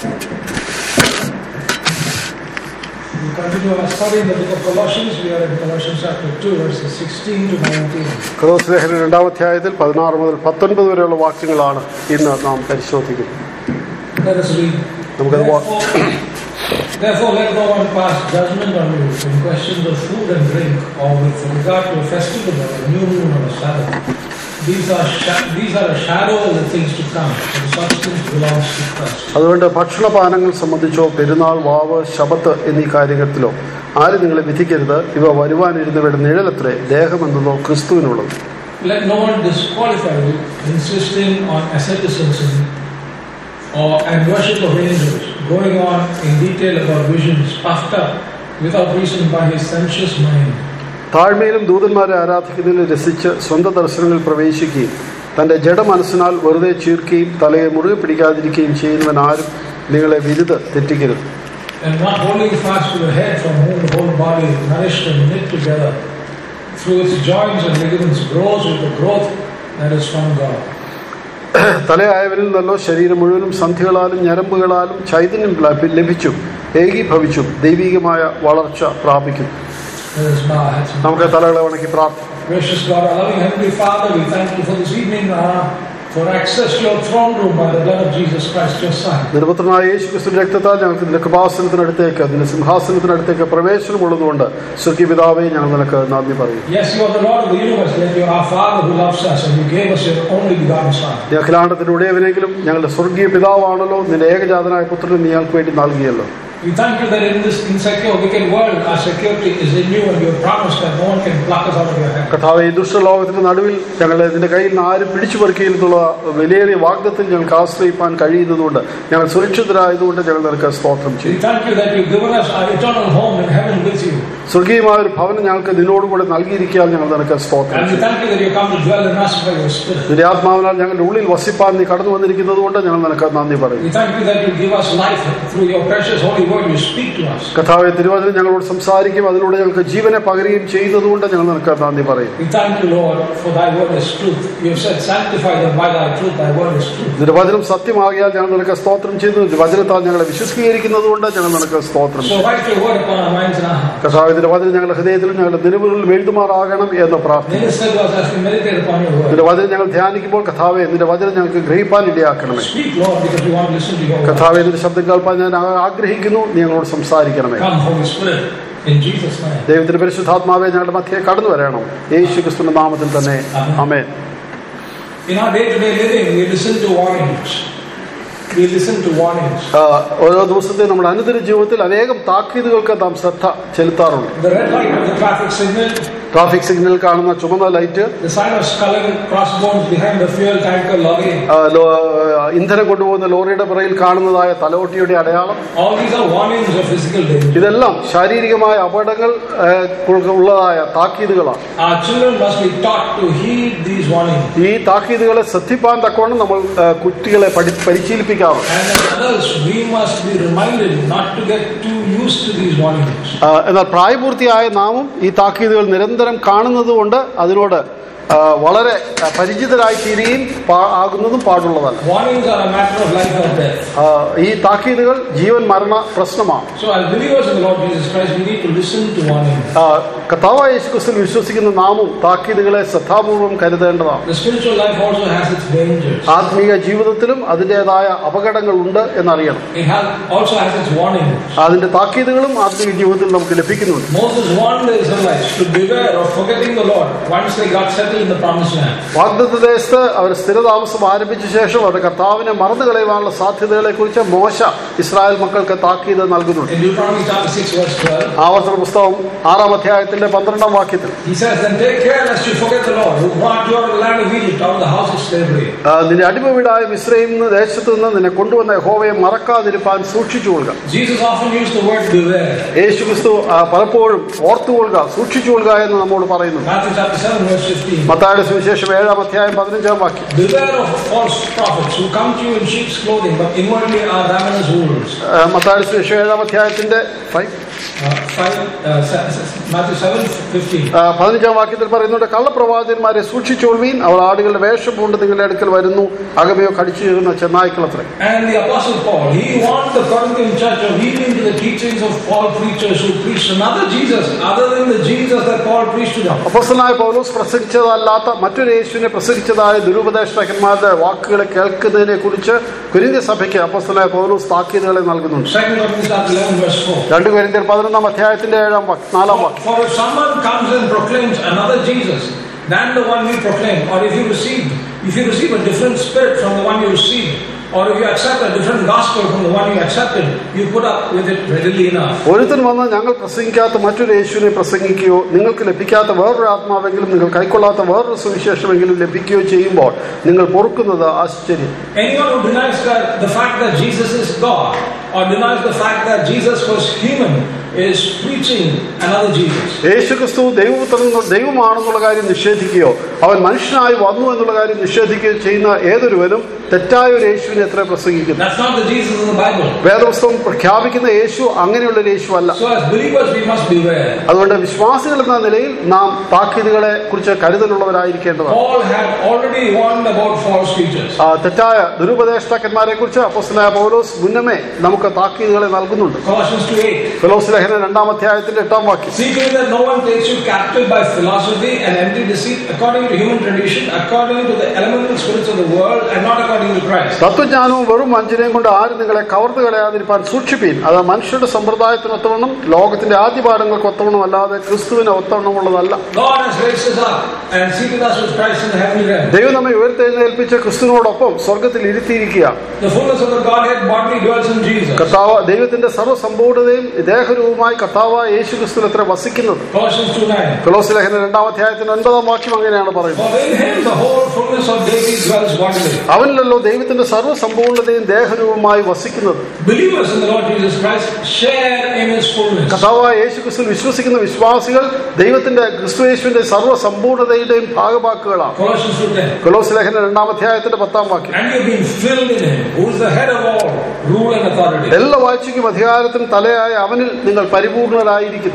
We continue our study in the book of Colossians. We are in Colossians chapter 2, verses 16 to 19. ക്രോസ് ലേഖന രണ്ടാം അധ്യായത്തിൽ പതിനാറ് മുതൽ പത്തൊൻപത് വരെയുള്ള വാക്യങ്ങളാണ് ഇന്ന് നാം പരിശോധിക്കുന്നത് Let us read. നമുക്കത് വാ- Therefore, therefore, let no one pass judgment on you in questions of food and drink, or with regard to a festival, or a new moon, or a Sabbath. These are, sha- these are a shadow of the things to come, and the substance belongs to Christ. അതുകൊണ്ട് ഭക്ഷണപാനങ്ങൾ സംബന്ധിച്ചോ പെരുന്നാൾ വാവ് ശബത്ത് എന്നീ കാര്യത്തിലോ ആരും നിങ്ങളെ വിധിക്കരുത് ഇവ വരുവാനിരുന്നവയുടെ നിഴലത്രേ ദേഹമെന്നതോ ക്രിസ്തുവിനുള്ളത് Let no one disqualify you, insisting on asceticism or and worship of angels, going on in detail about visions, puffed up without reason by his sensuous mind. താഴ്മയിലും ദൂതന്മാരെ ആരാധിക്കുന്നതിൽ രസിച്ച് സ്വന്തം ദർശനങ്ങളിൽ പ്രവേശിക്കുകയും തന്റെ ജഡമനസ്സിനാൽ വെറുതെ ചീർക്കുകയും തലയെ മുറുകെ പിടിക്കാതിരിക്കുകയും ചെയ്യുന്നവൻ ആരും നിങ്ങളെ വിരുത് തെറ്റിക്കരുത് and not holding fast to the head from whom the whole body is nourished and knit together through its joints and ligaments grows with the growth that is from God. തലയായവരിൽ നിന്നല്ലോ ശരീരം മുഴുവനും സന്ധികളാലും ഞരമ്പുകളാലും ചൈതന്യം ലഭി- ലഭിച്ചും ഏകീഭവിച്ചും ദൈവികമായ വളർച്ച പ്രാപിക്കുന്നു Let us bow our heads. നമുക്ക് തലകളെ വണക്കി പ്രാർത്ഥിക്കാം Gracious God, our loving Heavenly Father, we thank you for this evening uh, for access to your throne room by the blood of Jesus Christ, your Son. നിർബന്ധമായ യേശു ക്രിസ്തു രക്തത്താൽ ഞങ്ങൾക്ക് നിന്റെ കൃപാസനത്തിനടുത്തേക്ക് നിന്റെ സിംഹാസനത്തിനടുത്തേക്ക് പ്രവേശനമുള്ളതുകൊണ്ട് സ്വർഗീയ പിതാവേ ഞങ്ങൾ നിനക്ക് നന്ദി പറയും Yes, you are the Lord of the universe, yet you are our Father who loves us, and you gave us your only begotten Son. ഈ അഖിലാണ്ടത്തിന്റെ ഉടയവനെങ്കിലും ഞങ്ങളുടെ സ്വർഗീയ പിതാവാണല്ലോ നിന്റെ ഏകജാതനായ പുത്രനെ നീ ഞങ്ങൾക്ക് വേണ്ടി നൽകിയല്ലോ We thank you that in this insecure, wicked world, our security is in you, and you have promised that no one can pluck us out of your hand. കഥാവ് ഈ ദുഷ്ടലോകത്തിന്റെ നടുവിൽ ഞങ്ങളെ നിന്റെ കയ്യിൽ നിന്ന് ആരും പിടിച്ചു പറിക്കയില്ലെന്നുള്ള വിലയേറിയ വാഗ്ദത്തിൽ ഞങ്ങൾക്ക് ആശ്രയിപ്പാൻ കഴിയുന്നതുകൊണ്ട് ഞങ്ങൾ സുരക്ഷിതരായതുകൊണ്ട് ഞങ്ങൾ നിനക്ക് സ്തോത്രം We ചെയ്യും thank you that you've given us our eternal home in heaven with you. സ്വർഗീയമായ ഒരു ഭവനം ഞങ്ങൾക്ക് നിന്നോടുകൂടെ നൽകിയിരിക്കാൻ ഞങ്ങൾ നിനക്ക് സ്തോത്രം And we ചെയ്യും thank you that you come to dwell in us by your Spirit. നിന്റെ ആത്മാവിനാൽ ഞങ്ങളുടെ ഉള്ളിൽ വസിപ്പാൻ നീ കടന്നു വന്നിരിക്കുന്നത് കൊണ്ട് ഞങ്ങൾ നിനക്ക് നന്ദി പറയും We thank you that you give us life through your precious holy word. You speak to us. കഥാവെ തിരുവചനം ഞങ്ങളോട് സംസാരിക്കും അതിലൂടെ ഞങ്ങൾക്ക് ജീവനെ പകരുകയും ചെയ്യുന്നതുകൊണ്ട് ഞങ്ങൾ നിനക്ക് നന്ദി പറയും We thank you, Lord, for thy word is truth. You have said, sanctify them by thy truth. Thy word is truth. നിന്റെ വചനം സത്യമാകിയാൽ ഞങ്ങൾ നിനക്ക് സ്തോത്രം ചെയ്തു നിന്റെ വചനത്താൽ ഞങ്ങളെ വിശ്വസീകരിക്കുന്നത് കൊണ്ട് ഞങ്ങൾ നിനക്ക് സ്തോത്രം ചെയ്യും So write your word upon our minds and our hearts. കഥാവിന്റെ വചനം ഞങ്ങളുടെ ഹൃദയത്തിലും ഞങ്ങളുടെ നിലവുകളിലും എഴുതുമാറാകണം എന്ന് പ്രാർത്ഥിക്കുന്നു Minister to us as we meditate upon your word. നിന്റെ വചനം ഞങ്ങൾ ധ്യാനിക്കുമ്പോൾ കഥാവെ നിന്റെ വചനം ഞങ്ങൾക്ക് ഗ്രഹിപ്പാൻ ഇടയാക്കണമേ Speak, Lord, because we want to listen to your word. കഥാവെ നിന്റെ ശബ്ദം കേൾപ്പാൻ ഞാൻ ആഗ്രഹിക്കുന്നു നീ ഞങ്ങളോട് സംസാരിക്കണമേ Come, Holy Spirit, in Jesus' name. ദൈവത്തിന്റെ പരിശുദ്ധാത്മാവെ ഞങ്ങളുടെ മധ്യേ കടന്നു വരണം യേശു ക്രിസ്തുവിന്റെ നാമത്തിൽ തന്നെ അമേൻ In our day-to-day living, we listen to warnings. We listen to warnings. ആ, ഓരോ ദിവസത്തെ നമ്മുടെ അനുദിന ജീവിതത്തിൽ അനേകം താക്കീതുകൾക്ക് നാം ശ്രദ്ധ ചെലുത്താറുണ്ട് The red light of the traffic signal, traffic signal കാണുന്ന ചുമന്ന light the sign of skull and crossbones behind the fuel tanker lorry. ആ, ലോ- ആ, ഇന്ധനം കൊണ്ടുപോകുന്ന ലോറിയുടെ പിറയിൽ കാണുന്നതായ തലയോട്ടിയുടെ അടയാളം All these are warnings of physical danger. ഇതെല്ലാം ശാരീരികമായ അപകടങ്ങൾ ആ, ഉള്ളതായ താക്കീതുകളാണ് Our children must be taught to heed these warnings. ഈ താക്കീതുകളെ ശ്രദ്ധിപ്പാൻ തക്കവണ്ണം നമ്മൾ ആ, കുട്ടികളെ പഠി പരിശീലിപ്പിക്കാറുണ്ട് And as adults, we must be reminded not to get too used to these warnings. ആ, എന്നാൽ പ്രായപൂർത്തിയായ നാമും ഈ താക്കീതുകൾ നിരന്തരം കാണുന്നത് കൊണ്ട് അതിനോട് ആ, വളരെ ആ, പരിചിതരായി തീരുകയും പാ- ആകുന്നതും പാടുള്ളതല്ല Warnings are a matter of life or death. ആ, ഈ താക്കീതുകൾ ജീവൻ മരണ പ്രശ്നമാണ് So, as believers in the Lord Jesus Christ, we need to listen to warnings. ആ, കർത്താവായ യേശുക്രിസ്തുവിൽ വിശ്വസിക്കുന്ന നാമും താക്കീതുകളെ ശ്രദ്ധാപൂർവം കരുതേണ്ടതാണ് The spiritual life also has its dangers. ആത്മീയ ജീവിതത്തിലും അതിൻ്റെതായ അപകടങ്ങൾ ഉണ്ട് എന്നറിയണം It has, also has its warnings. അതിന്റെ താക്കീതുകളും ആത്മീയ ജീവിതത്തിൽ നമുക്ക് ലഭിക്കുന്നുണ്ട് Moses warned the Israelites to beware of forgetting the Lord once they got settled in the promised land. വാഗ്ദത്ത ദേശത്ത് അവർ സ്ഥിരതാമസം ആരംഭിച്ച ശേഷം അവർ കർത്താവിനെ മറന്നു കളയുവാനുള്ള സാധ്യതകളെ കുറിച്ച് മോശ ഇസ്രായേൽ മക്കൾക്ക് താക്കീത് നൽകുന്നുണ്ട് In Deuteronomy chapter 6, verse 12, ആവർത്തന പുസ്തകം ആറാം അധ്യായത്തിന്റെ പന്ത്രണ്ടാം വാക്യത്തിൽ he says, Then take care lest you forget the Lord who brought you out of the land of Egypt, out of the house of slavery. ആ, നിന്റെ അടിമ വീടായ മിശ്രയിൽ നിന്ന് ദേശത്ത് നിന്ന് നിന്നെ കൊണ്ടുവന്ന യഹോവയെ മറക്കാതിരിപ്പാൻ സൂക്ഷിച്ചുകൊള്ളുക Jesus often used the word beware. യേശു ക്രിസ്തു ആ, പലപ്പോഴും ഓർത്തുകൊള്ളുക സൂക്ഷിച്ചുകൊള്ളുക എന്ന് നമ്മോട് പറയുന്നു Matthew chapter 7, verse 15. മത്തായുടെ സുവിശേഷം ഏഴാം അധ്യായം പതിനഞ്ചാം വാക്യം Beware of false prophets who come to you in sheep's clothing, but inwardly are ravenous wolves. ആ, മത്തായുടെ സുവിശേഷം ഏഴാം അധ്യായത്തിന്റെ five uh, 5, uh, se- se- Matthew 7 15. ആ, പതിനഞ്ചാം വാക്യത്തിൽ പറയുന്നുണ്ട് കള്ളപ്രവാചകന്മാരെ സൂക്ഷിച്ചോൾവീൻ അവർ ആടുകളുടെ വേഷം കൊണ്ട് നിങ്ങളുടെ അടുക്കൽ വരുന്നു അകമയോ കടിച്ചു കയറുന്ന ചെന്നായ്ക്കളത്രേ And the Apostle Paul, he warned the Corinthian church of heeding to the teachings of false preachers who preached another Jesus other than the Jesus that Paul preached to them. അപ്പോസ്തലനായ പൗലോസ് പ്രസംഗിച്ചതല്ലാത്ത മറ്റൊരു യേശുവിനെ പ്രസംഗിച്ചതായ ദുരുപദേഷ്ടകന്മാരുടെ വാക്കുകളെ കേൾക്കുന്നതിനെ കുറിച്ച് കുരിന്ത്യ സഭയ്ക്ക് അപ്പോസ്തലനായ പൗലോസ് താക്കീതുകളെ നൽകുന്നുണ്ട് 2 Corinthians chapter 11 verse 4. രണ്ട് കുരിന്ത്യർ പതിനൊന്നാം അധ്യായത്തിന്റെ ഏഴാം വാക്യം നാലാം വാക്യം For if someone comes and proclaims another Jesus than the one we proclaim, or if you receive, if you receive a different spirit from the one you received, or if you accept a different gospel from the one you accepted, you put up with it readily enough. ഒരുത്തൻ വന്ന് ഞങ്ങൾ പ്രസംഗിക്കാത്ത മറ്റൊരു യേശുവിനെ പ്രസംഗിക്കുകയോ നിങ്ങൾക്ക് ലഭിക്കാത്ത വേറൊരു ആത്മാവെങ്കിലും നിങ്ങൾ കൈക്കൊള്ളാത്ത വേറൊരു സുവിശേഷമെങ്കിലും ലഭിക്കുകയോ ചെയ്യുമ്പോൾ നിങ്ങൾ പൊറുക്കുന്നത് ആശ്ചര്യം Anyone who denies that the fact that Jesus is God, or denies the fact that Jesus was human, is preaching another Jesus. യേശു ക്രിസ്തു ദൈവപുത്രൻ ദൈവമാണെന്നുള്ള കാര്യം നിഷേധിക്കുകയോ അവൻ മനുഷ്യനായി വന്നു എന്നുള്ള കാര്യം നിഷേധിക്കുകയോ ചെയ്യുന്ന ഏതൊരുവനും തെറ്റായ ഒരു യേശുവിനെ എത്ര പ്രസംഗിക്കുന്നു That's not the Jesus in the Bible. വേദപുസ്തകം പ്രഖ്യാപിക്കുന്ന യേശു അങ്ങനെയുള്ള ഒരു യേശു അല്ല So as believers, we must beware. അതുകൊണ്ട് വിശ്വാസികൾ എന്ന നിലയിൽ നാം താക്കീതുകളെ കുറിച്ച് കരുതലുള്ളവരായിരിക്കേണ്ടതാണ് Paul had already warned about false teachers. ആ, തെറ്റായ ദുരുപദേഷ്ടാക്കന്മാരെ കുറിച്ച് അപ്പോസ്തലനായ പൗലോസ് മുന്നമേ നമുക്ക് താക്കീതുകളെ നൽകുന്നുണ്ട് Colossians 2:8. ഫിലോസ് ലേഖന രണ്ടാം അധ്യായത്തിന്റെ എട്ടാം വാക്യം See to it that no one takes you captive by philosophy and empty deceit, according to human tradition, according to the elemental spirits of the world, and not according to Christ. തത്വജ്ഞാനവും വെറും വഞ്ചനയും കൊണ്ട് ആരും നിങ്ങളെ കവർന്നു കളയാതിരിക്കാൻ സൂക്ഷിപ്പീൻ അത് മനുഷ്യരുടെ സമ്പ്രദായത്തിനൊത്തവണ്ണം ലോകത്തിന്റെ ആദ്യപാഠങ്ങൾക്ക് ഒത്തവണ്ണം അല്ലാതെ ക്രിസ്തുവിന് ഒത്തവണ്ണമുള്ളതല്ല God has raised us up and seated us with Christ in the heavenly realm. ദൈവം നമ്മെ ഉയർത്തെഴുന്നേൽപ്പിച്ച ക്രിസ്തുവിനോടൊപ്പം സ്വർഗത്തിൽ ഇരുത്തിയിരിക്കുക The fullness of the Godhead bodily dwells in Jesus. കർത്താവ് ദൈവത്തിന്റെ സർവ്വസമ്പൂർണതയും ദേഹരൂപമായി കർത്താവ് യേശു ക്രിസ്തു എത്ര വസിക്കുന്നത് Colossians 2:9. ഫിലോസ് ലേഖന രണ്ടാം അധ്യായത്തിന്റെ ഒൻപതാം വാക്യം അങ്ങനെയാണ് പറയുന്നത് For in him the whole fullness of deity dwells bodily. അവനിലല്ലോ ദൈവത്തിന്റെ സർവ്വസമ്പൂർണതയും ദേഹരൂപമായി വസിക്കുന്നത് Believers in the Lord Jesus Christ share in his fullness. കർത്താവായ യേശു ക്രിസ്തു വിശ്വസിക്കുന്ന വിശ്വാസികൾ ദൈവത്തിന്റെ ക്രിസ്തു യേശുവിന്റെ സർവ്വസമ്പൂർണതയുടെയും ഭാഗവാക്കുകളാണ് Colossians 2:10. ഫിലോസ് ലേഖന രണ്ടാം അധ്യായത്തിന്റെ പത്താം വാക്യം And you've been filled in him, who is the head of all rule and authority. എല്ലാ വാഴ്ചയ്ക്കും അധികാരത്തിനും തലയായ അവനിൽ നിങ്ങൾ പരിപൂർണരായിരിക്കുന്നു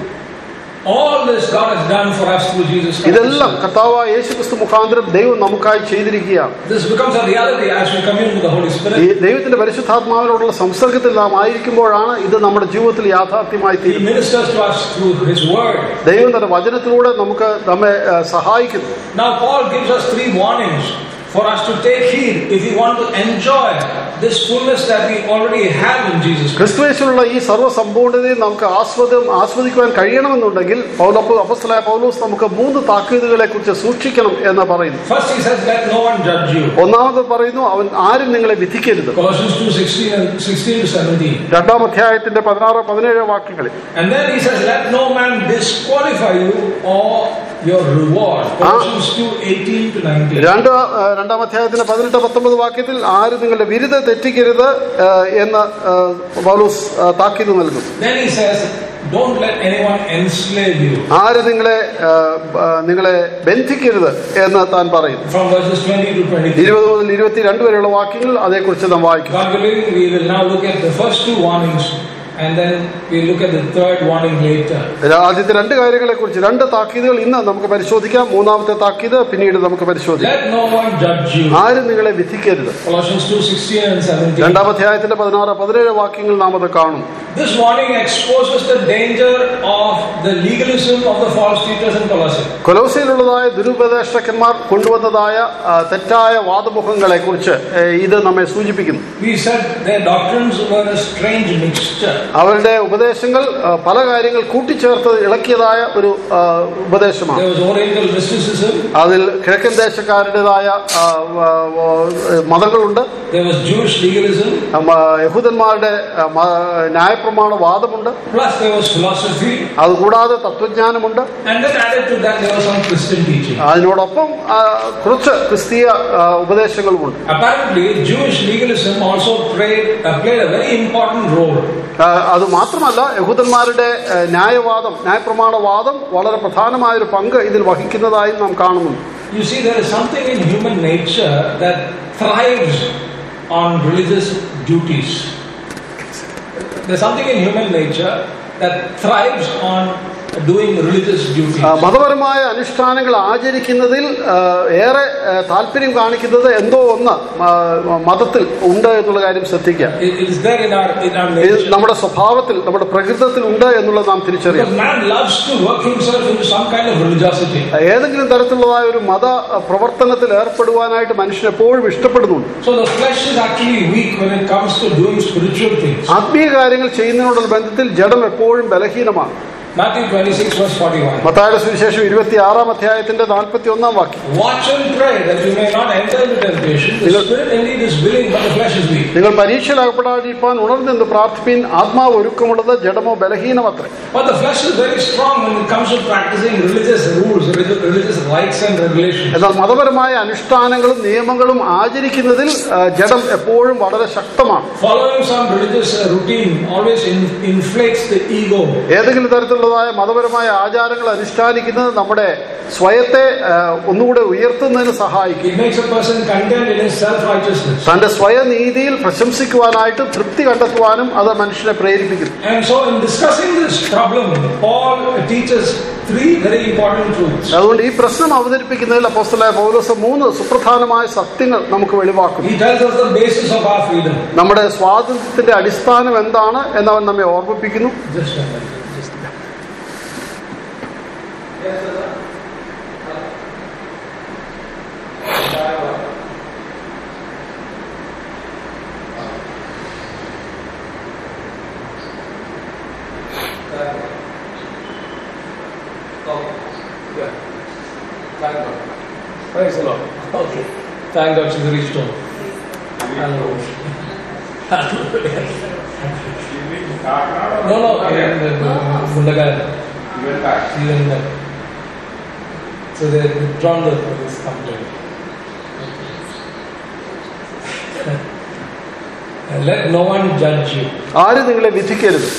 All this God has done for us through Jesus Christ. ഇതെല്ലാം കർത്താവായ യേശു ക്രിസ്തു മുഖാന്തരം ദൈവം നമുക്കായി ചെയ്തിരിക്കുകയാണ് This becomes a reality as we commune with the Holy ഈ Spirit. ദൈവത്തിന്റെ പരിശുദ്ധാത്മാവിനോടുള്ള സംസർഗത്തിൽ നാം ആയിരിക്കുമ്പോഴാണ് ഇത് നമ്മുടെ ജീവിതത്തിൽ യാഥാർത്ഥ്യമായി He തീരുന്നത് ministers to us through his word. ദൈവം തന്റെ വചനത്തിലൂടെ നമുക്ക് നമ്മെ ഏഹ്, സഹായിക്കുന്നു Now, Paul gives us three warnings for us to take heed if we want to enjoy this fullness that we already have in Jesus Christ. ക്രിസ്തുവേശുള്ള ഈ സർവ്വസമ്പൂർണതയും നമുക്ക് ആസ്വദം ആസ്വദിക്കുവാൻ കഴിയണമെന്നുണ്ടെങ്കിൽ പൗലപ്പ് അപ്പസ്തലായ പൗലോസ് നമുക്ക് മൂന്ന് താക്കീതുകളെ കുറിച്ച് സൂക്ഷിക്കണം എന്ന് പറയുന്നു First, he says, Let no one judge you. ഒന്നാമത് പറയുന്നു അവൻ ആരും നിങ്ങളെ വിധിക്കരുത് Colossians 2 16, and 16 to 17. രണ്ടാം അധ്യായത്തിന്റെ പതിനാറ് പതിനേഴ് വാക്യങ്ങളിൽ And then he says, Let no man disqualify you or your reward. Colossians 2 18 to 19. രണ്ട് ആ, രണ്ടാം അധ്യായത്തിന്റെ പതിനെട്ട് പത്തൊമ്പത് വാക്യത്തിൽ ആരും നിങ്ങളുടെ വിരുദ്ധ തെറ്റിക്കരുത് ആ, എന്ന് ആ, പൗലോസ് ആ, താക്കീത് നൽകുന്നു Then he says, Don't let anyone enslave you. ആര് നിങ്ങളെ ആ, ആ, നിങ്ങളെ ബന്ധിക്കരുത് എന്ന് താൻ പറയുന്നു From verses 20 to 23. ഇരുപത് മുതൽ ഇരുപത്തിരണ്ട് വരെയുള്ള വാക്യങ്ങൾ അതേക്കുറിച്ച് നാം വായിക്കും God willing, we will now look at the first two warnings and then we'll look at the third warning later. ആദ്യത്തെ രണ്ട് കാര്യങ്ങളെ കുറിച്ച് രണ്ട് താക്കീതുകൾ ഇന്ന് നമുക്ക് പരിശോധിക്കാം മൂന്നാമത്തെ താക്കീത് പിന്നീട് നമുക്ക് പരിശോധിക്കാം Let no one judge you. ആരും നിങ്ങളെ വിധിക്കരുത് Colossians 2 16 and 17. രണ്ടാം അധ്യായത്തിന്റെ പതിനാറ് പതിനേഴ് വാക്യങ്ങൾ നാം അത് കാണും This warning exposes the danger of the legalism of the false teachers in Colossae. കൊലോസയിലുള്ളതായ ദുരുപദേഷ്ടക്കന്മാർ കൊണ്ടുവന്നതായ ആ, തെറ്റായ വാദമുഖങ്ങളെ കുറിച്ച് ഏ, ഇത് നമ്മെ സൂചിപ്പിക്കുന്നു We said their doctrines were a strange mixture. അവരുടെ ഉപദേശങ്ങൾ ആ, പല കാര്യങ്ങൾ കൂട്ടിച്ചേർത്ത് ഇളക്കിയതായ ഒരു ആ, ഉപദേശമാണ് There was Oriental mysticism, അതിൽ കിഴക്കൻ ദേശക്കാരുടേതായ ആ, ആ, ആ, മതങ്ങളുണ്ട് there was Jewish legalism, ആ, മ- യഹൂദന്മാരുടെ ആ, മ- ന്യായപ്രമാണ വാദമുണ്ട് plus there was philosophy, അതുകൂടാതെ തത്വജ്ഞാനമുണ്ട് and then added to that there was some Christian teaching. അതിനോടൊപ്പം ആ, കുറച്ച് ക്രിസ്തീയ ആ, ഉപദേശങ്ങളുമുണ്ട് Apparently, Jewish legalism also played, uh, played a very important role. ആ, അത് മാത്രമല്ല യഹൂദന്മാരുടെ ആ, ന്യായവാദം ന്യായപ്രമാണവാദം വളരെ പ്രധാനമായ ഒരു പങ്ക് ഇതിൽ വഹിക്കുന്നതായും നാം കാണുന്നുണ്ട് You see, there is something in human nature that thrives on religious duties. There's something in human nature that thrives on doing religious duties. ആ, മതപരമായ അനുഷ്ഠാനങ്ങൾ ആചരിക്കുന്നതിൽ ആ, ഏറെ ആ, താല്പര്യം കാണിക്കുന്നത് എന്തോ ഒന്ന് ആ, മതത്തിൽ ഉണ്ട് എന്നുള്ള കാര്യം ശ്രദ്ധിക്കുക It it is there in our in our ഇത് nature. നമ്മുടെ സ്വഭാവത്തിൽ നമ്മുടെ പ്രകൃതത്തിൽ ഉണ്ട് എന്നുള്ളത് നാം തിരിച്ചറിയാം Because man loves to work himself into some kind of religiosity. ഏതെങ്കിലും തരത്തിലുള്ളതായ ഒരു മത പ്രവർത്തനത്തിൽ ഏർപ്പെടുവാനായിട്ട് മനുഷ്യൻ എപ്പോഴും ഇഷ്ടപ്പെടുന്നുണ്ട് So the flesh is actually weak when it comes to doing spiritual things. ആത്മീയ കാര്യങ്ങൾ ചെയ്യുന്നതിനോടുള്ള ബന്ധത്തിൽ ജഡം എപ്പോഴും ബലഹീനമാണ് Matthew 26, verse 41. മത്തായുടെ സുവിശേഷം ഇരുപത്തി ആറാം അധ്യായത്തിന്റെ നാൽപ്പത്തി ഒന്നാം വാക്യം Watch and pray that you may not enter into temptation. The spirit indeed is willing, but the flesh is weak. നിങ്ങൾ പരീക്ഷയിലകപ്പെടാതിരിക്കാൻ ഉണർന്നെന്ന് പ്രാർത്ഥിപ്പീൻ ആത്മാവ് ഒരുക്കമുള്ളത് ജഡമോ ബലഹീനമത്രേ But the flesh is very strong when it comes to practicing religious rules, relig- religious rites and regulations. എന്നാൽ മതപരമായ അനുഷ്ഠാനങ്ങളും നിയമങ്ങളും ആചരിക്കുന്നതിൽ ആ, ജഡം എപ്പോഴും വളരെ ശക്തമാണ് Following some religious uh, routine always in- inflates the ego. ഏതെങ്കിലും തരത്തിലുള്ളതായ മതപരമായ ആചാരങ്ങൾ അനുഷ്ഠാനിക്കുന്നത് നമ്മുടെ സ്വയത്തെ ആ, ഒന്നുകൂടെ ഉയർത്തുന്നതിന് സഹായിക്കും It makes a person content in his self-righteousness. തന്റെ സ്വയനീതിയിൽ പ്രശംസിക്കുവാനായിട്ട് തൃപ്തി കണ്ടെത്തുവാനും അത് മനുഷ്യനെ പ്രേരിപ്പിക്കുന്നു And so in discussing this problem, Paul teaches three very important truths. അതുകൊണ്ട് ഈ പ്രശ്നം അവതരിപ്പിക്കുന്നതിൽ അപ്പോസ്തലായ പൗലോസ് മൂന്ന് സുപ്രധാനമായ സത്യങ്ങൾ നമുക്ക് വെളിവാക്കുന്നു He tells us the basis of our freedom. നമ്മുടെ സ്വാതന്ത്ര്യത്തിന്റെ അടിസ്ഥാനം എന്താണ് എന്നവൻ നമ്മെ ഓർമ്മിപ്പിക്കുന്നു Just a minute. Just Thank God. Praise the Lord. Okay. Thank God she's restored. Hallelujah. Hallelujah. No, no, in the Gundagaran. Even that. So they withdrawn the police complaint. And let no one judge you. ആരും നിങ്ങളെ വിധിക്കരുത്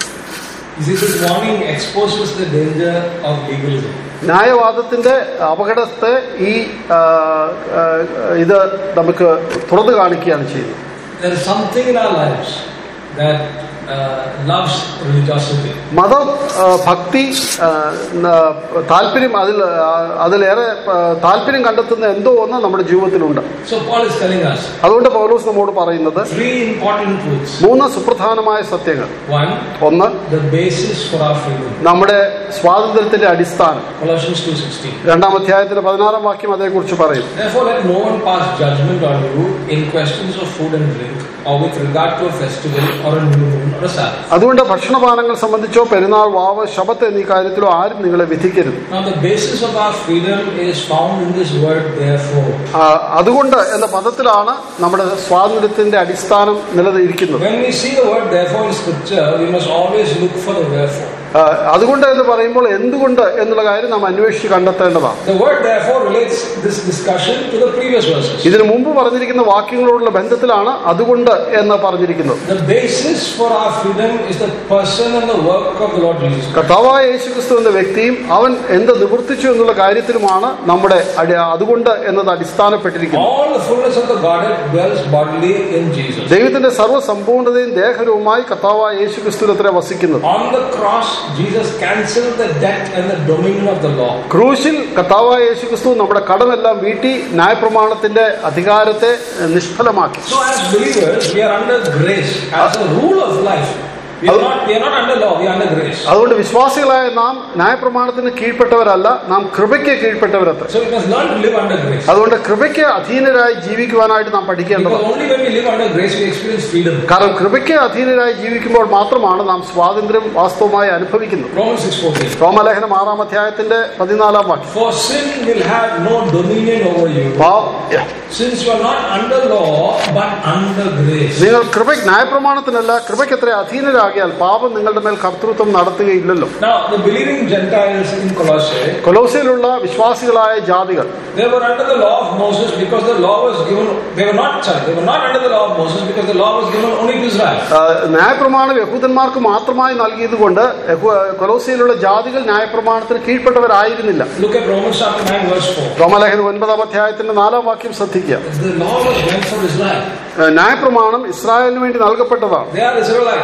You see, this warning exposes the danger of legalism. ന്യായവാദത്തിന്റെ അപകടത്തെ ഈ ആ, ആ, ഇത് നമുക്ക് തുറന്നു കാണിക്കുകയാണ് ചെയ്യുന്നത് There is something in our lives that uh, loves religiosity. മതം ആ, ഭക്തി ആ, ന- താല്പര്യം അതിൽ ആ, അതിലേറെ ആ, താല്പര്യം കണ്ടെത്തുന്ന എന്തോ ഒന്ന് നമ്മുടെ ജീവിതത്തിലുണ്ട് So Paul is telling us അതുകൊണ്ട് പൗലോസ് നമ്മോട് പറയുന്നത് three important truths. മൂന്ന് സുപ്രധാനമായ സത്യങ്ങൾ One, ഒന്ന് the basis for our freedom. നമ്മുടെ സ്വാതന്ത്ര്യത്തിന്റെ അടിസ്ഥാനം Colossians 2.16. രണ്ടാം അധ്യായത്തിന്റെ പതിനാറാം വാക്യം അതേക്കുറിച്ച് പറയും Therefore, let no one pass judgment on you in questions of food and drink, or with regard to a festival, or a new moon, or a Sabbath. അതുകൊണ്ട് ഭക്ഷണപാനങ്ങൾ സംബന്ധിച്ചോ പെരുന്നാൾ വാവ് ശബത്ത് എന്നീ കാര്യത്തിലോ ആരും നിങ്ങളെ വിധിക്കരുത് Now, the basis of our freedom is found in this word, therefore. ആ, അതുകൊണ്ട് എന്ന പദത്തിലാണ് നമ്മുടെ സ്വാതന്ത്ര്യത്തിന്റെ അടിസ്ഥാനം നിലനിൽക്കുന്നത് When we see the word therefore in scripture, we must always look for the wherefore. ആ, അതുകൊണ്ട് എന്ന് പറയുമ്പോൾ എന്തുകൊണ്ട് എന്നുള്ള കാര്യം നാം അന്വേഷിച്ച് കണ്ടെത്തേണ്ടതാണ് The word therefore relates this discussion to the previous verses. ഇതിനു മുമ്പ് പറഞ്ഞിരിക്കുന്ന വാക്യങ്ങളോടുള്ള ബന്ധത്തിലാണ് അതുകൊണ്ട് എന്ന് പറഞ്ഞിരിക്കുന്നത് The basis for our freedom is the person and the work of the Lord Jesus. കർത്താവായ യേശുക്രിസ്തു എന്ന വ്യക്തിയും അവൻ എന്ത് നിവർത്തിച്ചു എന്നുള്ള കാര്യത്തിലുമാണ് നമ്മുടെ അടി- അതുകൊണ്ട് എന്നത് അടിസ്ഥാനപ്പെട്ടിരിക്കുന്നത് All the fullness of the Godhead dwells bodily in Jesus. ദൈവത്തിന്റെ സർവ്വസമ്പൂർണതയും ദേഹരവുമായി കർത്താവായ യേശുക്രിസ്തുവിനത്ര വസിക്കുന്നത് On the cross, Jesus cancelled the debt and the dominion of the law. ക്രൂശിൽ കർത്താവായ യേശുക്രിസ്തു നമ്മുടെ കടമെല്ലാം വീട്ടി ന്യായപ്രമാണത്തിന്റെ അധികാരത്തെ eh, നിഷ്ഫലമാക്കി So, as believers, we are under grace as a rule of life. We are not, we are not under law, we are under grace. അതുകൊണ്ട് വിശ്വാസികളായ നാം ന്യായപ്രമാണത്തിന് കീഴ്പ്പെട്ടവരല്ല നാം കൃപയ്ക്ക് കീഴ്പ്പെട്ടവരത്ര So, we must learn to live under grace. അതുകൊണ്ട് കൃപയ്ക്ക് അധീനരായി ജീവിക്കുവാനായിട്ട് നാം പഠിക്കേണ്ടതാണ് Because only when we live under grace, we experience freedom. കാരണം കൃപയ്ക്ക് അധീനരായി ജീവിക്കുമ്പോൾ മാത്രമാണ് നാം സ്വാതന്ത്ര്യം വാസ്തവമായി അനുഭവിക്കുന്നത് Romans 6.14 റോമലേഖനം ആറാം അധ്യായത്തിന്റെ പതിനാലാം വാക്യം For sin will have no dominion over you, പാ- since you are not under law, but under grace. നിങ്ങൾ കൃപ ന്യായപ്രമാണത്തിനല്ല കൃപയ്ക്കെത്ര അധീനരാകിയാൽ പാപം നിങ്ങളുടെ മേൽ കർത്തൃത്വം നടത്തുകയില്ലല്ലോ Now, the believing Gentiles in Colossae, കൊലോസയിലുള്ള വിശ്വാസികളായ ജാതികൾ they were under the law of Moses because the law was given, they were not, sorry, they were not under the law of Moses because the law was given only to Israel. ആ, ന്യായപ്രമാണം യഹൂദന്മാർക്ക് മാത്രമായി നൽകിയതുകൊണ്ട് യഹൂ- കൊലോസയിലുള്ള ജാതികൾ ന്യായപ്രമാണത്തിന് കീഴ്പ്പെട്ടവരായിരുന്നില്ല Look at Romans chapter 9, verse 4. റോമലേഖനം ഒൻപതാം അധ്യായത്തിന്റെ നാലാം വാക്യം ശ്രദ്ധിക്കുക The law was meant for Israel. ആ, ന്യായപ്രമാണം ഇസ്രായേലിന് വേണ്ടി നൽകപ്പെട്ടതാണ് They are Israelites. ആ,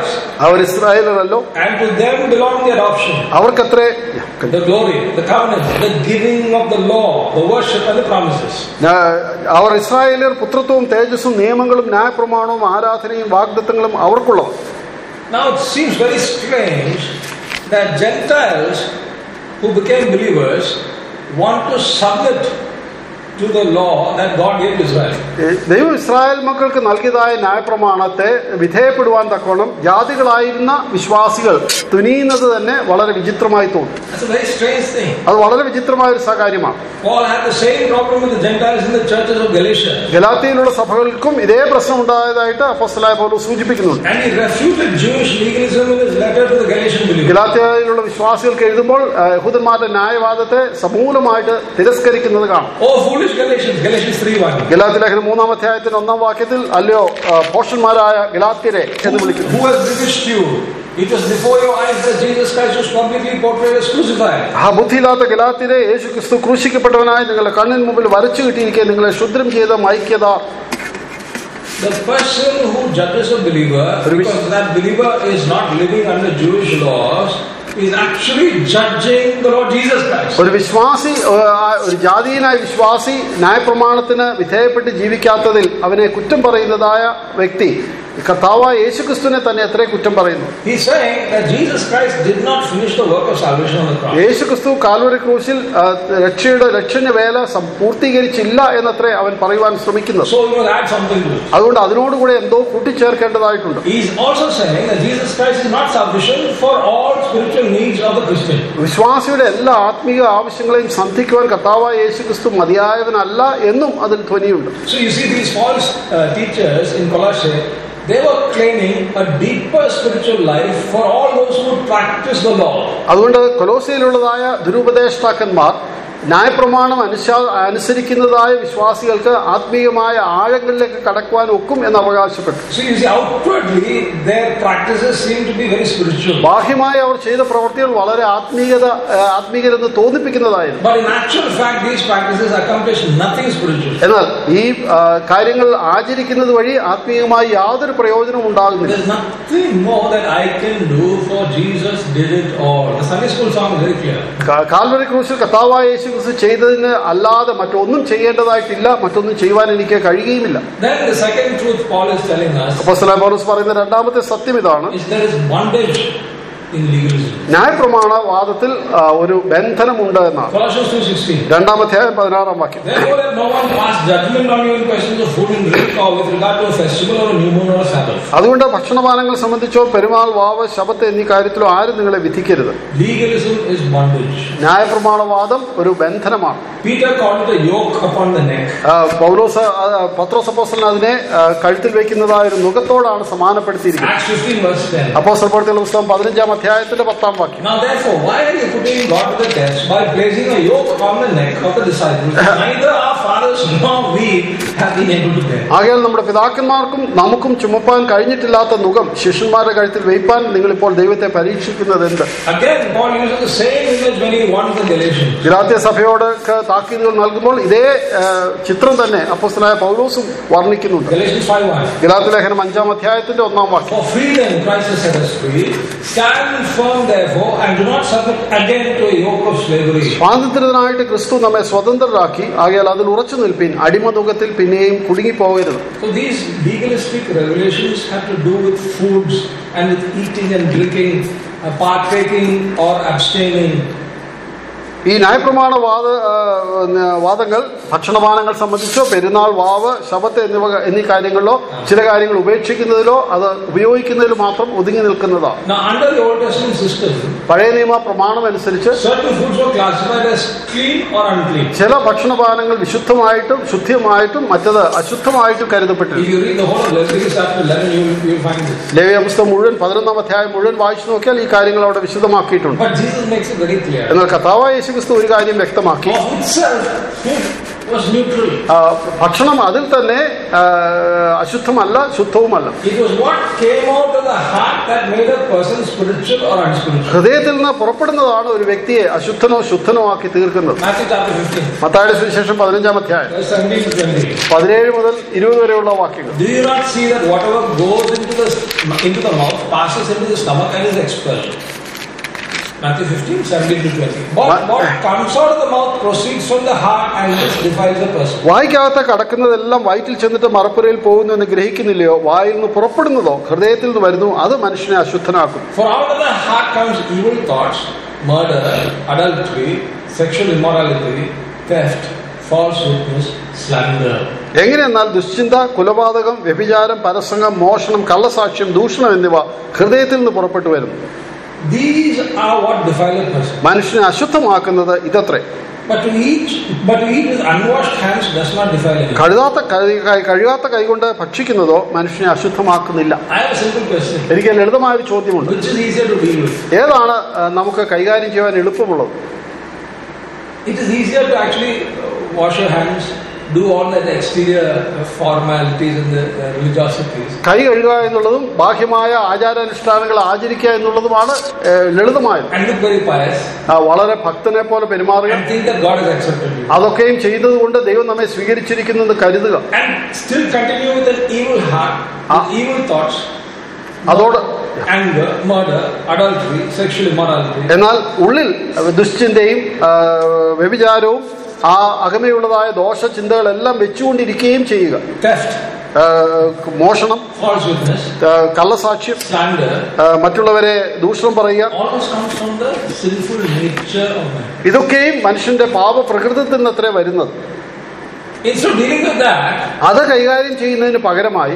അവർ ഇസ്രായേലരല്ലോ And to them belonged the adoption, അവർക്കത്രേ the glory, the covenant, the giving of the law, the worship, and the promises. ഞാ- അവർ ഇസ്രായേലിയർ പുത്രത്വവും തേജസ്സും നിയമങ്ങളും ന്യായപ്രമാണവും ആരാധനയും വാഗ്ദത്തങ്ങളും അവർക്കുള്ളവർ Now it seems very strange that Gentiles who became believers want to submit to the law that God gave to Israel. ഏ, ദൈവം Israel മക്കൾക്ക് നൽകിയതായ ന്യായപ്രമാണത്തെ വിധേയപ്പെടുവാൻ തക്കോണം ജാതികളായിരുന്ന വിശ്വാസികൾ തുനിയുന്നത് തന്നെ വളരെ വിചിത്രമായി തോന്നും That's a very strange thing. അത് വളരെ വിചിത്രമായ ഒരു കാര്യമാണ് Paul had the same problem with the Gentiles in the churches of Galatia. ഗലാത്തിയിലുള്ള സഭകൾക്കും ഇതേ പ്രശ്നം ഉണ്ടായതായിട്ട് അപ്പോസ്തലനായ പൗലോസ് സൂചിപ്പിക്കുന്നുണ്ട് And he refuted Jewish legalism in his letter to the Galatian believers. ഗലാത്തിയയിലുള്ള വിശ്വാസികൾക്ക് എഴുതുമ്പോൾ ആ, യഹൂദന്മാരുടെ ന്യായവാദത്തെ സമൂലമായിട്ട് തിരസ്കരിക്കുന്നത് കാണാം Oh, foolish Galatians, Galatians 3 1. ഗലാത്തി ലേഖനം മൂന്നാം അധ്യായത്തിന്റെ ഒന്നാം വാക്യത്തിൽ അല്ലയോ ആ, പോഷന്മാരായ ഗലാത്യരെ എന്ന് വിളിക്കുന്നു Who has bewitched you? It was before your eyes that Jesus Christ was publicly portrayed as crucified. ആ ബുദ്ധിയില്ലാത്ത ഗലാത്തിരെ യേശു ക്രിസ്തു ക്രൂശിക്കപ്പെട്ടവനായി നിങ്ങളുടെ കണ്ണിന് മുമ്പിൽ വരച്ചു കിട്ടിയിരിക്കെ നിങ്ങളെ ശുദ്രം ചെയ്ത മൈക്യത The person who judges a believer, because that believer is not living under Jewish laws, is actually judging the Lord Jesus Christ. ഒരു വിശ്വാസി ആ, ഒരു ജാതീയനായ വിശ്വാസി ന്യായപ്രമാണത്തിന് വിധേയപ്പെട്ട് ജീവിക്കാത്തതിൽ അവനെ കുറ്റം പറയുന്നതായ വ്യക്തി കർത്താവായ യേശുക്രിസ്തുവിനെ തന്നെ എത്ര കുറ്റം പറയുന്നു He's saying that Jesus Christ did not finish the work of salvation on the cross. യേശുക്രിസ്തു കാൽവരി ക്രൂശിൽ ആ, രക്ഷയുടെ രക്ഷന്റെ വേല സം- പൂർത്തീകരിച്ചില്ല എന്നത്രേ അവൻ പറയുവാൻ ശ്രമിക്കുന്നത് So you must add something to it. അതുകൊണ്ട് അതിനോടുകൂടെ എന്തോ കൂട്ടിച്ചേർക്കേണ്ടതായിട്ടുണ്ട് He's also saying that Jesus Christ is not sufficient for all spiritual needs of the Christian. വിശ്വാസിയുടെ എല്ലാ ആത്മീയ ആവശ്യങ്ങളെയും സന്ധിക്കുവാൻ കർത്താവായ യേശുക്രിസ്തു മതിയായവനല്ല എന്നും അതിൽ ധ്വനിയുണ്ട് So you see these false uh, teachers in Colossae, they were claiming a deeper spiritual life for all those who would practice the law. അതുകൊണ്ട് കൊലോസിയിലുള്ളതായ ദുരുപദേഷ്ടാക്കന്മാർ ന്യായപ്രമാണം അനുശാ അനുസരിക്കുന്നതായ വിശ്വാസികൾക്ക് ആത്മീയമായ ആഴങ്ങളിലേക്ക് കടക്കുവാൻ ഒക്കും എന്ന് അവകാശപ്പെട്ടു So you see, outwardly, their practices seem to be very spiritual. ബാഹ്യമായി അവർ ചെയ്ത പ്രവൃത്തികൾ വളരെ ആത്മീയത ആ, ആത്മീയരെന്ന് തോന്നിപ്പിക്കുന്നതായിരുന്നു But in actual fact, these practices accomplish nothing spiritual. എന്നാൽ ഈ ആ, കാര്യങ്ങൾ ആചരിക്കുന്നത് വഴി ആത്മീയമായി യാതൊരു പ്രയോജനവും ഉണ്ടാകുന്നില്ല There's nothing more that I can do for Jesus did it all. The Sunday school song is very clear. കാ- കാൽവരി ക്രൂശിൽ കർത്താവായ യേശു ക്രിസ്തു ചെയ്തതിന് അല്ലാതെ മറ്റൊന്നും ചെയ്യേണ്ടതായിട്ടില്ല മറ്റൊന്നും ചെയ്യുവാൻ എനിക്ക് കഴിയുകയില്ല Then the second truth Paul is telling us അപ്പോസ്തലനായ പൗലോസ് പറയുന്ന രണ്ടാമത്തെ സത്യം ഇതാണ് is there is bondage in legalism. ന്യായപ്രമാണ വാദത്തിൽ ആ, ഒരു ബന്ധനമുണ്ട് എന്നാണ് Colossians 2.16 രണ്ടാമധ്യായം പതിനാറാം വാക്യം Therefore, let no one pass judgment on you in questions of food and drink, or with regard to a festival or a new moon or a Sabbath. അതുകൊണ്ട് ഭക്ഷണപാനങ്ങൾ സംബന്ധിച്ചോ പെരുമാൾ വാവ് ശബത്ത് എന്നീ കാര്യത്തിലോ ആരും നിങ്ങളെ വിധിക്കരുത് Legalism is bondage. ന്യായപ്രമാണവാദം ഒരു ബന്ധനമാണ് Peter called it a yoke upon the neck. ആ, പൗലോസ് ആ, പത്രോസ് അപ്പോസ്തലൻ അതിനെ ആ, കഴുത്തിൽ വെക്കുന്നതായ ഒരു മുഖത്തോടാണ് സമാനപ്പെടുത്തിയിരിക്കുന്നത് Acts 15 verse 10. അപ്പോസ്തല പ്രവൃത്തികളുടെ പുസ്തകം പതിനഞ്ചാം അധ്യായത്തിന്റെ പത്താം വാക്യം Now therefore, why are you putting God to the test by placing a yoke on the neck of the disciples? Neither our fathers nor we have been able to bear. ആകയാൽ നമ്മുടെ പിതാക്കന്മാർക്കും നമുക്കും ചുമപ്പാൻ കഴിഞ്ഞിട്ടില്ലാത്ത മുഖം ശിഷ്യന്മാരുടെ കഴുത്തിൽ വെയ്പ്പാൻ നിങ്ങളിപ്പോൾ ദൈവത്തെ പരീക്ഷിക്കുന്നത് എന്ത് Again, Paul uses the same image when he warns the Galatians. Galatia സഭയോട് താക്കീതുകൾ നൽകുമ്പോൾ ഇതേ ആ, ചിത്രം തന്നെ അപ്പോസ്തലനായ പൗലോസും വർണ്ണിക്കുന്നുണ്ട് Galatians 5 1. ഗലാത്യ ലേഖനം അഞ്ചാം അധ്യായത്തിന്റെ ഒന്നാം വാക്യം For freedom Christ has set us free. Stand firm therefore and do not submit again to a yoke of slavery. സ്വാതന്ത്ര്യത്തിനായിട്ട് ക്രിസ്തു നമ്മെ സ്വതന്ത്രരാക്കി ആകയാൽ അതിൽ ഉറച്ചു നിൽപ്പീൻ അടിമതുകത്തിൽ പിന്നെയും കുടുങ്ങിപ്പോകരുത് So these legalistic revelations have to do with foods and with eating and drinking, uh, partaking or abstaining. ഈ ന്യായപ്രമാണ വാദ ആ, വാദങ്ങൾ ഭക്ഷണപാനങ്ങൾ സംബന്ധിച്ചോ പെരുന്നാൾ വാവ് ശബത്ത് എന്നിവ എന്നീ കാര്യങ്ങളിലോ ചില കാര്യങ്ങൾ ഉപേക്ഷിക്കുന്നതിലോ അത് ഉപയോഗിക്കുന്നതിലോ മാത്രം ഒതുങ്ങി നിൽക്കുന്നതാണ് Now under the Old Testament system, പഴയ നിയമ പ്രമാണം അനുസരിച്ച് certain foods were classified as clean or unclean. ചില ഭക്ഷണപാനങ്ങൾ വിശുദ്ധമായിട്ടും ശുദ്ധിയുമായിട്ടും മറ്റത് അശുദ്ധമായിട്ടും കരുതപ്പെട്ടിരുന്നു If you read the whole of Leviticus chapter 11, you will, you will find this. ലേവ്യ പുസ്തകം മുഴുവൻ പതിനൊന്നാം അധ്യായം മുഴുവൻ വായിച്ചു നോക്കിയാൽ ഈ കാര്യങ്ങൾ അവിടെ വിശദമാക്കിയിട്ടുണ്ട് But Jesus makes it very clear. എന്നാൽ കഥാവായ യേശുക്രിസ്തു ഒരു കാര്യം വ്യക്തമാക്കി Of itself, food was neutral. ആ, ഭക്ഷണം അതിൽ തന്നെ ആ, അശുദ്ധമല്ല ശുദ്ധവുമല്ല It was what came out of the heart that made a person spiritual or unspiritual. ഹൃദയത്തിൽ നിന്ന് പുറപ്പെടുന്നതാണ് ഒരു വ്യക്തിയെ അശുദ്ധനോ ശുദ്ധനോ ആക്കി തീർക്കുന്നത് Matthew chapter 15, മത്തായുടെ സുവിശേഷം പതിനഞ്ചാം അധ്യായം verse 17 to 20. പതിനേഴ് മുതൽ ഇരുപത് വരെയുള്ള വാക്യങ്ങൾ Do you not see that whatever goes into the into the mouth passes into the stomach and is expelled? Matthew 15, 17 to 20. What, what comes out of the mouth proceeds from the heart and this defiles the person. വായിക്കകത്ത് കടക്കുന്നതെല്ലാം വയറ്റിൽ ചെന്നിട്ട് മറപ്പുരയിൽ പോകുന്നു എന്ന് ഗ്രഹിക്കുന്നില്ലയോ വായിൽ നിന്ന് പുറപ്പെടുന്നതോ ഹൃദയത്തിൽ നിന്ന് വരുന്നു അത് മനുഷ്യനെ അശുദ്ധനാക്കും For out of the heart comes evil thoughts, murder, adultery, sexual immorality, theft, false witness, slander. എങ്ങനെയെന്നാൽ ദുശ്ചിന്ത കുലപാതകം വ്യഭിചാരം പരസംഗം മോഷണം കള്ളസാക്ഷ്യം ദൂഷണം എന്നിവ ഹൃദയത്തിൽ നിന്ന് പുറപ്പെട്ടു വരുന്നു These are what defile a person. മനുഷ്യനെ അശുദ്ധമാക്കുന്നത് ഇതത്രേ But to eat, but to eat with unwashed hands does not defile anyone. കഴുകാത്ത കൈ- കൈ- കഴുകാത്ത കൈകൊണ്ട് ഭക്ഷിക്കുന്നതോ മനുഷ്യനെ അശുദ്ധമാക്കുന്നില്ല I have a simple question. എനിക്ക് ലളിതമായ ഒരു ചോദ്യമുണ്ട് Which is easier to deal with? ഏതാണ് ആ, നമുക്ക് കൈകാര്യം ചെയ്യാൻ എളുപ്പമുള്ളത് It is easier to actually uh, wash your hands, do all that exterior uh, formalities and the uh, religiosities, കൈ കഴുകുക എന്നുള്ളതും ബാഹ്യമായ ആചാരാനുഷ്ഠാനങ്ങൾ ആചരിക്കുക എന്നുള്ളതുമാണ് ഏ, ലളിതമായത് and look very pious, ആ, വളരെ ഭക്തനെ പോലെ പെരുമാറുക and think that God has accepted you. അതൊക്കെയും ചെയ്യുന്നത് കൊണ്ട് ദൈവം നമ്മെ സ്വീകരിച്ചിരിക്കുന്നു എന്ന് കരുതുക And still continue with an evil heart, Ah. with evil thoughts, അതോട് anger, murder, adultery, sexual immorality. എന്നാൽ ഉള്ളിൽ ദുശ്ചിന്തയും ആ, വ്യഭിചാരവും ആ അകമയുള്ളതായ ദോഷചിന്തകളെല്ലാം വെച്ചുകൊണ്ടിരിക്കുകയും ചെയ്യുക theft, ആ, മോഷണം false witness, ആ, കള്ളസാക്ഷ്യം slander, ആ, മറ്റുള്ളവരെ ദൂഷണം പറയുക all this comes from the sinful nature of man. ഇതൊക്കെയും മനുഷ്യന്റെ പാപപ്രകൃതത്തിൽ നിന്നത്രേ വരുന്നത് Instead of dealing with that, അത് കൈകാര്യം ചെയ്യുന്നതിന് പകരമായി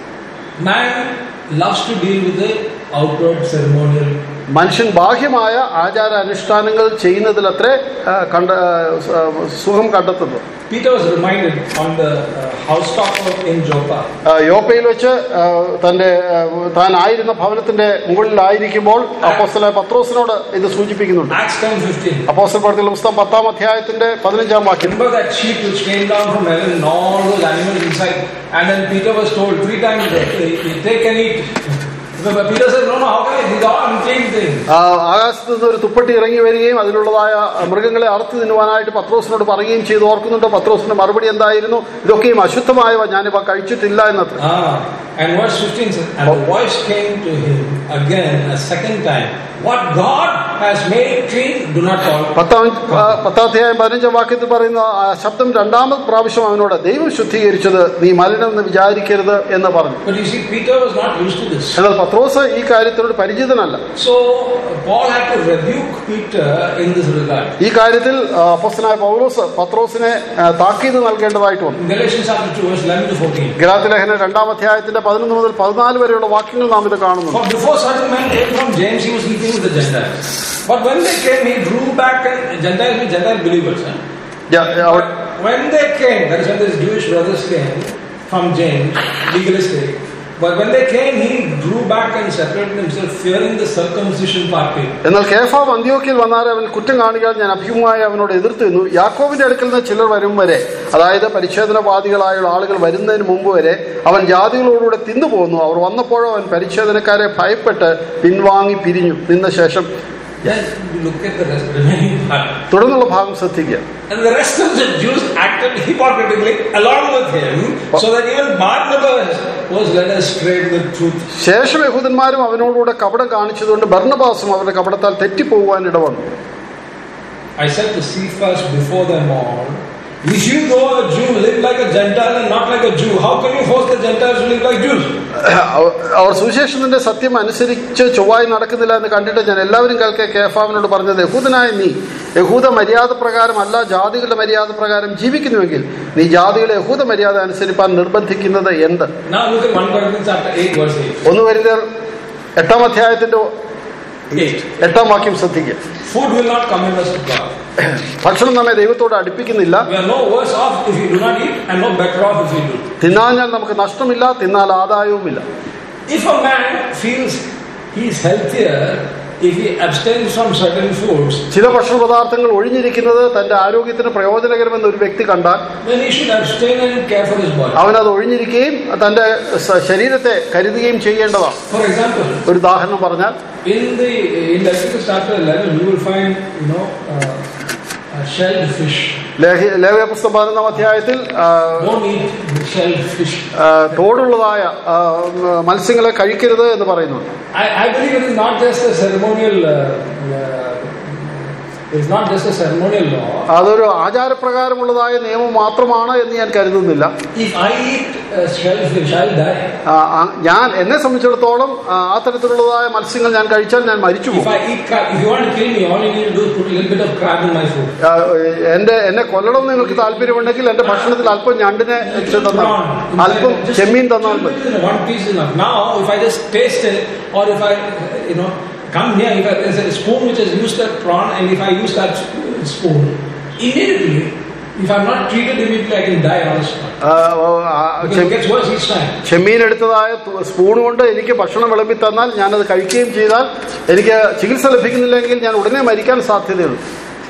man loves to deal with the outward ceremonial. മനുഷ്യൻ ബാഹ്യമായ ആചാര അനുഷ്ഠാനങ്ങൾ ചെയ്യുന്നതിലത്രേ ആ, കണ്ട ആ, ആ, സുഖം കണ്ടെത്തുന്നത് Peter was reminded on the uh, housetop of- in Joppa. ആ, യോപ്പയിൽ വെച്ച് ആ, തന്റെ ആ, താൻ ആയിരുന്ന ഭവനത്തിന്റെ മുകളിലായിരിക്കുമ്പോൾ അപ്പോസ്തല പത്രോസിനോട് ഇത് സൂചിപ്പിക്കുന്നുണ്ട് Acts 10 15. അപ്പോസ്റ്റൽ പ്രവർത്തികളുടെ പുസ്തകം പത്താം അധ്യായത്തിന്റെ പതിനഞ്ചാം വാക്യം Remember that sheep which came down from heaven and all those animals inside. And then Peter was told three times, "Eh, take and eat. But Peter said, no, no, how can I? These are all unclean things. ആ, ആകാശത്ത് നിന്ന് ഒരു തുപ്പട്ടി ഇറങ്ങി വരികയും അതിലുള്ളതായ മൃഗങ്ങളെ അറുത്ത് തിന്നുവാനായിട്ട് പത്രോസിനോട് പറയുകയും ചെയ്ത് ഓർക്കുന്നുണ്ട് പത്രോസിന്റെ മറുപടി എന്തായിരുന്നു ഇതൊക്കെയും അശുദ്ധമായവ ഞാനിവ കഴിച്ചിട്ടില്ല എന്നത്ര Ah, and verse 15 says, And the voice came to him again a second time. What God has made clean, do not call. പത്താം ആ, പത്താധ്യായം പതിനഞ്ചാം വാക്യത്തിൽ പറയുന്ന ആ ശബ്ദം രണ്ടാമത് പ്രാവശ്യം അവനോട് ദൈവം ശുദ്ധീകരിച്ചത് നീ മലിനമെന്ന് വിചാരിക്കരുത് എന്ന് പറഞ്ഞു But you see, Peter was not used to this. എന്നാൽ പത്രോസ് ഈ കാര്യത്തിനോട് പരിചിതനല്ല So Paul had to rebuke Peter in this regard. ഈ കാര്യത്തിൽ ആ, അപ്പോസ്തലനായ പൗലോസ് പത്രോസിനെ ആ, താക്കീത് നൽകേണ്ടതായിട്ട് വന്നു In Galatians chapter 2, verse 11 to 14. ഗലാത്തി ലേഖന രണ്ടാം അധ്യായത്തിന്റെ പതിനൊന്ന് മുതൽ പതിനാല് വരെയുള്ള വാക്യങ്ങൾ നാം ഇത് കാണുന്നു For before certain men came from James, he was eating with the Gentiles. But when they came, he drew back and Gentiles with Gentile believers. Huh? ജ- അവ- But when they came, that is when these Jewish brothers came from James, legalistic. But when they came, he drew back and separated himself, fearing the circumcision party. എന്നാൽ കേഫാവ് അന്ത്യോക്കിൽ വന്നാൽ അവൻ കുറ്റം കാണുക ഞാൻ അഭിമുഖമായി അവനോട് എതിർത്തു നിന്നു യാക്കോവിന്റെ അടുക്കൽ നിന്ന് ചിലർ വരും വരെ അതായത് പരിച്ഛേദനവാദികളായുള്ള ആളുകൾ വരുന്നതിന് മുമ്പ് വരെ അവൻ ജാതികളോടുകൂടെ തിന്നു പോന്നു അവർ വന്നപ്പോഴോ അവൻ പരിച്ഛേദനക്കാരെ ഭയപ്പെട്ട് പിൻവാങ്ങി പിരിഞ്ഞു നിന്ന ശേഷം Then you look at the rest, remaining part. തുടർന്നുള്ള ഭാഗം ശ്രദ്ധിക്കുക And the rest of the Jews acted hypocritically along with him, so that even Barnabas was led astray to the truth. ശേഷം യഹൂദന്മാരും അവനോടുകൂടെ കപടം കാണിച്ചതുകൊണ്ട് ഭർണബാസും അവരുടെ കപടത്താൽ തെറ്റിപ്പോകുവാൻ ഇടവന്നു I said to Cephas before them all, if you though a Jew live like a Gentile and not like a Jew, how can you force the Gentiles to live like Jews? അവ- അവർ സുവിശേഷത്തിന്റെ സത്യം അനുസരിച്ച് ചൊവ്വായി നടക്കുന്നില്ല എന്ന് കണ്ടിട്ട് ഞാൻ എല്ലാവരും കേൾക്കെ കേഫാവിനോട് പറഞ്ഞത് യഹൂദനായ നീ യഹൂദ മര്യാദ പ്രകാരമല്ല ജാതികളുടെ മര്യാദ പ്രകാരം ജീവിക്കുന്നുവെങ്കിൽ നീ ജാതികളെ യഹൂദ മര്യാദ അനുസരിപ്പാൻ നിർബന്ധിക്കുന്നത് എന്ത് Now look at 1 Corinthians chapter 8, verse 8. ഒന്ന് വരുന്നർ എട്ടാം അധ്യായത്തിന്റെ 8. എട്ടാം വാക്യം ശ്രദ്ധിക്കുക Food will not commend us to God. ഭക്ഷണം നമ്മെ ദൈവത്തോട് അടുപ്പിക്കുന്നില്ല We are no worse off if we do not eat, and no better off if we do. തിന്നാഞ്ഞാൽ നമുക്ക് നഷ്ടമില്ല തിന്നാൽ ആദായവുമില്ല If a man feels he is healthier if he abstains from certain foods, ചില ഭക്ഷണ പദാർത്ഥങ്ങൾ ഒഴിഞ്ഞിരിക്കുന്നത് തന്റെ ആരോഗ്യത്തിന് പ്രയോജനകരമെന്ന് ഒരു വ്യക്തി കണ്ടാൽ then he should abstain and care for his body. അവനത് ഒഴിഞ്ഞിരിക്കുകയും തന്റെ സ- ശരീരത്തെ കരുതുകയും ചെയ്യേണ്ടതാണ് For example, ഒരു ഉദാഹരണം പറഞ്ഞാൽ in the in Leviticus chapter 11, you will find, you know, uh, uh, shelled fish. Lekha- ലേവ്യ പുസ്തകം പതിനൊന്നാം അധ്യായത്തിൽ ആ, Don't eat the shelled fish. ആ, തോടുള്ളതായ ആ, മത്സ്യങ്ങളെ കഴിക്കരുത് എന്ന് പറയുന്നു I, I believe it is not just a ceremonial. Uh, uh, it's not just a ceremonial law. അതൊരു ആചാരപ്രകാരമുള്ളതായ നിയമം മാത്രമാണ് എന്ന് ഞാൻ കരുതുന്നില്ല If I eat uh, shellfish, I'll die. ആ, ആ, ഞാൻ എന്നെ സംബന്ധിച്ചിടത്തോളം ആ, ആ തരത്തിലുള്ളതായ മത്സ്യങ്ങൾ ഞാൻ കഴിച്ചാൽ ഞാൻ മരിച്ചു If പോകും I eat crab, if you want to kill me, all you need to do is put a little bit of crab in my food. ആ, എന്റെ എന്നെ കൊല്ലണം എന്ന് നിങ്ങൾക്ക് താല്പര്യമുണ്ടെങ്കിൽ എന്റെ ഭക്ഷണത്തിൽ അല്പം ഞണ്ടിനെ ഇട്ട് തന്നാൽ അല്പം ചെമ്മീൻ തന്നാൽ മതി Just one piece is enough. Now, if I just taste it, or if I, you know, come here, if I, there's a spoon which has used that prawn, and if I use that spoon, immediately, if I'm not treated immediately, I can die on the spot. ആ, ഓ, ആ, Because ചെ- it gets worse each time. ചെമ്മീൻ എടുത്തതായ തു- spoon കൊണ്ട് എനിക്ക് ഭക്ഷണം വിളമ്പി തന്നാൽ ഞാനത് കഴിക്കുകയും ചെയ്താൽ എനിക്ക് ചികിത്സ ലഭിക്കുന്നില്ലെങ്കിൽ ഞാൻ ഉടനെ മരിക്കാൻ സാധ്യതയുള്ളൂ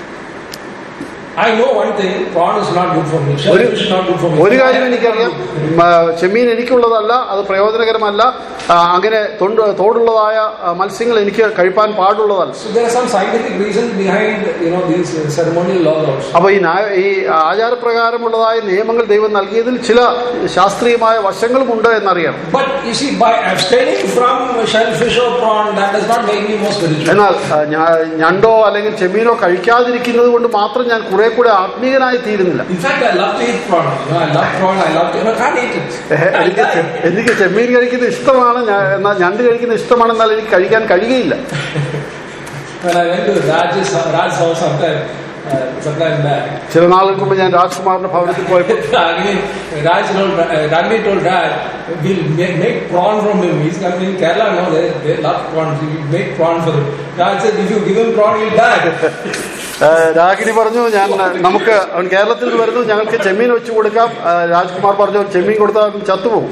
I know one thing, prawn is not good for me. ഒരു Shellfish is not good for me. ഒരു കാര്യം എനിക്കറിയാം മ, ചെമ്മീൻ എനിക്കുള്ളതല്ല അത് പ്രയോജനകരമല്ല ആ, അങ്ങനെ തൊണ്ട് തോടുള്ളതായ ആ, മത്സ്യങ്ങൾ എനിക്ക് കഴിപ്പാൻ പാടുള്ളതല്ല So there are some scientific reasons behind, you know, these uh, ceremonial laws also. അപ്പൊ ഈ ന്യായ- ഈ ആചാരപ്രകാരമുള്ളതായ നിയമങ്ങൾ ദൈവം നൽകിയതിൽ ചില ശാസ്ത്രീയമായ വശങ്ങളുമുണ്ട് എന്നറിയണം But you see, by abstaining from shellfish or prawn, that does not make me more spiritual. എന്നാൽ ആ, ഞാ- ഞണ്ടോ അല്ലെങ്കിൽ ചെമ്മീനോ കഴിക്കാതിരിക്കുന്നത് കൊണ്ട് മാത്രം ഞാൻ കുറെ കൂടെ ആത്മീയനായി തീരുന്നില്ല In fact, I love to eat prawn. You know, I love prawn. I love to, but I can't eat it. Uh, I എനിക്ക് ചെ- die. എനിക്ക് ചെമ്മീൻ കഴിക്കുന്നത് ഇഷ്ടമാണ് ഞാൻ എന്നാൽ ഞണ്ട് കഴിക്കുന്നത് ഇഷ്ടമാണ് എന്നാൽ എനിക്ക് കഴിക്കാൻ കഴിയുകയില്ല When I went to Raj's, Raj's house sometime, uh, sometime back, ചില നാളുകൾക്ക് മുമ്പ് ഞാൻ രാജ്കുമാറിന്റെ ഭവനത്തിൽ പോയപ്പോൾ Ragini, Raj told, uh, Ragini told Raj, we'll make, make prawn from him. He's coming in Kerala now, they, they love prawn. We make prawn for him. Raj said, if you give him prawn, he'll die. ഏഹ്, രാഗിണി പറഞ്ഞു ഞാൻ നമുക്ക് അവൻ കേരളത്തിൽ നിന്ന് വരുന്നു ഞങ്ങൾക്ക് ചെമ്മീൻ വെച്ച് കൊടുക്കാം ഏഹ്, രാജ്കുമാർ പറഞ്ഞു ചെമ്മീൻ കൊടുത്താൽ അവൻ ചത്തുപോകും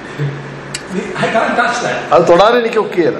I can't touch that. അത് തൊടാൻ എനിക്ക് ഒക്കെയല്ല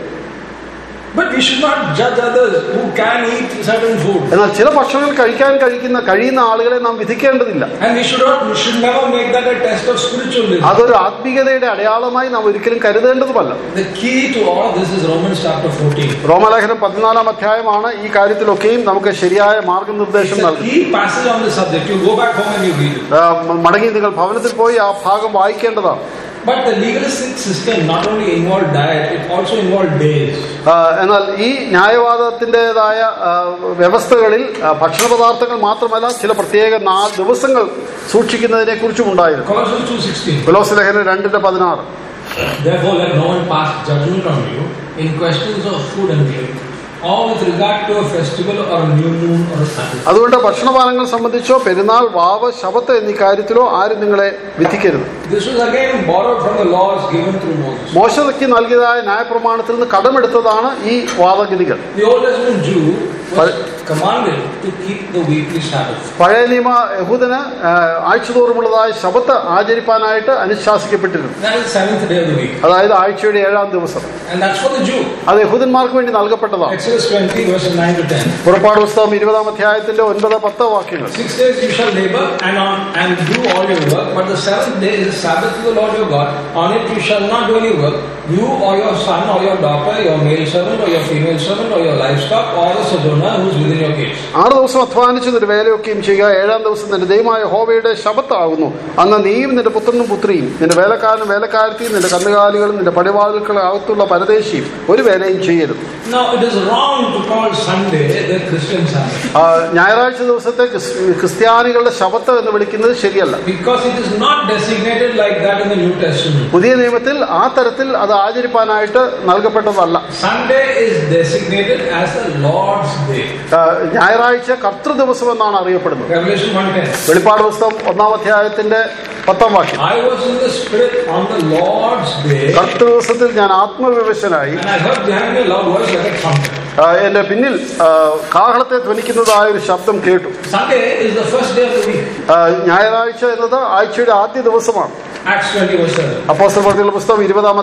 But we should not judge others who can eat certain food. എന്നാൽ ചില ഭക്ഷണങ്ങൾ കഴിക്കാൻ കഴിക്കുന്ന കഴിയുന്ന ആളുകളെ നാം വിധിക്കേണ്ടതില്ല And we should not, we should never make that a test of spiritualism. അതൊരു ആത്മീയതയുടെ അടയാളമായി നാം ഒരിക്കലും കരുതേണ്ടതുമല്ല The key to all of this is Romans chapter 14. റോമലേഖനം പതിനാലാം അധ്യായമാണ് ഈ കാര്യത്തിലൊക്കെയും നമുക്ക് ശരിയായ മാർഗനിർദ്ദേശം It's a നൽകും key passage on the subject. You go back home and you read it. ആ, മടങ്ങി നിങ്ങൾ ഭവനത്തിൽ പോയി ആ ഭാഗം വായിക്കേണ്ടതാണ് But the legalistic system not only involved diet, it also involved days. ആ, എന്നാൽ ഈ ന്യായവാദത്തിൻ്റെതായ ആ, വ്യവസ്ഥകളിൽ ആ, ഭക്ഷണ പദാർത്ഥങ്ങൾ മാത്രമല്ല ചില പ്രത്യേക നാല് ദിവസങ്ങൾ സൂക്ഷിക്കുന്നതിനെ കുറിച്ചും ഉണ്ടായിരുന്നു Colossians 2.16 ഫിലോസ് ലേഖനം രണ്ടിന്റെ പതിനാറ് Therefore let no one pass judgment on you in questions of food and drink, or with regard to a festival or a new moon or a Sabbath. അതുകൊണ്ട് ഭക്ഷണപാനങ്ങൾ സംബന്ധിച്ചോ പെരുന്നാൾ വാവ് ശബത്ത് എന്നീ കാര്യത്തിലോ ആരും നിങ്ങളെ വിധിക്കരുത് This was again borrowed from the laws given through Moses. മോശതയ്ക്ക് നൽകിയതായ ന്യായപ്രമാണത്തിൽ നിന്ന് കടമെടുത്തതാണ് ഈ വാദഗതികൾ The Old Testament Jew was commanded to keep the weekly Sabbath. പഴയ നിയമ യഹൂദന് ആ, ആഴ്ചതോറുമുള്ളതായ ശബത്ത് ആചരിപ്പാനായിട്ട് അനുശാസിക്കപ്പെട്ടിരുന്നു That is the seventh day of the week. അതായത് ആഴ്ചയുടെ ഏഴാം ദിവസം And that's for the Jew. അത് യഹൂദന്മാർക്ക് വേണ്ടി നൽകപ്പെട്ടതാണ് Exodus 20 verses 9 to 10. പുറപ്പാട് പുസ്തകം ഇരുപതാം അധ്യായത്തിന്റെ ഒൻപത് പത്ത് വാക്യങ്ങൾ Six days you shall labor and on and do all your work, but the seventh day is the Sabbath to the Lord your God. On it you shall not do any work, you or your son or your daughter, your male servant or your female servant or your livestock or the sojourner who is within your gates. ആറ് ദിവസം അധ്വാനിച്ച് നിന്റെ വേലയൊക്കെയും ചെയ്യുക ഏഴാം ദിവസം നിന്റെ ദൈവമായ ഹോവയുടെ ശബത്താകുന്നു അന്ന് നീയും നിന്റെ പുത്രനും പുത്രിയും നിന്റെ വേലക്കാരനും വേലക്കാരത്തിയും നിന്റെ കന്നുകാലികളും നിന്റെ പടിവാതിൽക്കളെ അകത്തുള്ള പരദേശിയും ഒരു വേലയും ചെയ്യരുത് Now it is wrong to call Sunday the Christian Sabbath ആ, ഞായറാഴ്ച ദിവസത്തെ ക്രിസ്- ക്രിസ്ത്യാനികളുടെ ശബത്ത് എന്ന് വിളിക്കുന്നത് ശരിയല്ല because it is not designated like that in the New Testament. പുതിയ നിയമത്തിൽ ആ തരത്തിൽ അത് ആചരിപ്പാനായിട്ട് നൽകപ്പെട്ടതല്ല Sunday is designated as the Lord's day. ആ, ഞായറാഴ്ച കർത്തൃ ദിവസം എന്നാണ് അറിയപ്പെടുന്നത് Revelation 1:10. വെളിപ്പാട് പുസ്തകം ഒന്നാം അധ്യായത്തിന്റെ പത്താം വാക്യം I was in the Spirit on the Lord's day. കർത്തൃ ദിവസത്തിൽ ഞാൻ ആത്മവിവശനായി And I heard behind me a loud voice like a trumpet. ആ, എന്റെ പിന്നിൽ ആ, കാഹളത്തെ ധ്വനിക്കുന്നതായ ഒരു ശബ്ദം കേട്ടു Sunday is the first day of the week. ആ, ഞായറാഴ്ച എന്നത് ആഴ്ചയുടെ ആദ്യ ദിവസമാണ് Acts 20 verse 7. അപ്പോസ്റ്റൽ പ്രവൃത്തികളുടെ പുസ്തകം ഇരുപതാം അധ്യായത്തിന്റെ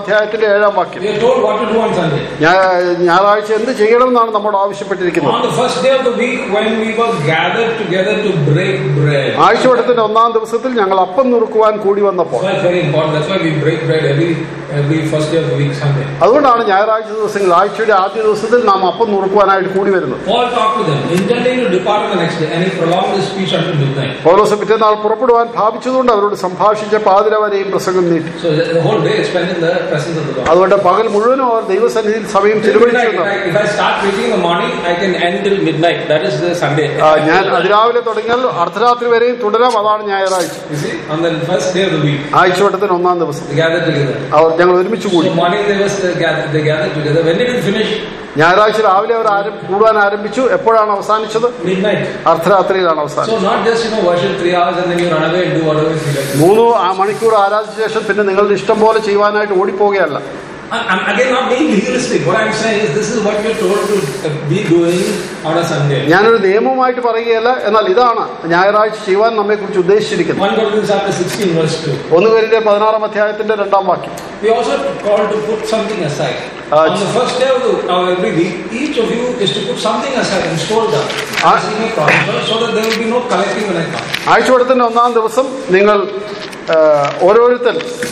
ഏഴാം വാക്യം We are told what to do on Sunday. ഞാ- ഞായറാഴ്ച എന്ത് ചെയ്യണമെന്നാണ് നമ്മോട് ആവശ്യപ്പെട്ടിരിക്കുന്നത് On the first day of the week, when we were gathered together to break bread. ആഴ്ചവട്ടത്തിന്റെ ഒന്നാം ദിവസത്തിൽ ഞങ്ങൾ അപ്പം നുറുക്കുവാൻ കൂടി വന്നപ്പോൾ So it's very important. That's why we break bread every every first day of the week, Sunday. അതുകൊണ്ടാണ് ഞായറാഴ്ച ദിവസങ്ങളിൽ ആഴ്ചയുടെ ആദ്യ ദിവസത്തിൽ നാം അപ്പം നുറുക്കുവാനായിട്ട് കൂടി വരുന്നത് Paul talked to them, intending to depart on the next day, and he prolonged his speech until midnight. പൗലോസ് പിറ്റേന്നാൾ പുറപ്പെടുവാൻ ഭാവിച്ചതുകൊണ്ട് അവരോട് സംഭാഷിച്ച പാതിര വരെയും പ്രസംഗം നീട്ടി So the, the whole day is spent in the presence of the Lord. അതുകൊണ്ട് പകൽ മുഴുവനും അവർ ദൈവസന്നിധിയിൽ സമയം Till midnight, ചെലവഴിച്ചു if, I, if I start preaching in the morning, I can end till midnight. That is the Sunday. ആ, ഞാൻ അതിരാവിലെ തുടങ്ങിയാൽ അർദ്ധരാത്രി വരെയും തുടരാം അതാണ് ഞായറാഴ്ച You see, on the first day of the week, ആഴ്ചവട്ടത്തിന് ഒന്നാം ദിവസം they gathered together. അവർ ഞങ്ങൾ ഒരുമിച്ച് കൂടി So morning they was they gathered, they gathered together. When did it finish? ഞായറാഴ്ച രാവിലെ അവർ ആരം- കൂടുവാൻ ആരംഭിച്ചു എപ്പോഴാണ് അവസാനിച്ചത് Midnight. അർദ്ധരാത്രിയിലാണ് അവസാനം So not just you know worship three hours and then you run away and do whatever you like. മൂന്ന് ആ മണിക്കൂർ ആരാധിച്ച ശേഷം പിന്നെ നിങ്ങളുടെ ഇഷ്ടം പോലെ ചെയ്യുവാനായിട്ട് ഓടിപ്പോവുകയല്ല I- I'm again not being legalistic. What I'm saying is this is what you're told to uh, be doing on a Sunday. ഞാനൊരു നിയമമായിട്ട് പറയുകയല്ല എന്നാൽ ഇതാണ് ഞായറാഴ്ച ചെയ്യുവാൻ നമ്മെ കുറിച്ച് ഉദ്ദേശിച്ചിരിക്കുന്നത് 1 Corinthians chapter 16 verse 2. ഒന്ന് പേരിന്റെ പതിനാറാം അധ്യായത്തിന്റെ രണ്ടാം വാക്യം We also called to put something aside. Uh, on the first day of, the, of every week, each of you is to put something aside and store down. Uh, As you may prosper, so that there will be no collecting when I come. ആഴ്ചവട്ടത്തിന്റെ ഒന്നാം ദിവസം നിങ്ങൾ ആ, ഓരോരുത്തർ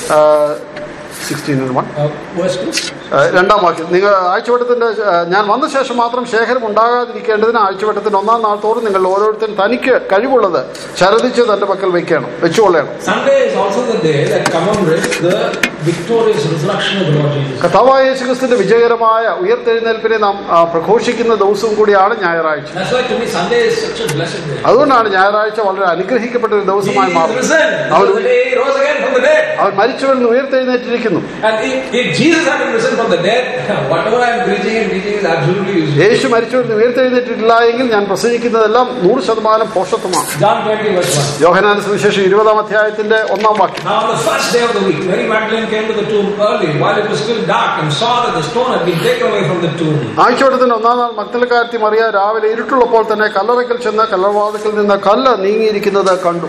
sixteen one Uh, verse 2. ആ, രണ്ടാം വാക്യം നിങ്ങൾ ആഴ്ചവട്ടത്തിന്റെ ആ, ഞാൻ വന്ന ശേഷം മാത്രം ശേഖരം ഉണ്ടാകാതിരിക്കേണ്ടതിന് ആഴ്ചവട്ടത്തിന്റെ ഒന്നാം നാൾ തോറും നിങ്ങൾ ഓരോരുത്തരും തനിക്ക് കഴിവുള്ളത് ചരതിച്ച് തന്റെ പക്കൽ വെക്കണം വെച്ചുകൊള്ളണം Sunday is also the day that commemorates the victorious resurrection of the Lord Jesus. കഥാവായ യേശുക്രിസ്തുവിന്റെ വിജയകരമായ ഉയർത്തെഴുന്നേൽപ്പിനെ നാം ആ, പ്രഘോഷിക്കുന്ന ദിവസവും കൂടിയാണ് ഞായറാഴ്ച That's why to me Sunday is such a blessed day. അതുകൊണ്ടാണ് ഞായറാഴ്ച വളരെ അനുഗ്രഹിക്കപ്പെട്ട ഒരു He ദിവസമായി is മാറുന്നത് risen. This is the day he rose again from the dead. അവൻ മരിച്ചവരിൽ നിന്ന് ഉയർത്തെഴുന്നേറ്റിരിക്കുന്നു And if, if Jesus hadn't risen from the dead, whatever I am preaching and teaching is absolutely useless. യേശു മരിച്ചവരിൽ നിന്ന് ഉയർത്തെഴുന്നേറ്റിട്ടില്ല എങ്കിൽ ഞാൻ പ്രസംഗിക്കുന്നതെല്ലാം നൂറ് ശതമാനം പോഷത്വമാണ് John 20 verse 1. യോഹനാന സുവിശേഷം ഇരുപതാം അധ്യായത്തിന്റെ ഒന്നാം വാക്യം Now on the first day of the week, Mary Magdalene came to the tomb early while it was still dark and saw that the stone had been taken away from the tomb. ആഴ്ചവട്ടത്തിന്റെ ഒന്നാം നാൾ മക്തലക്കാരത്തി മറിയ രാവിലെ ഇരുട്ടുള്ളപ്പോൾ തന്നെ കല്ലറയ്ക്കൽ ചെന്ന് കല്ലറവാതിക്കൽ നിന്ന് കല്ല് നീങ്ങിയിരിക്കുന്നത് കണ്ടു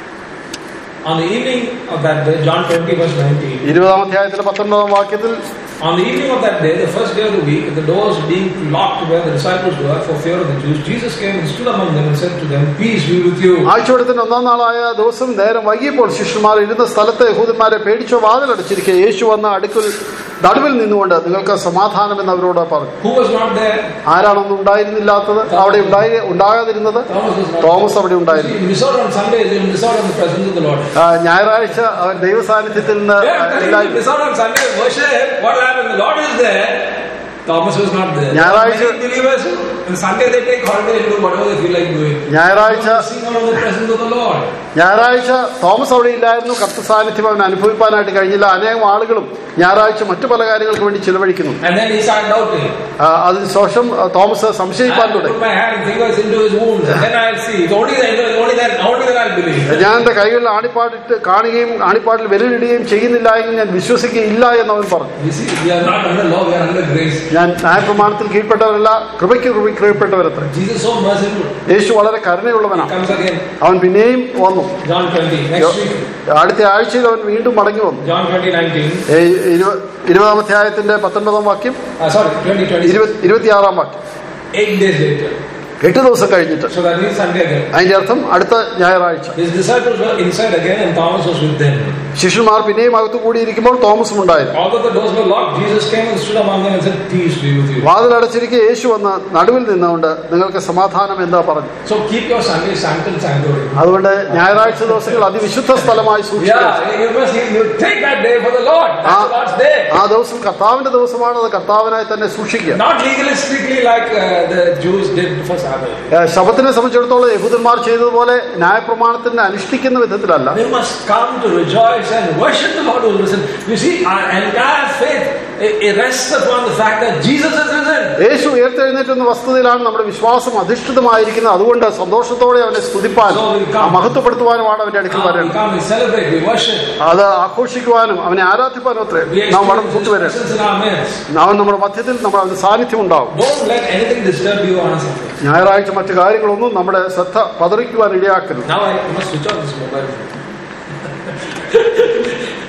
On the evening of that day, John 20 verse 19, ഇരുപതാം അധ്യായത്തിന്റെ പത്തൊൻപതാം വാക്യത്തിൽ on the evening of that day, the first day of the week, the doors being locked where the disciples were for fear of the Jews, Jesus came and stood among them and said to them, Peace be with you. ആഴ്ചവട്ടത്തിന്റെ ഒന്നാം നാളായ ദിവസം നേരം വൈകിയപ്പോൾ ശിഷ്യന്മാർ ഇരുന്ന സ്ഥലത്ത് യഹൂദന്മാരെ പേടിച്ചോ വാതിലടച്ചിരിക്കെ യേശു വന്ന അടുക്കൽ നടുവിൽ നിന്നുകൊണ്ട് നിങ്ങൾക്ക് സമാധാനം എന്ന് അവരോട് പറഞ്ഞു Who was not there? ആരാണൊന്നും ഉണ്ടായിരുന്നില്ലാത്തത് അവിടെ ഉണ്ടായി ഉണ്ടാകാതിരുന്നത് Thomas was not തോമസ് അവിടെ ഉണ്ടായിരുന്നു You miss out on Sundays, you miss out on the presence of the Lord. ആ, ഞായറാഴ്ച അവൻ ദൈവസാന്നിധ്യത്തിൽ നിന്ന് Yeah, I'm telling you, ഇല്ലായിരുന്നു miss out on Sunday worship. What happened? The Lord is there. Thomas was not there. ഞായറാഴ്ച- Many believers, on Sunday they take holiday and do whatever they feel like doing. ഞായറാഴ്ച Missing out on the presence of the Lord. ഞായറാഴ്ച Thomas അവിടെ ഇല്ലായിരുന്നു കർത്ത സാന്നിധ്യം അവൻ അനുഭവിപ്പാനായിട്ട് കഴിഞ്ഞില്ല അനേകം ആളുകളും ഞായറാഴ്ച മറ്റു പല കാര്യങ്ങൾക്ക് വേണ്ടി ചിലവഴിക്കുന്നു And then he started doubting. ആ, അതിനുശേഷം ആ, തോമസ് സംശയിപ്പാൻ I will തുടങ്ങി put my hand and fingers into his wounds, and then I'll see. It's only then, only then, only then I'll believe. ഞാൻ എന്റെ കൈകളിൽ ആണിപ്പാടിട്ട് കാണുകയും ആണിപ്പാടിൽ വിരലിടുകയും ചെയ്യുന്നില്ല എങ്കിൽ ഞാൻ വിശ്വസിക്കുകയില്ല എന്ന് അവൻ പറഞ്ഞു You see, we are not under law, we are under grace. ഞാൻ ന്യായപ്രമാണത്തിൽ കീഴ്പ്പെട്ടവരല്ല കൃപയ്ക്ക് കൃപ കീഴ്പ്പെട്ടവരത്രേ Jesus so merciful. യേശു വളരെ കരുണയുള്ളവനാണ് Comes again. അവൻ പിന്നെയും വന്നു John 20. Next week, അടുത്ത ആഴ്ചയിൽ അവൻ വീണ്ടും മടങ്ങി വന്നു John 20, 19. ഏ, ഇരുപ- ഇരുപതാം അധ്യായത്തിന്റെ പത്തൊൻപതാം വാക്യം Uh, sorry, 20, 20. ഇരുപത്- ഇരുപത്തിയാറാം വാക്യം Eight days later. എട്ട് ദിവസം കഴിഞ്ഞിട്ട് So that means Sunday again. അതിന്റെ അർത്ഥം അടുത്ത ഞായറാഴ്ച His disciples were inside again and Thomas was with them. ശിഷ്യന്മാർ പിന്നെയും അകത്തു കൂടിയിരിക്കുമ്പോൾ തോമസും ഉണ്ടായിരുന്നു Although the doors were locked, Jesus came and stood among them and said, Peace be with you. വാതിലടച്ചിരിക്കെ യേശു വന്ന് നടുവിൽ നിന്നുകൊണ്ട് നിങ്ങൾക്ക് സമാധാനം എന്താ പറഞ്ഞു So keep your Sunday sanctum sanctuary. അതുകൊണ്ട് ഞായറാഴ്ച ദിവസങ്ങൾ അതിവിശുദ്ധ സ്ഥലമായി സൂക്ഷിക്കുക Yeah, you must you take that day for the Lord. That's Ah. the Lord's day. ആ ദിവസം കർത്താവിന്റെ ദിവസമാണ് അത് കർത്താവിനായി തന്നെ സൂക്ഷിക്കുക Not legalistically like uh, the Jews did for Sabbath. ഏ, ശബത്തിനെ സംബന്ധിച്ചിടത്തോളം യഹൂദന്മാർ ചെയ്തതുപോലെ ന്യായപ്രമാണത്തിന് അനുഷ്ഠിക്കുന്ന വിധത്തിലല്ല They must come to rejoice and worship the Lord who is risen. You see, our entire faith it, it rests upon the fact that Jesus is risen. യേശു ഉയർത്തെഴുന്നേറ്റുന്ന വസ്തുതയിലാണ് നമ്മുടെ വിശ്വാസം അധിഷ്ഠിതമായിരിക്കുന്നത് അതുകൊണ്ട് സന്തോഷത്തോടെ അവനെ സ്തുതിപ്പാനും ആ മഹത്വപ്പെടുത്തുവാനുമാണ് അവന്റെ അടുക്കൽ Ah, we വരേണ്ടത് come, we celebrate, we worship. അത് ആഘോഷിക്കുവാനും അവനെ ആരാധിപ്പാനും അത്രേ We നാം വടം experience His കൂട്ടുവരേണ്ടത് presence in our midst. അവൻ നമ്മുടെ മധ്യത്തിൽ നമ്മൾ അവന്റെ സാന്നിധ്യം ഉണ്ടാവും Don't let anything disturb you on Sunday. ഞായറാഴ്ച മറ്റു കാര്യങ്ങളൊന്നും നമ്മുടെ ശ്രദ്ധ പതറിക്കുവാൻ ഇടയാക്കരുത് Now I must switch off this mobile phone.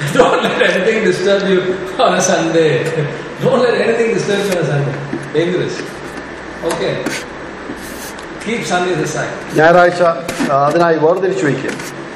Don't let anything disturb you on a Sunday. Don't let anything disturb you on a Sunday. Dangerous. Okay. Keep Sundays aside. ഞായറാഴ്ച ആ, അതിനായി വേർതിരിച്ചു വയ്ക്കുക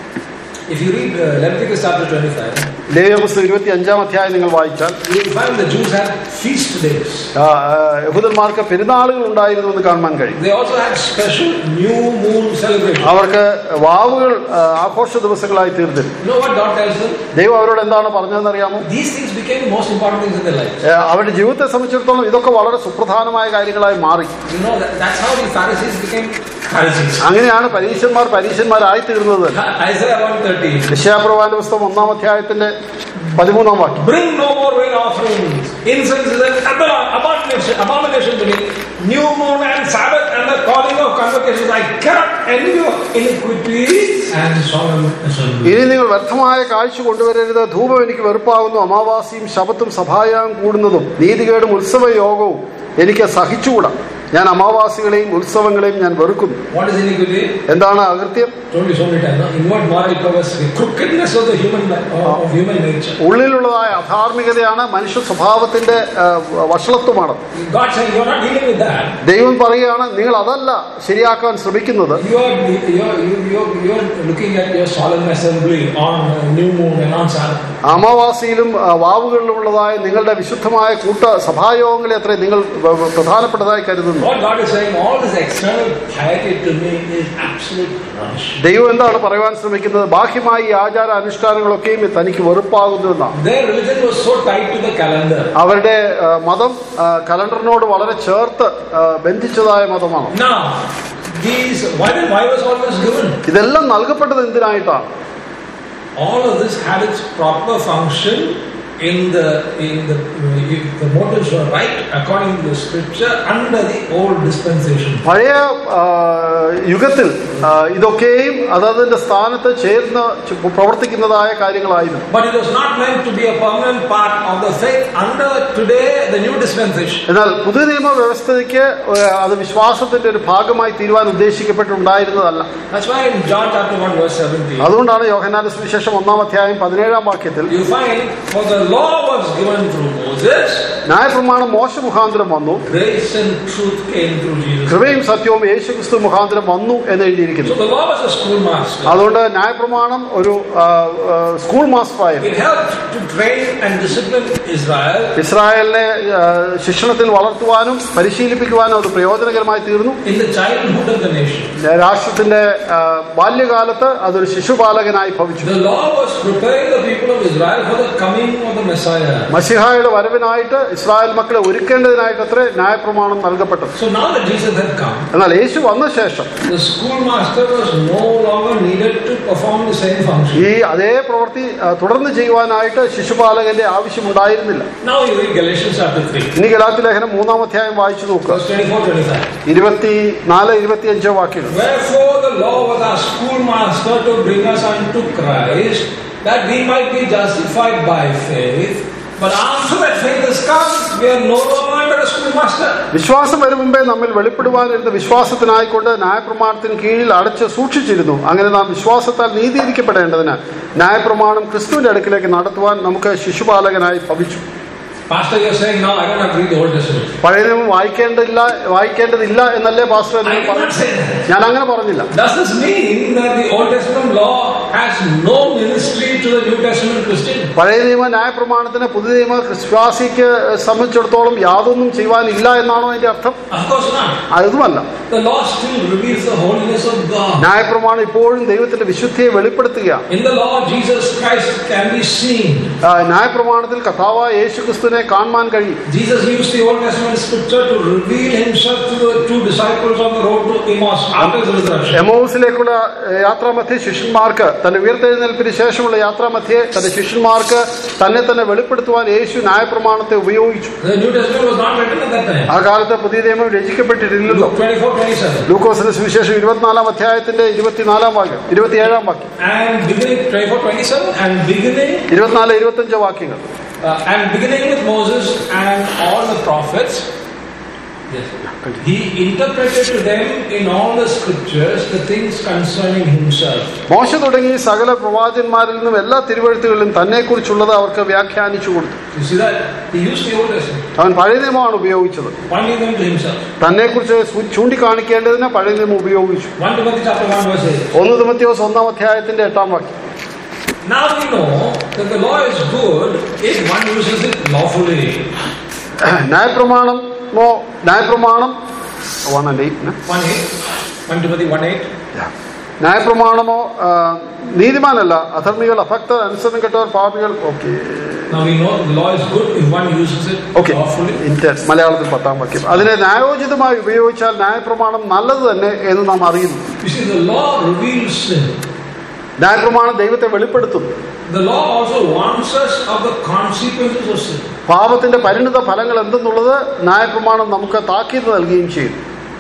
If you read uh, Leviticus chapter 25, ലേവ്യ പുസ്തകം ഇരുപത്തി അഞ്ചാം അധ്യായം നിങ്ങൾ വായിച്ചാൽ you will find the Jews had feast days. ആ, ആ, യഹൂദന്മാർക്ക് പെരുന്നാളുകൾ ഉണ്ടായിരുന്നു എന്ന് കാണാൻ കഴിയും They also had special new moon celebrations. അവർക്ക് വാവുകൾ ആ, ആഘോഷ ദിവസങ്ങളായി തീർന്നിരുന്നു You know what God tells them? ദൈവം അവരോട് എന്താണ് പറഞ്ഞതെന്ന് അറിയാമോ These things became the most important things in their life. ഏ, അവരുടെ ജീവിതത്തെ സംബന്ധിച്ചിടത്തോളം ഇതൊക്കെ വളരെ സുപ്രധാനമായ കാര്യങ്ങളായി മാറി You know, that, that's how the Pharisees became Pharisees. അങ്ങനെയാണ് പരീശന്മാർ പരീശന്മാരായി തീർന്നത് Isaiah 130. യശയാപ്രവാന്റെ പുസ്തകം ഒന്നാം അധ്യായത്തിന്റെ പതിമൂന്നാം വാക്യം Bring no more rain offerings. Incense is an abo- abomination, abomination to me. New moon and Sabbath and the calling of convocations. I cannot endure iniquities and solemn assembly. ഇനി നിങ്ങൾ വ്യർത്ഥമായ കാഴ്ച കൊണ്ടുവരരുത് ധൂപം എനിക്ക് വെറുപ്പാകുന്നു അമാവാസിയും ശബത്തും സഭായാഗം കൂടുന്നതും നീതികേടും ഉത്സവ യോഗവും എനിക്ക് സഹിച്ചുകൂടാ ഞാൻ അമാവാസികളെയും ഉത്സവങ്ങളെയും ഞാൻ വെറുക്കുന്നു What is iniquity? എന്താണ് അകൃത്യം Told you so many times. No? Inward moral perversity, crookedness of the human of human nature. ഉള്ളിലുള്ളതായ അധാർമികതയാണ് മനുഷ്യ സ്വഭാവത്തിന്റെ ആ, വഷളത്വമാണ് God saying you're not dealing with that. ദൈവം പറയുകയാണ് നിങ്ങൾ അതല്ല ശരിയാക്കാൻ ശ്രമിക്കുന്നത് You are you are you you are, you are looking at your solemn assembly on uh, new moon and on Sabbath. അമാവാസിയിലും ആ, വാവുകളിലുമുള്ളതായ നിങ്ങളുടെ വിശുദ്ധമായ കൂട്ട സഭായോഗങ്ങളെ അത്ര നിങ്ങൾ വ- വ- പ്രധാനപ്പെട്ടതായി കരുതുന്നു What God is saying, all this external piety to me is absolute rubbish. ദൈവം എന്താണ് പറയുവാൻ ശ്രമിക്കുന്നത് ബാഹ്യമായി ഈ ആചാര അനുഷ്ഠാനങ്ങളൊക്കെയും തനിക്ക് വെറുപ്പാകുന്നു എന്നാണ് Their religion was so tied to the calendar. അവരുടെ ആ, മതം ആ, കലണ്ടറിനോട് വളരെ ചേർത്ത് ആ, ബന്ധിച്ചതായ മതമാണ് Now, these why did why was all this given? ഇതെല്ലാം നൽകപ്പെട്ടത് എന്തിനായിട്ടാണ് All of this had its proper function in the in the if the motives were right according to the scripture under the old dispensation. പഴയ ആ, യുഗത്തിൽ ആ, ഇതൊക്കെയും അതതിന്റെ സ്ഥാനത്ത് ചേർന്ന് ചു- പ്രവർത്തിക്കുന്നതായ കാര്യങ്ങളായിരുന്നു But it was not meant to be a permanent part of the faith under today the new dispensation. എന്നാൽ പുതിയ നിയമ വ്യവസ്ഥയ്ക്ക് ആ, അത് വിശ്വാസത്തിന്റെ ഒരു ഭാഗമായി തീരുവാൻ ഉദ്ദേശിക്കപ്പെട്ടുണ്ടായിരുന്നതല്ല That's why in John chapter 1 verse 17 അതുകൊണ്ടാണ് യോഹനാന്റെ സുവിശേഷം ഒന്നാം അധ്യായം പതിനേഴാം വാക്യത്തിൽ you find for the law was given through Moses, ന്യായപ്രമാണം മോശ മുഖാന്തരം വന്നു grace and truth came through Jesus. കൃപയും സത്യവും യേശുക്രിസ്തു മുഖാന്തരം വന്നു എന്ന് എഴുതിയിരിക്കുന്നു So the law was a schoolmaster. അതുകൊണ്ട് ന്യായപ്രമാണം ഒരു ആ, ആ, സ്കൂൾ മാസ്റ്ററായിരുന്നു It helped to train and discipline Israel ഇസ്രായേലിനെ ആ, ശിക്ഷണത്തിൽ വളർത്തുവാനും പരിശീലിപ്പിക്കുവാനും അത് പ്രയോജനകരമായി തീർന്നു in the childhood of the nation. രാഷ്ട്രത്തിന്റെ ആ, ബാല്യകാലത്ത് അതൊരു ശിശുപാലകനായി ഭവിച്ചു The law was preparing the people of Israel for the coming of the Messiah. മസിഹായുടെ വരവിനായിട്ട് ഇസ്രായേൽ മക്കളെ ഒരുക്കേണ്ടതിനായിട്ട് അത്ര ന്യായപ്രമാണം നൽകപ്പെട്ടത് So now that Jesus had come, എന്നാൽ യേശു വന്ന ശേഷം the schoolmaster was no longer needed to perform the same function. ഈ അതേ പ്രവൃത്തി ആ, തുടർന്ന് ചെയ്യുവാനായിട്ട് ശിശുപാലകന്റെ ആവശ്യമുണ്ടായിരുന്നില്ല Now you read Galatians chapter 3, ഇനി ഗലാത്തി ലേഖനം മൂന്നാം അധ്യായം വായിച്ചു നോക്കുക verse 24 25. ഇരുപത്തി നാല് ഇരുപത്തിയഞ്ചോ വാക്യങ്ങൾ Wherefore the law was our schoolmaster to bring us unto Christ, that we might be justified by faith. But after that faith has come, we are no longer under a schoolmaster. വിശ്വാസം വരും മുമ്പേ നമ്മിൽ വെളിപ്പെടുവാനിരുന്ന വിശ്വാസത്തിനായിക്കൊണ്ട് ന്യായപ്രമാണത്തിന് കീഴിൽ അടച്ച് സൂക്ഷിച്ചിരുന്നു അങ്ങനെ നാം വിശ്വാസത്താൽ നീതിയിരിക്കപ്പെടേണ്ടതിന് ന്യായപ്രമാണം ക്രിസ്തുവിന്റെ അടുക്കിലേക്ക് നടത്തുവാൻ നമുക്ക് ശിശുപാലകനായി ഭവിച്ചു Pastor, you're saying, no, I don't have to read the Old Testament. പഴയ നിയമം വായിക്കേണ്ടില്ല വായിക്കേണ്ടതില്ല എന്നല്ലേ പാസ്റ്റർ I നിങ്ങൾ did not പറഞ്ഞു say that. ഞാൻ അങ്ങനെ പറഞ്ഞില്ല Does this mean that the Old Testament law has no ministry to the New Testament Christian? പഴയ നിയമ ന്യായപ്രമാണത്തിന് പുതിയ നിയമ വിശ്വാസിക്ക് സംബന്ധിച്ചിടത്തോളം യാതൊന്നും ചെയ്യുവാനില്ല എന്നാണോ അതിന്റെ അർത്ഥം Of course not. അതുമല്ല The law still reveals the holiness of God. ന്യായപ്രമാണം ഇപ്പോഴും ദൈവത്തിന്റെ വിശുദ്ധിയെ വെളിപ്പെടുത്തുകയാണ് In the law, Jesus Christ can be seen. ആ, ന്യായപ്രമാണത്തിൽ കഥാവായ യേശു ക്രിസ്തുവിനെ കാണുവാൻ കഴിയും Jesus used the Old Testament scripture to reveal himself to the two disciples on the road to Emmaus after his resurrection. എമോസിലേക്കുള്ള ഏഹ്, യാത്രാമധ്യേ ശിഷ്യന്മാർക്ക് തന്റെ ഉയർത്തെഴുന്നേൽപ്പിന് ശേഷമുള്ള യാത്രാമധ്യേ തന്റെ ശിഷ്യന്മാർക്ക് തന്നെ തന്നെ വെളിപ്പെടുത്തുവാൻ യേശു ന്യായപ്രമാണത്തെ ഉപയോഗിച്ചു The New Testament was not written at that time. ആ കാലത്ത് പുതിയ നിയമം രചിക്കപ്പെട്ടിട്ടില്ലല്ലോ Luke 24 27. ലൂക്കോസിന്റെ സുവിശേഷം ഇരുപത്തിനാലാം അധ്യായത്തിന്റെ ഇരുപത്തിനാലാം വാക്യം ഇരുപത്തിയേഴാം വാക്യം And beginning 24 27 and beginning ഇരുപത്തിനാല് ഇരുപത്തഞ്ചോ വാക്യങ്ങൾ uh, and beginning with Moses and all the prophets, Yes. He interpreted to them in all the scriptures the things concerning himself. മോശ തുടങ്ങി സകല പ്രവാചന്മാരിൽ നിന്നും എല്ലാ തിരുവഴുത്തുകളിലും തന്നെക്കുറിച്ചുള്ളത് അവർക്ക് വ്യാഖ്യാനിച്ചു കൊടുത്തു You see that? He used the Old Testament, അവൻ പഴയ നിയമമാണ് ഉപയോഗിച്ചത് pointing them to himself. തന്നെക്കുറിച്ച് സു- ചൂണ്ടിക്കാണിക്കേണ്ടതിന് പഴയ നിയമം ഉപയോഗിച്ചു 1 Timothy chapter 1 verse 8. ഒന്ന് തിമത്തിയോസ് ഒന്നാം അധ്യായത്തിന്റെ എട്ടാം വാക്യം Now we know that the law is good if one uses it lawfully. ന്യായപ്രമാണമോ ന്യായപ്രമാണം വൺ ആൻഡ് എയ്റ്റ് 1 8. 1 Timothy 1 8. ന്യായപ്രമാണമോ ആ, നീതിമാനല്ല അധർമ്മികൾ അഭക്തർ അനുസരണം കെട്ടവർ പാപികൾ okay Now we know the law is good if one uses it okay lawfully. മലയാളത്തിൽ പത്താം വാക്യം അതിനെ ന്യായോചിതമായി ഉപയോഗിച്ചാൽ ന്യായപ്രമാണം നല്ലത് തന്നെ എന്ന് നാം അറിയുന്നു You see, the law reveals sin. ന്യായപ്രമാണം ദൈവത്തെ വെളിപ്പെടുത്തുന്നു The law also warns us of the consequences of sin. പാപത്തിന്റെ പരിണിത ഫലങ്ങൾ എന്തെന്നുള്ളത് ന്യായപ്രമാണം നമുക്ക് താക്കീത് നൽകുകയും ചെയ്യും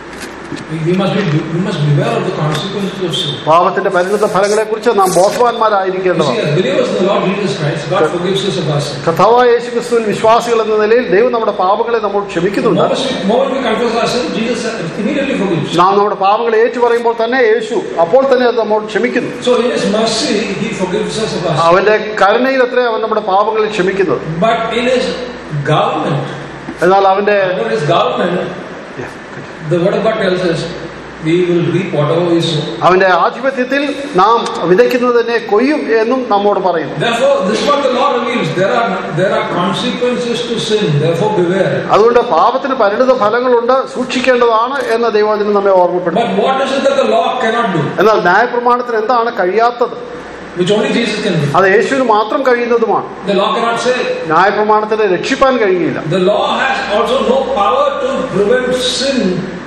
We we must be we must beware of the consequences of sin. പാപത്തിന്റെ പരിണിത ഫലങ്ങളെ കുറിച്ച് നാം You see, ബോധവാന്മാരായിരിക്കേണ്ടതാണ് as believers in the Lord Jesus Christ, God forgives us of our sin. കഥാവായ യേശു ക്രിസ്തുവിൽ വിശ്വാസികൾ എന്ന നിലയിൽ ദൈവം നമ്മുടെ പാപങ്ങളെ നമ്മൾ The ക്ഷമിക്കുന്നുണ്ട് moment we, moment we confess our sin, Jesus immediately forgives. നാം നമ്മുടെ പാപങ്ങളെ ഏറ്റു പറയുമ്പോൾ തന്നെ യേശു അപ്പോൾ തന്നെ അത് നമ്മൾ ക്ഷമിക്കുന്നു So in His mercy, He forgives us of our sin. അവന്റെ കരുണയിൽ അത്രേ അവൻ നമ്മുടെ പാപങ്ങളെ ക്ഷമിക്കുന്നത് But in His government, എന്നാൽ അവന്റെ under His government, the Word of God tells us we will reap whatever we sow. അവന്റെ ആധിപത്യത്തിൽ നാം വിതയ്ക്കുന്നതിനെ കൊയ്യും എന്നും നമ്മോട് പറയുന്നു Therefore, this is what the law reveals. There are there are consequences to sin. Therefore, beware. അതുകൊണ്ട് പാപത്തിന് പരിണിത ഫലങ്ങളുണ്ട് സൂക്ഷിക്കേണ്ടതാണ് എന്ന് ദൈവവചനം നമ്മെ ഓർമ്മപ്പെടുത്തും But what is it that the law cannot do? എന്നാൽ ന്യായപ്രമാണത്തിന് എന്താണ് കഴിയാത്തത് Which only Jesus can do. അത് യേശുവിന് മാത്രം കഴിയുന്നതുമാണ് The law cannot save. ന്യായപ്രമാണത്തിനെ രക്ഷിപ്പാൻ കഴിയില്ല The law has also no power to prevent sin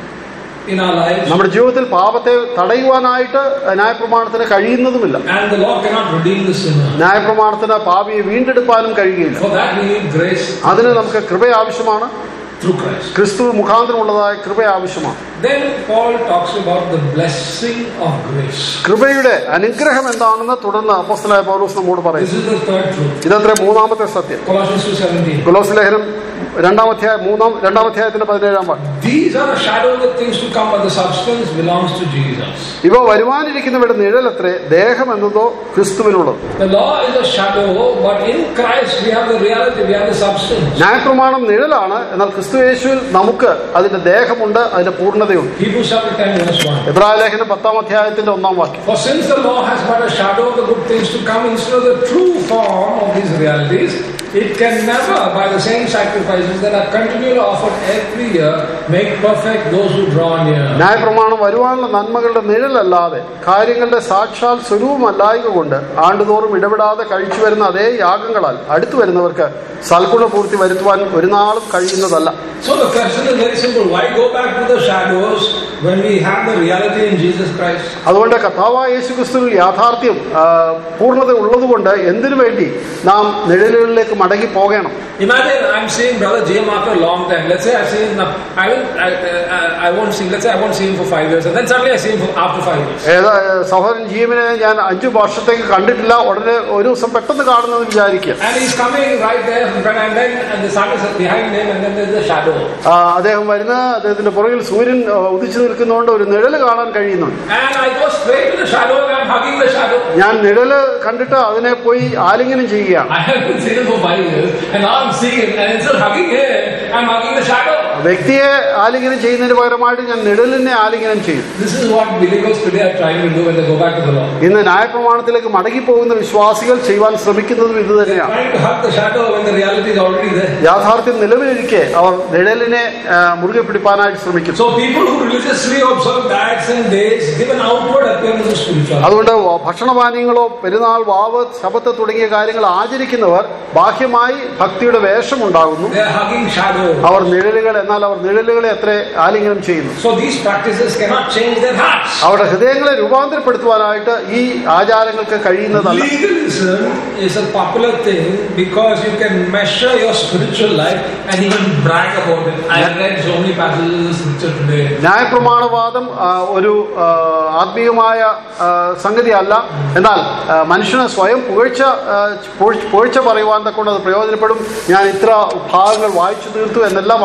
in our lives. നമ്മുടെ ജീവിതത്തിൽ പാപത്തെ തടയുവാനായിട്ട് ന്യായപ്രമാണത്തിന് കഴിയുന്നതുമില്ല And the law cannot redeem the sinner. ന്യായപ്രമാണത്തിന് പാപിയെ വീണ്ടെടുപ്പാനും കഴിയുകയില്ല For that we need grace അതിന് നമുക്ക് കൃപ ആവശ്യമാണ് through Christ. ക്രിസ്തു മുഖാന്തരമുള്ളതായ കൃപ ആവശ്യമാണ് Then Paul talks about the blessing of grace. കൃപയുടെ അനുഗ്രഹം എന്താണെന്ന് തുടർന്ന് അപ്പോസ്തലായ പൗലോസ് നമ്മോട് This പറയുന്നു is the third truth. ഇതത്ര മൂന്നാമത്തെ സത്യം Colossians 2.17. കൊലോസ് ലേഖനം രണ്ടാം അധ്യായം മൂന്നാം രണ്ടാം അധ്യായത്തിന്റെ പതിനേഴാം വാക്യം These are a shadow of the things to come, but the substance belongs to Jesus. ഇവ വരുവാനിരിക്കുന്നവരുടെ നിഴലത്രേ ദേഹം എന്നതോ ക്രിസ്തുവിനുള്ളത് The law is a shadow, but in Christ we have the reality, we have the substance. ന്യായപ്രമാണം നിഴലാണ് എന്നാൽ ക്രിസ്തു യേശുവിൽ നമുക്ക് അതിന്റെ ദേഹമുണ്ട് അതിന്റെ പൂർണ്ണതയുണ്ട് Hebrews chapter 10 verse 1. എബ്രായ ലേഖനം പത്താം അധ്യായത്തിന്റെ ഒന്നാം വാക്യം For since the law has but a shadow of the good things to come instead of the true form of these realities, it can never, by the same sacrifices that are continually offered every year, make perfect those who draw near. ന്യായപ്രമാണം വരുവാനുള്ള നന്മകളുടെ നിഴലല്ലാതെ കാര്യങ്ങളുടെ സാക്ഷാൽ സ്വരൂപമല്ലായക കൊണ്ട് ആണ്ടുതോറും ഇടപെടാതെ കഴിച്ചു വരുന്ന അതേ യാഗങ്ങളാൽ അടുത്തു വരുന്നവർക്ക് സൽഗുണപൂർത്തി വരുത്തുവാൻ ഒരു നാളും കഴിയുന്നതല്ല So the question is very simple. Why go back to the shadows when we have the reality in Jesus Christ? അതുകൊണ്ട് കഥാവായ യേശു ക്രിസ്തുവിൽ യാഥാർത്ഥ്യം ആ, പൂർണ്ണത ഉള്ളതുകൊണ്ട് എന്തിനു വേണ്ടി നാം നിഴലുകളിലേക്ക് മടങ്ങി പോകണം Imagine I'm seeing Brother Jim after a long time. Let's say I've seen him, I, will, I, I, I won't see, let's say I won't see him for five years, and then suddenly I see him for, after five years. ഏതാ സഹോദരൻ ജീവനെ ഞാൻ അഞ്ചു വർഷത്തേക്ക് കണ്ടിട്ടില്ല ഉടനെ ഒരു ദിവസം പെട്ടെന്ന് കാണുന്നത് വിചാരിക്കുക And he's coming right there in front, and then and the sun is behind him, and then there's the shadow. ആ, അദ്ദേഹം വരുന്ന അദ്ദേഹത്തിന്റെ പുറകിൽ സൂര്യൻ ആ, ഉദിച്ചു നിൽക്കുന്നതുകൊണ്ട് ഒരു നിഴല് കാണാൻ കഴിയുന്നുണ്ട് And I go straight to the shadow, and I'm hugging the shadow. ഞാൻ നിഴല് കണ്ടിട്ട് അതിനെ പോയി ആലിംഗനം ചെയ്യുകയാണ് I haven't seen him for five years, and now I'm seeing him, and instead of hugging him, I'm hugging the shadow. വ്യക്തിയെ ആലിംഗനം ചെയ്യുന്നതിന് പകരമായിട്ട് ഞാൻ നിഴലിനെ ആലിംഗനം ചെയ്യും This is what believers today are trying to do when they go back to the Lord. ഇന്ന് ന്യായപ്രമാണത്തിലേക്ക് മടങ്ങിപ്പോകുന്ന വിശ്വാസികൾ ചെയ്യുവാൻ ശ്രമിക്കുന്നതും ഇത് They're തന്നെയാണ് trying to hug the shadow when the reality is already there. യാഥാർത്ഥ്യം നിലവിലിരിക്കെ അവർ നിഴലിനെ ആ, മുറുകെ പിടിപ്പാനായിട്ട് ശ്രമിക്കുന്നു So people who religiously observe diets and days give an outward appearance of spirituality. അതുകൊണ്ട് ഭക്ഷണപാനീയങ്ങളോ പെരുന്നാൾ വാവ് ശബത്ത് തുടങ്ങിയ കാര്യങ്ങൾ ആചരിക്കുന്നവർ ബാഹ്യമായി ഭക്തിയുടെ വേഷമുണ്ടാകുന്നു They are hugging shadows. അവർ നിഴലുകൾ എന്നാൽ അവർ നിഴലുകളെ എത്ര ആലിംഗനം ചെയ്യുന്നു So these practices cannot change their hearts. അവരുടെ ഹൃദയങ്ങളെ രൂപാന്തരപ്പെടുത്തുവാനായിട്ട് ഈ ആചാരങ്ങൾക്ക് കഴിയുന്നതല്ല Legalism is a popular thing because you can measure your spiritual life and even brag about it. I read so many passages in the scripture today. ന്യായപ്രമാണവാദം ആ, ഒരു ആ, ആത്മീയമായ ആ, സംഗതിയല്ല എന്നാൽ ആ, മനുഷ്യന് സ്വയം പുകഴ്ച ആ, പുകഴ്ച- പുകഴ്ച പറയുവാൻ തക്കൊണ്ട് അത് പ്രയോജനപ്പെടും ഞാൻ ഇത്ര ഭാഗങ്ങൾ വായിച്ചു തീർത്തു എന്നെല്ലാം അവകാശപ്പെടും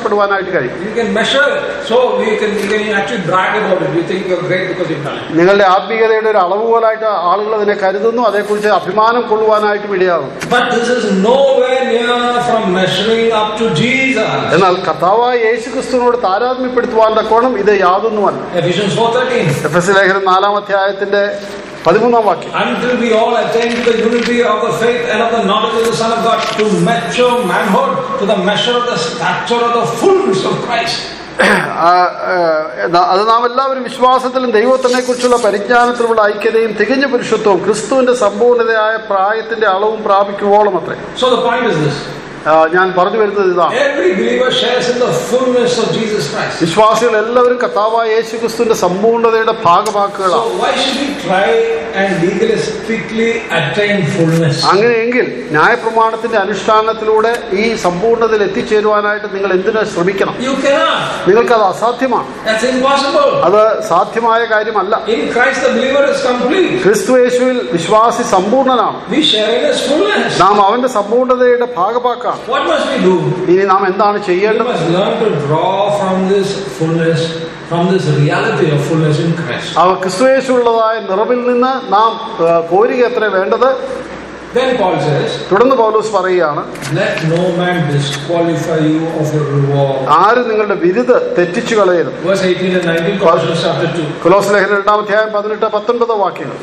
അവകാശപ്പെടുവാനായിട്ട് കഴിയും You can measure it. So you can, you can actually brag about it. You think you're great because you've done it. നിങ്ങളുടെ ആത്മീയതയുടെ ഒരു അളവുപോലായിട്ട് ആളുകൾ അതിനെ കരുതുന്നു അതേക്കുറിച്ച് അഭിമാനം കൊള്ളുവാനായിട്ട് ഇടയാകും But this is nowhere near from measuring up to Jesus. എന്നാൽ കർത്താവായ യേശു ക്രിസ്തുവിനോട് താരാത്മ്യപ്പെടുത്തുവാൻ തക്കോണം ഇത് യാതൊന്നുമല്ല Ephesians 4.13 എഫ് എസ് ലേഖനം നാലാം അധ്യായത്തിന്റെ പതിമൂന്നാം വാക്യം Until we all attain to the unity of the faith and of the knowledge of the Son of God, to mature manhood, to the measure of the stature of the fullness of Christ. ആ, ആ, ന- അത് നാം എല്ലാവരും വിശ്വാസത്തിലും ദൈവത്തിനെ കുറിച്ചുള്ള പരിജ്ഞാനത്തിലുള്ള ഐക്യതയും തികഞ്ഞ പുരുഷത്വവും ക്രിസ്തുവിന്റെ സമ്പൂർണതയായ പ്രായത്തിന്റെ അളവും പ്രാപിക്കുവോളം അത്രേ So the point is this. ആ, ഞാൻ പറഞ്ഞു വരുന്നത് ഇതാണ് Every believer shares in the fullness of Jesus Christ. വിശ്വാസികൾ എല്ലാവരും കർത്താവായ യേശു ക്രിസ്തുവിന്റെ സമ്പൂർണതയുടെ ഭാഗമാക്കുകളാണ് So why should we try and legalistically attain fullness? അങ്ങനെയെങ്കിൽ ന്യായപ്രമാണത്തിന്റെ അനുഷ്ഠാനത്തിലൂടെ ഈ സമ്പൂർണതയിൽ എത്തിച്ചേരുവാനായിട്ട് നിങ്ങൾ എന്തിനു ശ്രമിക്കണം You cannot. നിങ്ങൾക്കത് അസാധ്യമാണ് That's impossible. അത് സാധ്യമായ കാര്യമല്ല In Christ the believer is complete. ക്രിസ്തു യേശുവിൽ വിശ്വാസി സമ്പൂർണനാണ് We share in his fullness. നാം അവന്റെ സമ്പൂർണതയുടെ ഭാഗമാക്കാം What must we do? ഇനി നാം എന്താണ് We ചെയ്യേണ്ടത് must learn to draw from this fullness, from this reality of fullness in Christ. അവ ക്രിസ്തുയേശുള്ളതായ നിറവിൽ നിന്ന് നാം ആ, കോരുക എത്ര വേണ്ടത് Then Paul says, തുടർന്ന് പൗലോസ് പറയുകയാണ് Let no man disqualify you of your reward. ആരും നിങ്ങളുടെ വിരുത് തെറ്റിച്ചു കളയരുത് Verse 18 and 19, Colossians chapter 2. കുലോസ് ലേഖനം രണ്ടാം അധ്യായം പതിനെട്ട് പത്തൊൻപത് വാക്യങ്ങൾ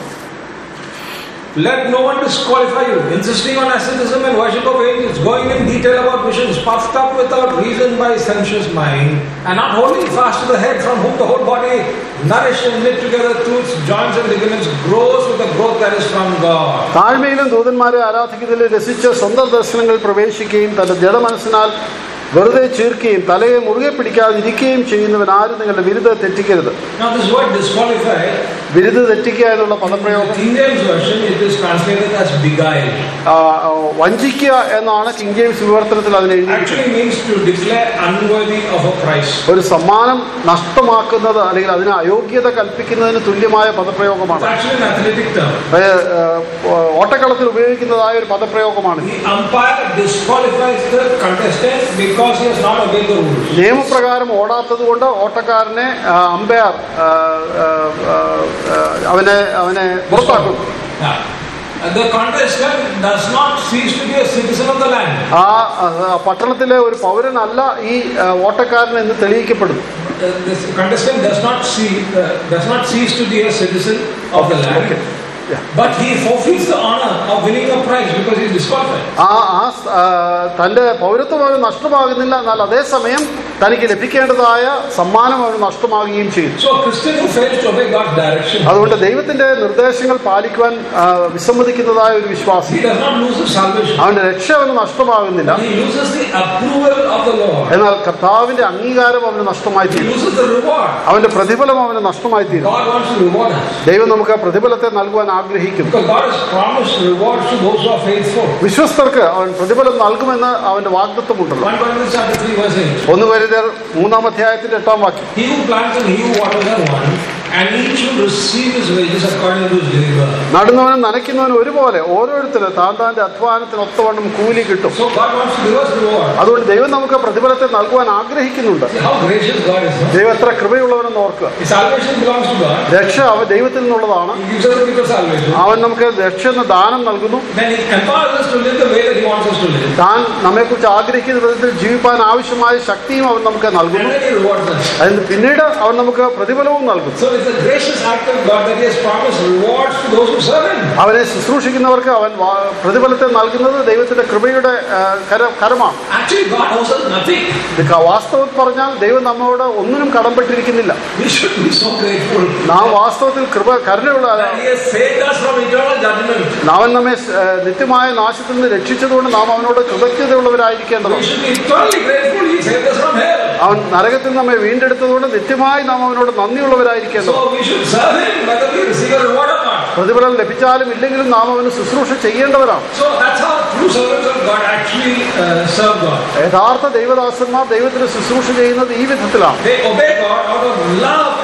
Let no one disqualify you, insisting on asceticism and worship of angels, going in detail about missions, puffed up without reason by sensuous mind, and not holding fast to the head, from whom the whole body, nourished and knit together through its joints and ligaments, grows with the growth that is from God. താഴ്മയിലും ദൂതന്മാരെ ആരാധിക്കുന്നതിൽ രസിച്ച് സ്വന്തം ദർശനങ്ങളിൽ പ്രവേശിക്കുകയും തന്റെ ജഡമനസ്സിനാൽ വെറുതെ ചീർക്കുകയും തലയെ മുറുകെ പിടിക്കാതിരിക്കുകയും ചെയ്യുന്നവൻ ആരും നിങ്ങളുടെ വിരുദ്ധ തെറ്റിക്കരുത് Now, this word disqualify, വിരുദ്ധ തെറ്റിക്കുക എന്നുള്ള പദപ്രയോഗം King James Version, it is translated as beguile. ആ, ആ, വഞ്ചിക്കുക എന്നാണ് കിങ് ജെയിംസ് വിവർത്തനത്തിൽ അതിനെ എഴുതിയിരിക്കുന്നത് Actually means to declare unworthy of a prize. ഒരു സമ്മാനം നഷ്ടമാക്കുന്നത് അല്ലെങ്കിൽ അതിന് അയോഗ്യത കൽപ്പിക്കുന്നതിന് തുല്യമായ It's പദപ്രയോഗമാണ് actually an athletic term. അത്, ആ, ഓട്ടക്കളത്തിൽ ഉപയോഗിക്കുന്നതായ ഒരു പദപ്രയോഗമാണ് The umpire disqualifies the contestant because he has not obeyed the rules. നിയമപ്രകാരം ഓടാത്തത് കൊണ്ട് ഓട്ടക്കാരനെ ആ, അമ്പയർ ആ, ആ, ആ, ആ, അവനെ അവനെ പുറത്താക്കുന്നു Yeah. And The contestant does not cease to be a citizen of the land. ആ ആ, പട്ടണത്തിലെ ഒരു പൗരനല്ല ഈ ആ, ഓട്ടക്കാരൻ എന്ന് തെളിയിക്കപ്പെടുന്നു Uh, This contestant does not see, uh, does not cease to be a citizen of the land, Okay. Yeah. but he forfeits the honor of winning a prize because he is disqualified. ആ ആ സ്- ആ, തന്റെ പൗരത്വം അവന് നഷ്ടമാകുന്നില്ല എന്നാൽ അതേസമയം തനിക്ക് ലഭിക്കേണ്ടതായ സമ്മാനം അവന് നഷ്ടമാകുകയും ചെയ്യും So, a Christian who fails to obey God's direction, അതുകൊണ്ട് ദൈവത്തിന്റെ നിർദ്ദേശങ്ങൾ പാലിക്കുവാൻ ആ, വിസമ്മതിക്കുന്നതായ ഒരു വിശ്വാസി he does not lose his salvation. അവന്റെ രക്ഷ അവന് നഷ്ടമാകുന്നില്ല He loses the approval of the Lord. എന്നാൽ കർത്താവിന്റെ അംഗീകാരം അവന് നഷ്ടമായി He തീരും loses the reward. അവന്റെ പ്രതിഫലം അവന് നഷ്ടമായി തീരും God wants to reward us. ദൈവം നമുക്ക് പ്രതിഫലത്തെ നൽകുവാൻ ആഗ്രഹിക്കുന്നു Because God has promised rewards to those who are faithful. വിശ്വസ്തർക്ക് അവൻ പ്രതിഫലം നൽകുമെന്ന് അവന്റെ വാഗ്ദത്വമുണ്ടല്ലോ 1 Corinthians chapter 3 verse 8. ഒന്ന് വരുതർ മൂന്നാം അധ്യായത്തിന്റെ എട്ടാം വാക്യം He who plants and he who waters are one, and each will receive his wages according to his labor. നടുന്നവനും നനയ്ക്കുന്നവനും ഒരുപോലെ ഓരോരുത്തരും താൻ താന്റെ അധ്വാനത്തിന് ഒത്തവണ്ണം കൂലി കിട്ടും So God wants to give us reward. അതുകൊണ്ട് ദൈവം നമുക്ക് പ്രതിഫലത്തെ നൽകുവാൻ ആഗ്രഹിക്കുന്നുണ്ട് See how gracious God is. No? ദൈവം എത്ര കൃപയുള്ളവനെന്ന് ഓർക്കുക His salvation belongs to God. രക്ഷ അവൻ ദൈവത്തിൽ നിന്നുള്ളതാണ് He gives us the gift of salvation. അവൻ നമുക്ക് രക്ഷ എന്ന ദാനം നൽകുന്നു Then he empowers us to live the way that he wants us to live. താൻ നമ്മെക്കുറിച്ച് ആഗ്രഹിക്കുന്ന വിധത്തിൽ ജീവിപ്പാൻ ആവശ്യമായ ശക്തിയും അവൻ നമുക്ക് And നൽകുന്നു then he rewards us. അതിന് പിന്നീട് അവൻ നമുക്ക് പ്രതിഫലവും നൽകുന്നു So it's a gracious act of God that he has promised rewards to those who serve him. അവനെ ശുശ്രൂഷിക്കുന്നവർക്ക് അവൻ വാ- പ്രതിഫലത്തെ നൽകുന്നത് ദൈവത്തിന്റെ കൃപയുടെ ആ, കര- കരമാണ് Actually, God owes us nothing. ഇത് ക- വാസ്തവത്തിൽ പറഞ്ഞാൽ ദൈവം നമ്മോട് ഒന്നിനും കടംപെട്ടിരിക്കുന്നില്ല We should be so grateful നാം വാസ്തവത്തിൽ കൃപ കരുണയുള്ള that he has saved us from eternal judgment. അവൻ നമ്മെ ആ, നിത്യമായ നാശത്തിൽ നിന്ന് രക്ഷിച്ചതുകൊണ്ട് നാം അവനോട് We കൃതജ്ഞതയുള്ളവരായിരിക്കേണ്ടതാണ് should be eternally grateful. He saved us from hell. അവൻ നരകത്തിൽ നമ്മെ വീണ്ടെടുത്തതുകൊണ്ട് നിത്യമായി നാം അവനോട് നന്ദിയുള്ളവരായിരിക്കേണ്ടത് So we should serve him whether we receive a reward or not. പ്രതിഫലം ലഭിച്ചാലും ഇല്ലെങ്കിലും നാം അവന് ശുശ്രൂഷ ചെയ്യേണ്ടവരാണ് So that's how true servants of God actually uh, serve God. യഥാർത്ഥ ദൈവദാസന്മാർ ദൈവത്തിന് ശുശ്രൂഷ ചെയ്യുന്നത് ഈ വിധത്തിലാണ് They obey God out of love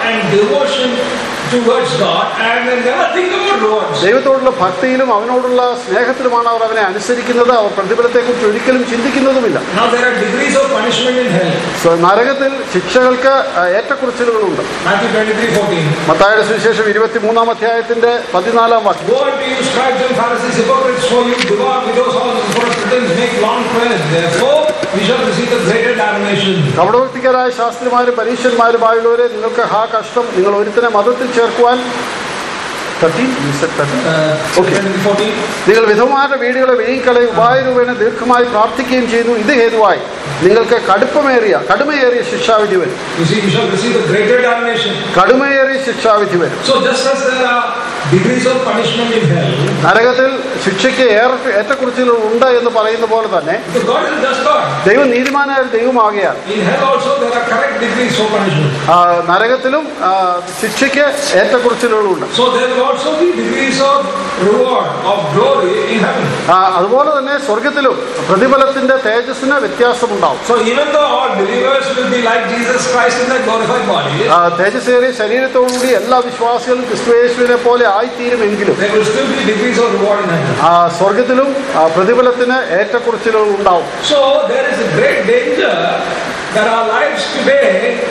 and devotion towards God and they never think about rewards. ദൈവത്തോടുള്ള ഭക്തിയിലും അവനോടുള്ള സ്നേഹത്തിലുമാണ് അവർ അവനെ അനുസരിക്കുന്നത് അവർ പ്രതിഫലത്തെക്കുറിച്ച് ഒരിക്കലും ചിന്തിക്കുന്നതുമില്ല Now there are degrees of punishment in hell. So നരകത്തിൽ ശിക്ഷകൾക്ക് ആ, ഏറ്റക്കുറിച്ചിലുകളുണ്ട് Matthew 23 14. മത്തായുടെ സുവിശേഷം ഇരുപത്തിമൂന്നാം അധ്യായത്തിന്റെ പതിനാലാം വാക്യം Woe unto you, scribes and Pharisees, hypocrites, for you devour widows' houses for pretense, make long prayers. Therefore, we shall receive the greater damnation. കപടഭക്തികരായ ശാസ്ത്രിമാരും പരീക്ഷന്മാരുമായുള്ളവരെ നിങ്ങൾക്ക് ഹാ കഷ്ടം നിങ്ങൾ ഒരുത്തനെ മതത്തിൽ ചേർക്കുവാൻ 13? You said 13? Uh, Okay. 23 14. നിങ്ങൾ വിധവമാരുടെ വീടുകളെ വിഴുങ്ങിക്കളയും ഉപായ രൂപേണ ദീർഘമായി പ്രാർത്ഥിക്കുകയും ചെയ്യുന്നു ഇത് ഹേതുവായി നിങ്ങൾക്ക് കടുപ്പമേറിയ കടുമയേറിയ ശിക്ഷാവിധി വരും You see, we shall receive the greater damnation. കടുമയേറിയ ശിക്ഷാവിധി വരും So, just as there are degrees of punishment in hell, നരകത്തിൽ ശിക്ഷയ്ക്ക് ഏറെ ഏറ്റക്കുറിച്ചുകൾ ഉണ്ട് എന്ന് പറയുന്ന പോലെ തന്നെ the God is just God. ദൈവം നീതിമാനായ ഒരു ദൈവമാകയാൽ In hell also, there are correct degrees for punishment. ആ, നരകത്തിലും ആ, ശിക്ഷയ്ക്ക് ഏറ്റക്കുറിച്ചിലുകളുണ്ട് So, there will also be degrees of reward, of glory in heaven. ആ, അതുപോലെ തന്നെ സ്വർഗത്തിലും പ്രതിഫലത്തിന്റെ തേജസ്സിന് വ്യത്യാസമുണ്ടാവും So, even though all believers will be like Jesus Christ in their glorified body, ആ, തേജസ്സേറിയ ശരീരത്തോടുകൂടി എല്ലാ വിശ്വാസികളും ക്രിസ്തുയേശുവിനെ പോലെ ആയിത്തീരുമെങ്കിലും there will still be degrees of reward in heaven. ആ, സ്വർഗത്തിലും ആ, പ്രതിഫലത്തിന് ഏറ്റക്കുറിച്ചിലുകൾ ഉണ്ടാവും So, there is a great danger that our lives today,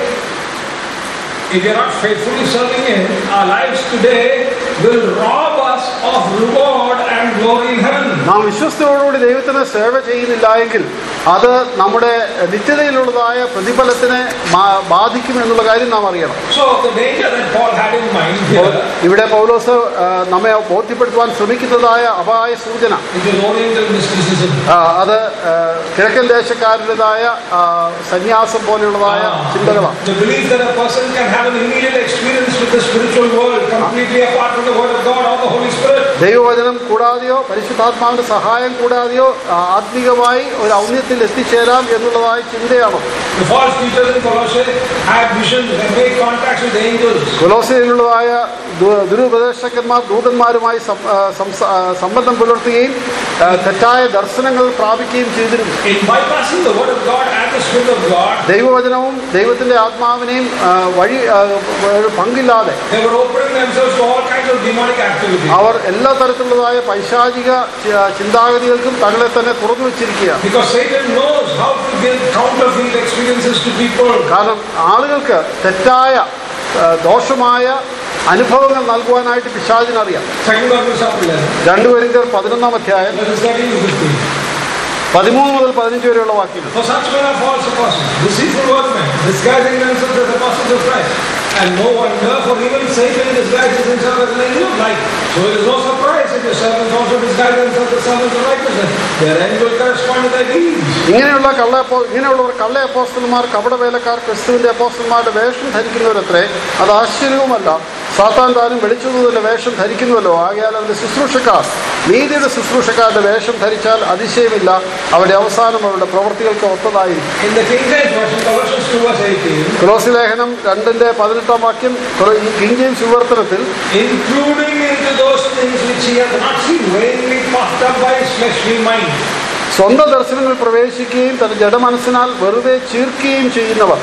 if we are not faithfully serving Him, our lives today will rob us of reward and glory in heaven. നാം വിശ്വസ്തയോടുകൂടി ദൈവത്തിന് സേവ ചെയ്യുന്നില്ല എങ്കിൽ അത് നമ്മുടെ നിത്യതയിലുള്ളതായ പ്രതിഫലത്തിനെ മാ- ബാധിക്കും എന്നുള്ള കാര്യം നാം അറിയണം So, the danger that Paul had in mind അപ്പോൾ here, ഇവിടെ പൗലോസ് ആ, നമ്മെ ബോധ്യപ്പെടുത്തുവാൻ ശ്രമിക്കുന്നതായ അപായ സൂചന which is Oriental mysticism. ആ, അത് ആ, കിഴക്കൻ ദേശക്കാരുടേതായ ആ, സന്യാസം പോലെയുള്ളതായ ചിന്തകളാണ് The belief that a person can have an immediate experience with the spiritual world completely apart from the Word of God or the Holy Spirit. ദൈവവചനം കൂടാതെയോ പരിശുദ്ധാത്മാവിന്റെ സഹായം കൂടാതെയോ ആ, ആത്മീകമായി ഒരു ഔന്നത്യത്തിൽ എത്തിച്ചേരാം എന്നുള്ളതായ ചിന്തയാണ് The false teachers in Colossae had visions and made contacts with angels. കൊലോസയിലുള്ളതായ ദു- ദുരുപദേശകന്മാർ ദൂതന്മാരുമായി some- ആ, സംസ- ആ, സംബന്ധം പുലർത്തുകയും ആ, തെറ്റായ ദർശനങ്ങൾ പ്രാപിക്കുകയും ചെയ്തിരുന്നു In bypassing the Word of God and the Spirit of God, ദൈവവചനവും ദൈവത്തിന്റെ ആത്മാവിനെയും ആ, വഴി ആ, ഒരു പങ്കില്ലാതെ they were opening themselves to all kinds of demonic activity. അവർ എല്ലാ തരത്തിലുള്ളതായ പൈശാചിക ചി- ചിന്താഗതികൾക്കും തങ്ങളെ തന്നെ തുറന്നു വെച്ചിരിക്കുകയാണ് Because Satan knows how to give counterfeit experiences to people. കാരണം ആളുകൾക്ക് തെറ്റായ ആ, ദോഷമായ അനുഭവങ്ങൾ നൽകുവാനായിട്ട് പിശാചിനറിയാം Second Corinthians chapter 11, രണ്ടുപേരിന്തർ പതിനൊന്നാം അധ്യായം verses 13 to 15. പതിമൂന്ന് മുതൽ പതിനഞ്ച് വരെയുള്ള വാക്യങ്ങൾ For such men are false apostles, deceitful workmen, disguising themselves as apostles of Christ. And no wonder, for even Satan disguises himself as an angel of light. So it is no surprise if your servants also disguise themselves as servants of righteousness. Their end will correspond to their deeds. ഇങ്ങനെയുള്ള കള്ള അപ്പോ- ഇങ്ങനെയുള്ളവർ കള്ള അപ്പോസ്റ്റന്മാർ കപടവേലക്കാർ ക്രിസ്തുവിന്റെ അപ്പോസ്റ്റന്മാരുടെ വേഷം ധരിക്കുന്നവരത്രേ അത് ആശ്ചര്യവുമല്ല സാത്താൻ താനും വെളിച്ചതൂതന്റെ വേഷം ധരിക്കുന്നുവല്ലോ ആകയാൽ അവന്റെ ശുശ്രൂഷക്കാർ നീതിയുടെ ശുശ്രൂഷക്കാരുടെ വേഷം ധരിച്ചാൽ അതിശയമില്ല അവരുടെ അവസാനം അവരുടെ പ്രവൃത്തികൾക്ക് ഒത്തതായിരിക്കും In the King James Version, Colossians 2 verse 18, തുളസി ലേഖനം രണ്ടിന്റെ പതിനെട്ടാം വാക്യം തുള- ഈ കിങ് ജെയിംസ് വിവർത്തനത്തിൽ including into those things which he has not seen, vainly puffed up by his fleshly mind. സ്വന്തം ദർശനങ്ങൾ പ്രവേശിക്കുകയും തന്റെ ജഡമനസ്സിനാൽ വെറുതെ ചീർക്കുകയും ചെയ്യുന്നവർ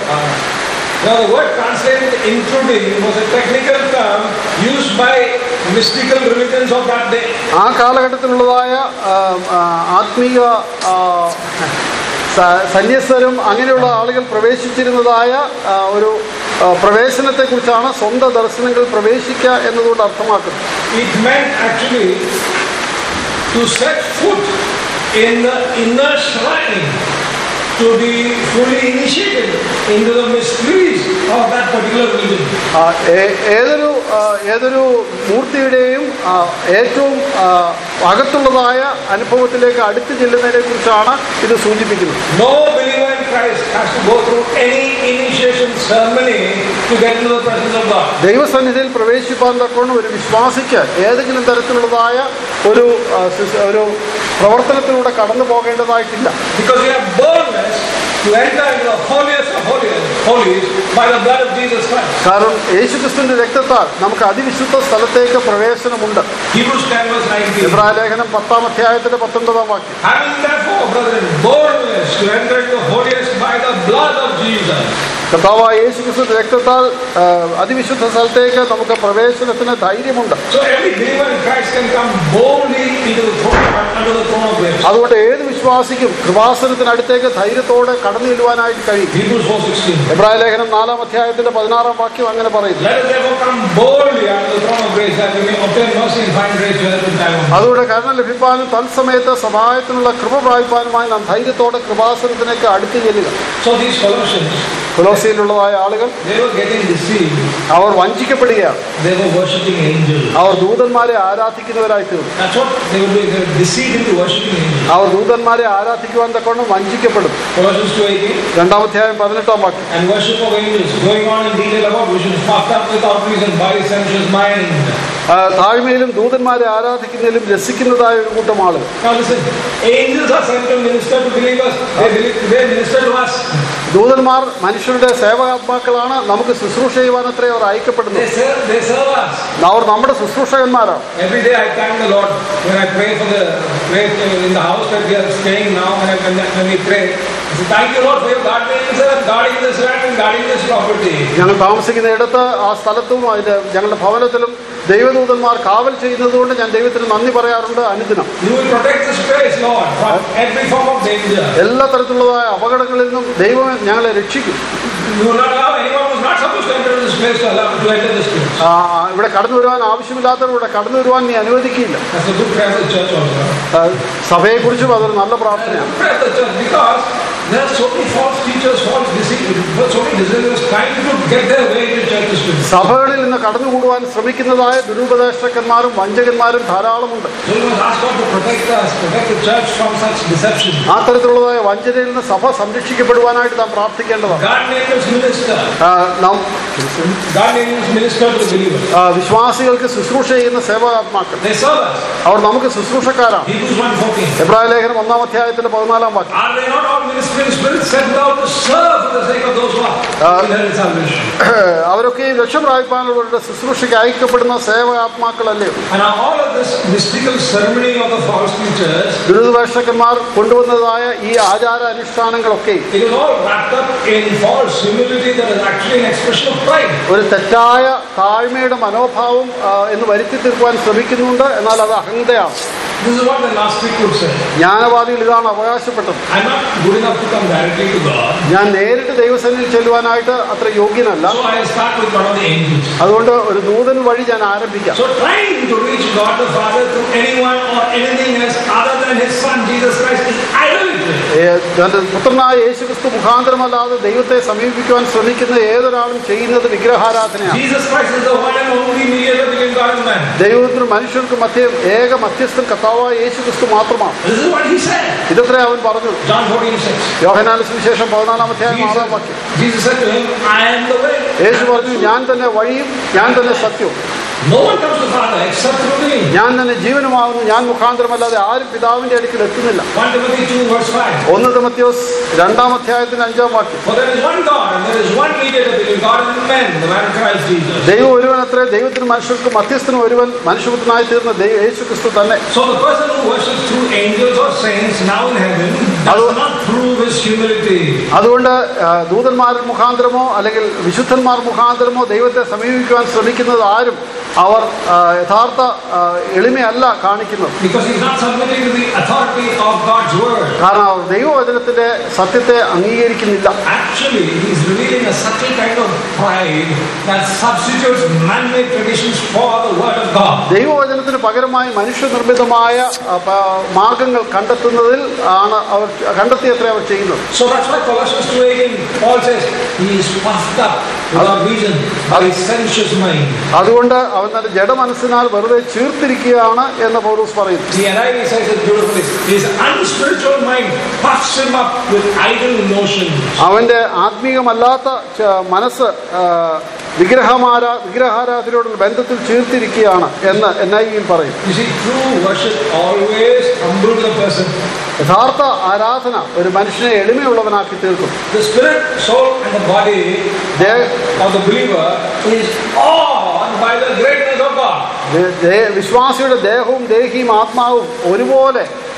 Now, the word translated including was a technical term used by mystical religions of that day. ആ കാലഘട്ടത്തിലുള്ളതായ ആ, ആ, ആത്മീയ ആ, സ- സന്യസ്തരും അങ്ങനെയുള്ള ആളുകൾ പ്രവേശിച്ചിരുന്നതായ ആ, ഒരു ആ, പ്രവേശനത്തെക്കുറിച്ചാണ് സ്വന്തം ദർശനങ്ങൾ പ്രവേശിക്കുക എന്നതുകൊണ്ട് അർത്ഥമാക്കുന്നത് It meant actually to set foot in the inner shrine, to be fully initiated into the mysteries of that particular religion. ആ, ഏ- ഏതൊരു ആ, ഏതൊരു മൂർത്തിയുടെയും ആ, ഏറ്റവും ആ, അകത്തുള്ളതായ അനുഭവത്തിലേക്ക് അടുത്ത് ചെല്ലുന്നതിനെ കുറിച്ചാണ് ഇത് സൂചിപ്പിക്കുന്നത് No believer in Christ has to go through any initiation ceremony to get into the presence of God. ദൈവസന്നിധിയിൽ പ്രവേശിപ്പാൻ തക്കവണ്ണം ഒരു വിശ്വാസിക്ക് ഏതെങ്കിലും തരത്തിലുള്ളതായ ഒരു ആ, സിസ്- ഒരു പ്രവർത്തനത്തിലൂടെ കടന്നു പോകേണ്ടതായിട്ടില്ല Because we have boldness to enter into the holiest of holies, holies by the blood of Jesus Christ. കാരണം യേശുക്രിസ്തുവിന്റെ രക്തത്താൽ നമുക്ക് അതിവിശുദ്ധ സ്ഥലത്തേക്ക് പ്രവേശനമുണ്ട് Hebrews 10 verse 19. ഇബ്രായ ലേഖനം പത്താം അധ്യായത്തിന്റെ പത്തൊൻപതാം വാക്യം Having therefore, brethren, boldness to enter into the holiest by the blood of Jesus. കർത്താവായ യേശു ക്രിസ്തു രക്തത്താൽ ആ, അതിവിശുദ്ധ സ്ഥലത്തേക്ക് നമുക്ക് പ്രവേശനത്തിന് ധൈര്യമുണ്ട് So every believer in Christ can come boldly into the throne, under the throne of grace. അതുകൊണ്ട് ഏത് വിശ്വാസിക്കും കൃപാസനത്തിനടുത്തേക്ക് ധൈര്യത്തോടെ കടന്നു ചെല്ലുവാനായിട്ട് കഴിയും Hebrews 4.16 എബ്രായ ലേഖനം നാലാം അധ്യായത്തിന്റെ പതിനാറാം വാക്യം അങ്ങനെ പറയുന്നു Let us therefore come boldly under the throne of grace that we may obtain mercy and find grace to help in time of need. അതുകൊണ്ട് കരുണ ലഭിപ്പാനും തത്സമയത്ത് സഹായത്തിനുള്ള കൃപ പ്രാപിപ്പാനുമായി നാം ധൈര്യത്തോടെ കൃപാസനത്തിലേക്ക് അടുത്തു ചെല്ലുക So these Colossians, കൊലോസിയിലുള്ളതായ ആളുകൾ they were getting deceived. Our വഞ്ചിക്കപ്പെടുകയാണ് They were worshipping angels. അവർ ദൂതന്മാരെ ആരാധിക്കുന്നവരായി തീർന്നു That's what they were doing. They were deceived into worshipping angels. അവർ ദൂതന്മാരെ ആരാധിക്കുവാൻ തക്കവണ്ണം വഞ്ചിക്കപ്പെടും Colossians 2.18 രണ്ടാമധ്യായം പതിനെട്ടാം വാക്യം and worship of angels, going on in detail about visions, puffed up with outreach and body sensuous mind. ആ, താഴ്മയിലും ദൂതന്മാരെ ആരാധിക്കുന്നതിലും രസിക്കുന്നതായ ഒരു കൂട്ടം ആളുകൾ Now listen, angels are sent to minister to believers. They, believe, they minister to us. ദൂതന്മാർ മനുഷ്യരുടെ സേവകാത്മാക്കളാണ് നമുക്ക് ശുശ്രൂഷ ചെയ്യുവാനത്രേ അവർ അയക്കപ്പെടുന്നത് They serve, they serve us. അവർ നമ്മുടെ ശുശ്രൂഷകന്മാരാണ് Every day I thank the Lord when I pray for the pray in the house that we are staying now when, I, when, when we pray. I say, thank you Lord for your guardian angels and guarding this land and guarding this property. ഞങ്ങൾ താമസിക്കുന്ന ഇടത്ത് ആ സ്ഥലത്തും അതിന്റെ ഞങ്ങളുടെ ഭവനത്തിലും ദൈവദൂതന്മാർ കാവൽ ചെയ്യുന്നതുകൊണ്ട് ഞാൻ ദൈവത്തിന് നന്ദി പറയാറുണ്ട് അനുദിനം You will protect this place, Lord, from every form of danger. എല്ലാ തരത്തിലുള്ളതായ അപകടങ്ങളിൽ നിന്നും ദൈവം ഞങ്ങളെ രക്ഷിക്കും You will not allow anyone who's not supposed to enter this place to allow to enter this place. ആ, ഇവിടെ കടന്നു വരുവാൻ ആവശ്യമില്ലാത്തവർ ഇവിടെ കടന്നു വരുവാൻ നീ അനുവദിക്കില്ല That's a good prayer of the church also. ആ, സഭയെക്കുറിച്ചും അതൊരു നല്ല That's a പ്രാർത്ഥനയാണ് good prayer of the church because there are so many false teachers, false deceivers, so many deceivers trying to get their way into churches today. സഭകളിൽ നിന്ന് കടന്നുകൂടുവാൻ ശ്രമിക്കുന്നതായ ദുരുപദേഷ്ടക്കന്മാരും വഞ്ചകന്മാരും ധാരാളമുണ്ട് So we must ask God to protect us, protect the church from such deception. ആ തരത്തിലുള്ളതായ വഞ്ചനയിൽ നിന്ന് സഭ സംരക്ഷിക്കപ്പെടുവാനായിട്ട് നാം പ്രാർത്ഥിക്കേണ്ടതാണ് God angels minister. ആ, നാം God angels minister to the believers. ആ, വിശ്വാസികൾക്ക് ശുശ്രൂഷ ചെയ്യുന്ന സേവാത്മാക്കൾ They serve us. അവർ നമുക്ക് ശുശ്രൂഷക്കാരാണ് Hebrews 1.14. എബ്രായ ലേഖനം ഒന്നാം അധ്യായത്തിന്റെ പതിനാലാം വാക്യം Are they not all ministering spirits sent out to serve for the sake of those who are inherit salvation? അവരൊക്കെ ഈ രക്ഷപ്രാപിപ്പാനുള്ളവരുടെ ശുശ്രൂഷയ്ക്ക് അയക്കപ്പെടുന്ന സേവാത്മാക്കളല്ലേ And are all of this mystical ceremony of the false teachers, ദുരിതവേഷകന്മാർ കൊണ്ടുവന്നതായ ഈ ആചാര അനുഷ്ഠാനങ്ങളൊക്കെ it is all wrapped up in false humility that is actually an expression of pride. ഒരു തെറ്റായ താഴ്മയുടെ മനോഭാവം ആ, എന്ന് വരുത്തി തീർക്കുവാൻ ശ്രമിക്കുന്നുണ്ട് എന്നാൽ അത് അഹന്തയാണ് This is what the Gnostic would say. ജ്ഞാനവാദികൾ ഇതാണ് അവകാശപ്പെട്ടത് I'm not good enough to come directly to God. ഞാൻ നേരിട്ട് ദൈവസന്നിധിയിൽ ചെല്ലുവാനായിട്ട് അത്ര യോഗ്യനല്ല So I start with one of the angels. അതുകൊണ്ട് ഒരു ദൂതൻ വഴി ഞാൻ ആരംഭിക്കാം So trying to reach God the Father through anyone or anything else other than His Son Jesus Christ is idolatry. ഏ, തന്റെ പുത്രനായ യേശുക്രിസ്തു മുഖാന്തരമല്ലാതെ ദൈവത്തെ സമീപിക്കുവാൻ ശ്രമിക്കുന്ന ഏതൊരാളും ചെയ്യുന്നത് വിഗ്രഹാരാധനയാണ് Jesus Christ is the one and only mediator between God and man. ദൈവത്തിനും മനുഷ്യർക്കും മധ്യ ഏക മധ്യസ്ഥൻ കർത്താവായ യേശുക്രിസ്തു മാത്രമാണ് This is what He said. ഇതത്രേ അവൻ പറഞ്ഞു John 14, 6. യോഹനാന സുവിശേഷം പതിനാലാം അധ്യായം ആറാം വാക്യം Jesus said to him, I am the way. യേശു പറഞ്ഞു ഞാൻ തന്നെ വഴിയും ഞാൻ തന്നെ സത്യവും No one comes to the Father except through me. ഞാൻ തന്നെ ജീവനുമാകുന്നു ഞാൻ മുഖാന്തരമല്ലാതെ ആരും പിതാവിന്റെ അടുക്കൽ എത്തുന്നില്ല 1 Timothy 2, verse 5. ഒന്ന് തിമത്യോസ് രണ്ടാം അധ്യായത്തിന്റെ അഞ്ചാം വാക്യം For there is one God and there is one mediator between God and men, the man Christ Jesus. ദൈവം ഒരുവനത്രേ ദൈവത്തിനും മനുഷ്യർക്കും മധ്യസ്ഥനും ഒരുവൻ മനുഷ്യപുത്രനായി തീർന്ന ദൈവ യേശു ക്രിസ്തു തന്നെ So the person who worships through angels or saints now in heaven does Hello. not prove his humility. അതുകൊണ്ട് ആ, ദൂതന്മാർ മുഖാന്തരമോ അല്ലെങ്കിൽ വിശുദ്ധന്മാർ മുഖാന്തരമോ ദൈവത്തെ സമീപിക്കുവാൻ ശ്രമിക്കുന്നത് ആരും അവർ ആ, യഥാർത്ഥ ആ, എളിമയല്ല കാണിക്കുന്നത് Because he's not submitting to the authority of God's word. കാരണം അവർ ദൈവവചനത്തിന്റെ സത്യത്തെ അംഗീകരിക്കുന്നില്ല Actually, he's revealing a subtle kind of pride that substitutes man-made traditions for the word of God. ദൈവവചനത്തിന് പകരമായി മനുഷ്യനിർമ്മിതമായ ആ, പ- മാർഗങ്ങൾ കണ്ടെത്തുന്നതിൽ ആണ് അവർ കണ്ടെത്തിയത്രേ അവർ ചെയ്യുന്നത് So that's why Colossians 2.18, Paul says, he is puffed up without reason by his sensuous mind. അതുകൊണ്ട് അവൻ തന്റെ ജഡമനസ്സിനാൽ വെറുതെ ചീർത്തിരിക്കുകയാണ് എന്ന് പൗരൂസ് പറയുന്നു The NIV says it beautifully. His unspiritual mind puffs him up with idle notions. അവന്റെ ആത്മീയമല്ലാത്ത ച- മനസ്സ് ആ, വിഗ്രഹമാരാ വിഗ്രഹാരാധനയോടുള്ള ബന്ധത്തിൽ ചീർത്തിരിക്കുകയാണ് എന്ന് എൻ ഐ വിയിൽ പറയും You see, true worship always humbles the person. യഥാർത്ഥ ആരാധന ഒരു മനുഷ്യനെ എളിമയുള്ളവനാക്കി തീർക്കും The spirit, soul, and the body they- of the believer is awed by the greatness of God. ദേ- ദേ- വിശ്വാസിയുടെ ദേഹവും ദേഹിയും ആത്മാവും ഒരുപോലെ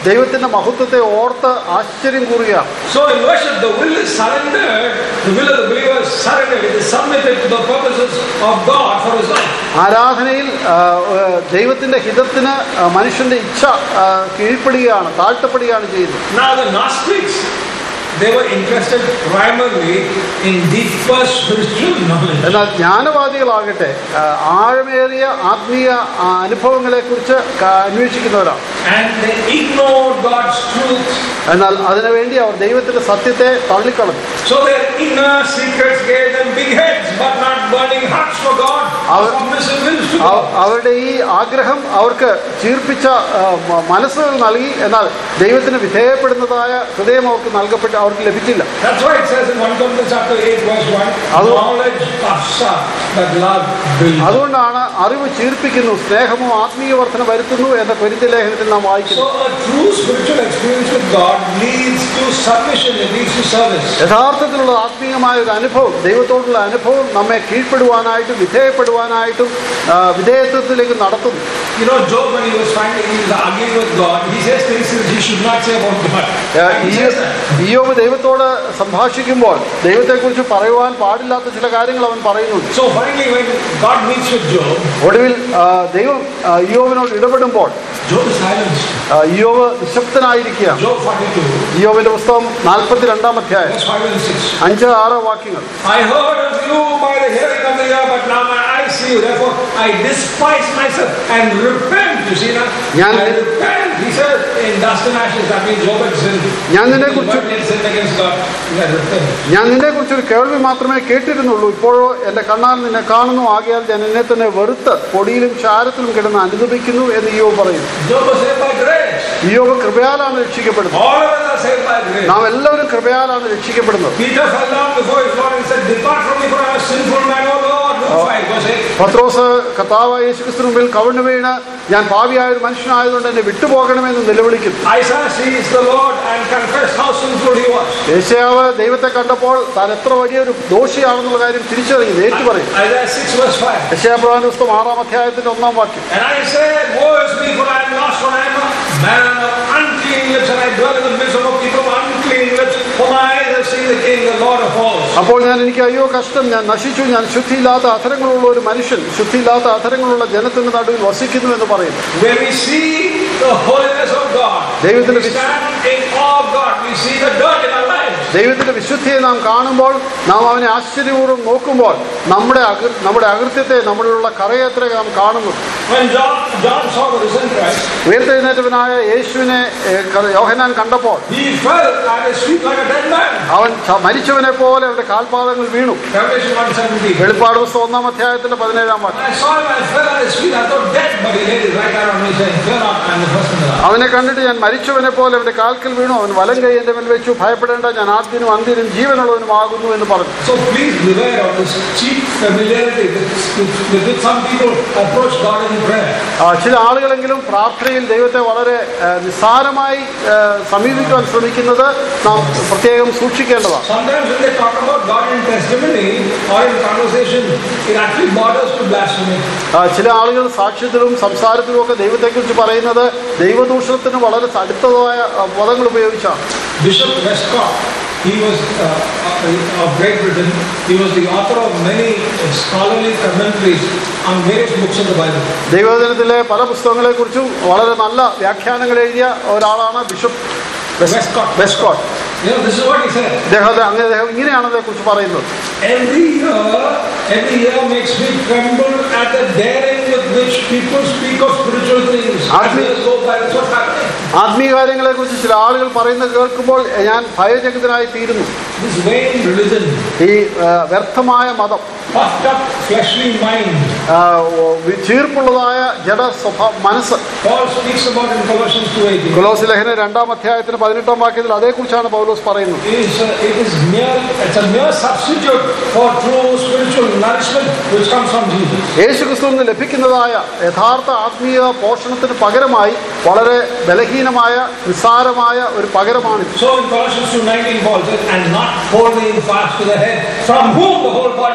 ദൈവത്തിന്റെ മഹത്വത്തെ ഓർത്ത് ആശ്ചര്യം കൂറുകയാണ് So in worship, the will is surrendered, the will of the believer is surrendered, it is submitted to the purposes of God for his life. ആരാധനയിൽ ആ, ആ, ദൈവത്തിന്റെ ഹിതത്തിന് ആ, മനുഷ്യന്റെ ഇച്ഛ ആ, കീഴ്പ്പെടുകയാണ് താഴ്ത്തപ്പെടുകയാണ് ചെയ്യുന്നത് Now the Gnostics, they were interested primarily in deeper spiritual knowledge. എന്നാൽ ജ്ഞാനവാദികളാകട്ടെ ആ, ആഴമേറിയ ആത്മീയ ആ, അനുഭവങ്ങളെക്കുറിച്ച് ക- അന്വേഷിക്കുന്നവരാണ് And they ignored God's truth. എന്നാൽ അതിനുവേണ്ടി അവർ ദൈവത്തിന്റെ സത്യത്തെ തള്ളിക്കളഞ്ഞു So their inner secrets gave them big heads, but not burning hearts for God, or Our- submissive wills to അവ- God. അവരുടെ ഈ ആഗ്രഹം അവർക്ക് ചീർപ്പിച്ച ആ, മ- മനസ്സുകൾ നൽകി എന്നാൽ ദൈവത്തിന് വിധേയപ്പെടുന്നതായ ഹൃദയം അവർക്ക് നൽകപ്പെട്ട് അവർക്ക് ലഭിച്ചില്ല That's why it says in 1 Corinthians chapter 8, verse 1, Adu- knowledge puffs up, but love builds up. അതുകൊണ്ടാണ് അറിവ് ചീർപ്പിക്കുന്നു സ്നേഹമോ ആത്മീയ വർധന വരുത്തുന്നു എന്ന കൊരിന്ത ലേഖനത്തിൽ നാം വായിക്കുന്നു So a true spiritual experience with God leads to submission, it leads to service. യഥാർത്ഥത്തിലുള്ള ആത്മീയമായ ഒരു അനുഭവം ദൈവത്തോടുള്ള അനുഭവം നമ്മെ കീഴ്പ്പെടുവാനായിട്ടും വിധേയപ്പെടുവാനായിട്ടും ആ, വിധേയത്വത്തിലേക്ക് നടത്തുന്നു You know, Job, when he was finding he was arguing with God, he says things that he should not say about God. ആ, He ഈ- says that. ഇയ്യോബ് ദൈവത്തോട് സംഭാഷിക്കുമ്പോൾ ദൈവത്തെക്കുറിച്ച് പറയുവാൻ പാടില്ലാത്ത ചില കാര്യങ്ങൾ അവൻ പറയുന്നുണ്ട് So finally, when God meets with Job, ഒടുവിൽ ആ, ദൈവം ആ, ഇയ്യോബിനോട് ഇടപെടുമ്പോൾ Job is silenced. ആ, ഇയ്യോബ് നിശബ്ദനായിരിക്കുകയാണ് Job 42, ഇയ്യോബിന്റെ പുസ്തകം നാൽപ്പത്തിരണ്ടാം അധ്യായം verse 5 and 6. അഞ്ച് ആറ് വാക്യങ്ങൾ I heard of you by the hearing of the ear, but now my eyes see you. Therefore, I despise myself and repent. You see now? ഞാൻ- I repent. He said in dust and ashes. That means Job had sinned. ഞാൻ നിന്നെക്കുറിച്ച് But he had sinned against God. He had repented. ഞാൻ നിന്നെ കുറിച്ചൊരു കേൾവി മാത്രമേ കേട്ടിരുന്നുള്ളൂ ഇപ്പോഴോ എന്റെ കണ്ണാൽ നിന്നെ കാണുന്നു ആകയാൽ ഞാൻ എന്നെ തന്നെ വെറുത്ത് പൊടിയിലും ചാരത്തിലും കിടന്ന് അനുദപിക്കുന്നു എന്ന് ഇയോബ് പറയുന്നു Job was saved by grace. ഇയോബ് കൃപയാലാണ് രക്ഷിക്കപ്പെടുന്നത് All of us are saved by grace. നാം എല്ലാവരും കൃപയാലാണ് രക്ഷിക്കപ്പെടുന്നത് Peter fell down before his Lord and said, Depart from me, for I am a sinful man, O Lord. Luke 5, verse 8. പത്രോസ് കർത്താവ് യേശുക്രിസ്തു മുമ്പിൽ കവിണ്ണു വീണ് ഞാൻ പാവിയായ ഒരു മനുഷ്യനായതുകൊണ്ട് എന്നെ വിട്ടുപോകണമെന്ന് നിലവിളിക്കുന്നു Isaiah sees the Lord and confessed how sinful he was. യേശയാവ് ദൈവത്തെ കണ്ടപ്പോൾ താൻ എത്ര വലിയൊരു ദോഷിയാണെന്നുള്ള കാര്യം തിരിച്ചറിയുന്നു ഏറ്റുപറയും Isaiah 6, verse 5. യശയാപ്രധാന പുസ്തകം ആറാം അധ്യായത്തിന്റെ ഒന്നാം വാക്യം And I said, Woe is me, for I am lost, for I am a man of unclean lips, and I dwell in the midst of a people of unclean lips, for my eyes have seen the King, the Lord of hosts. അപ്പോൾ ഞാൻ എനിക്ക് അയ്യോ കഷ്ടം ഞാൻ നശിച്ചു ഞാൻ ശുദ്ധിയില്ലാത്ത അധരങ്ങളുള്ള ഒരു മനുഷ്യൻ ശുദ്ധിയില്ലാത്ത അധരങ്ങളുള്ള ജനത്തിന്റെ നടുവിൽ വസിക്കുന്നു എന്ന് പറയുന്നു When we see the holiness of God, David- we stand in awe of God, we see the dirt in our lives. ദൈവത്തിന്റെ വിശുദ്ധിയെ നാം കാണുമ്പോൾ നാം അവനെ ആശ്ചര്യപൂർവ്വം നോക്കുമ്പോൾ നമ്മുടെ അകൃ നമ്മുടെ അകൃത്യത്തെ നമ്മളിലുള്ള കറയത്ര നാം കാണുന്നു When John, John saw the risen Christ, ഉയർത്തെഴുന്നേറ്റവനായ യേശുവിനെ ഏ, ക- യോഹന്നാൻ കണ്ടപ്പോൾ he fell at his feet like a dead man. അവൻ ച- മരിച്ചവനെ പോലെ അവന്റെ കാൽപാദങ്ങൾ വീണു Revelation 1:17. വെളിപ്പാട് പുസ്തകം ഒന്നാം അധ്യായത്തിന്റെ പതിനേഴാം വാക്യം When I saw him, I fell at his feet. I thought dead, but he laid his right hand on me, saying, Fear not, I am the first and the last. അവനെ കണ്ടിട്ട് ഞാൻ മരിച്ചവനെ പോലെ അവന്റെ കാൽക്കൽ വീണു അവൻ വലം കൈ എന്റെ മേൽ വെച്ചു ഭയപ്പെടേണ്ട ഞാൻ ആദ്യനും അന്ത്യനും ജീവനുള്ളവനുമാകുന്നു എന്ന് പറഞ്ഞു So please beware of this cheap familiarity with, with, with which some people approach God in prayer. ആ, ചില ആളുകളെങ്കിലും പ്രാർത്ഥനയിൽ ദൈവത്തെ വളരെ ആ, നിസ്സാരമായി ആ, സമീപിക്കുവാൻ ശ്രമിക്കുന്നത് നാം പ്രത്യേകം സൂക്ഷിക്കേണ്ടതാണ് Sometimes when they talk about God in testimony or in conversation, it actually borders to blasphemy. ആ, ചില ആളുകൾ സാക്ഷ്യത്തിലും സംസാരത്തിലും ഒക്കെ ദൈവത്തെക്കുറിച്ച് പറയുന്നത് ദൈവദൂഷണത്തിന് വളരെ അടുത്തതായ ആ, പദങ്ങൾ ഉപയോഗിച്ചാണ് Bishop Westcott, he was uh, uh, of Great Britain. He was the author of many scholarly commentaries on various books of the Bible. ദൈവവചനത്തിലെ പല പുസ്തകങ്ങളെക്കുറിച്ചും വളരെ നല്ല വ്യാഖ്യാനങ്ങൾ എഴുതിയ ഒരാളാണ് bishop Westcott. Westcott You know, this is what he said. അദ്ദേഹത്തെ അങ്ങനെ അദ്ദേഹം ഇങ്ങനെയാണ് അതേക്കുറിച്ച് പറയുന്നത് Every year, every year makes me tremble at the daring with which people speak of spiritual things. As Amen. years go by, that's what's happening. ആത്മീയ കാര്യങ്ങളെക്കുറിച്ച് ചില ആളുകൾ പറയുന്നത് കേൾക്കുമ്പോൾ ഞാൻ ഭയചകിതനായി തീരുന്നു This vain religion, ഈ ആ, വ്യർത്ഥമായ മതം puffed up fleshly mind. ആ, ഓ, വി- ചീർപ്പുള്ളതായ ജഡ സ്വഭാവ മനസ്സ് Paul speaks about in Colossians 2.18. കൊലോസ് ലേഖന രണ്ടാം അധ്യായത്തിന് പതിനെട്ടാം വാക്യത്തിൽ അതേക്കുറിച്ചാണ് പൗലോസ് പറയുന്നത് It is, a, it is mere, it's a mere substitute for true spiritual nourishment which comes from Jesus. യേശു ക്രിസ്തുവിൽ നിന്ന് ലഭിക്കുന്നതായ യഥാർത്ഥ ആത്മീയ പോഷണത്തിന് പകരമായി വളരെ ബലഹീനമായ നിസ്സാരമായ ഒരു പകരമാണ് So in Colossians 2.19 Paul says, and not holding fast to the head, from whom the whole body,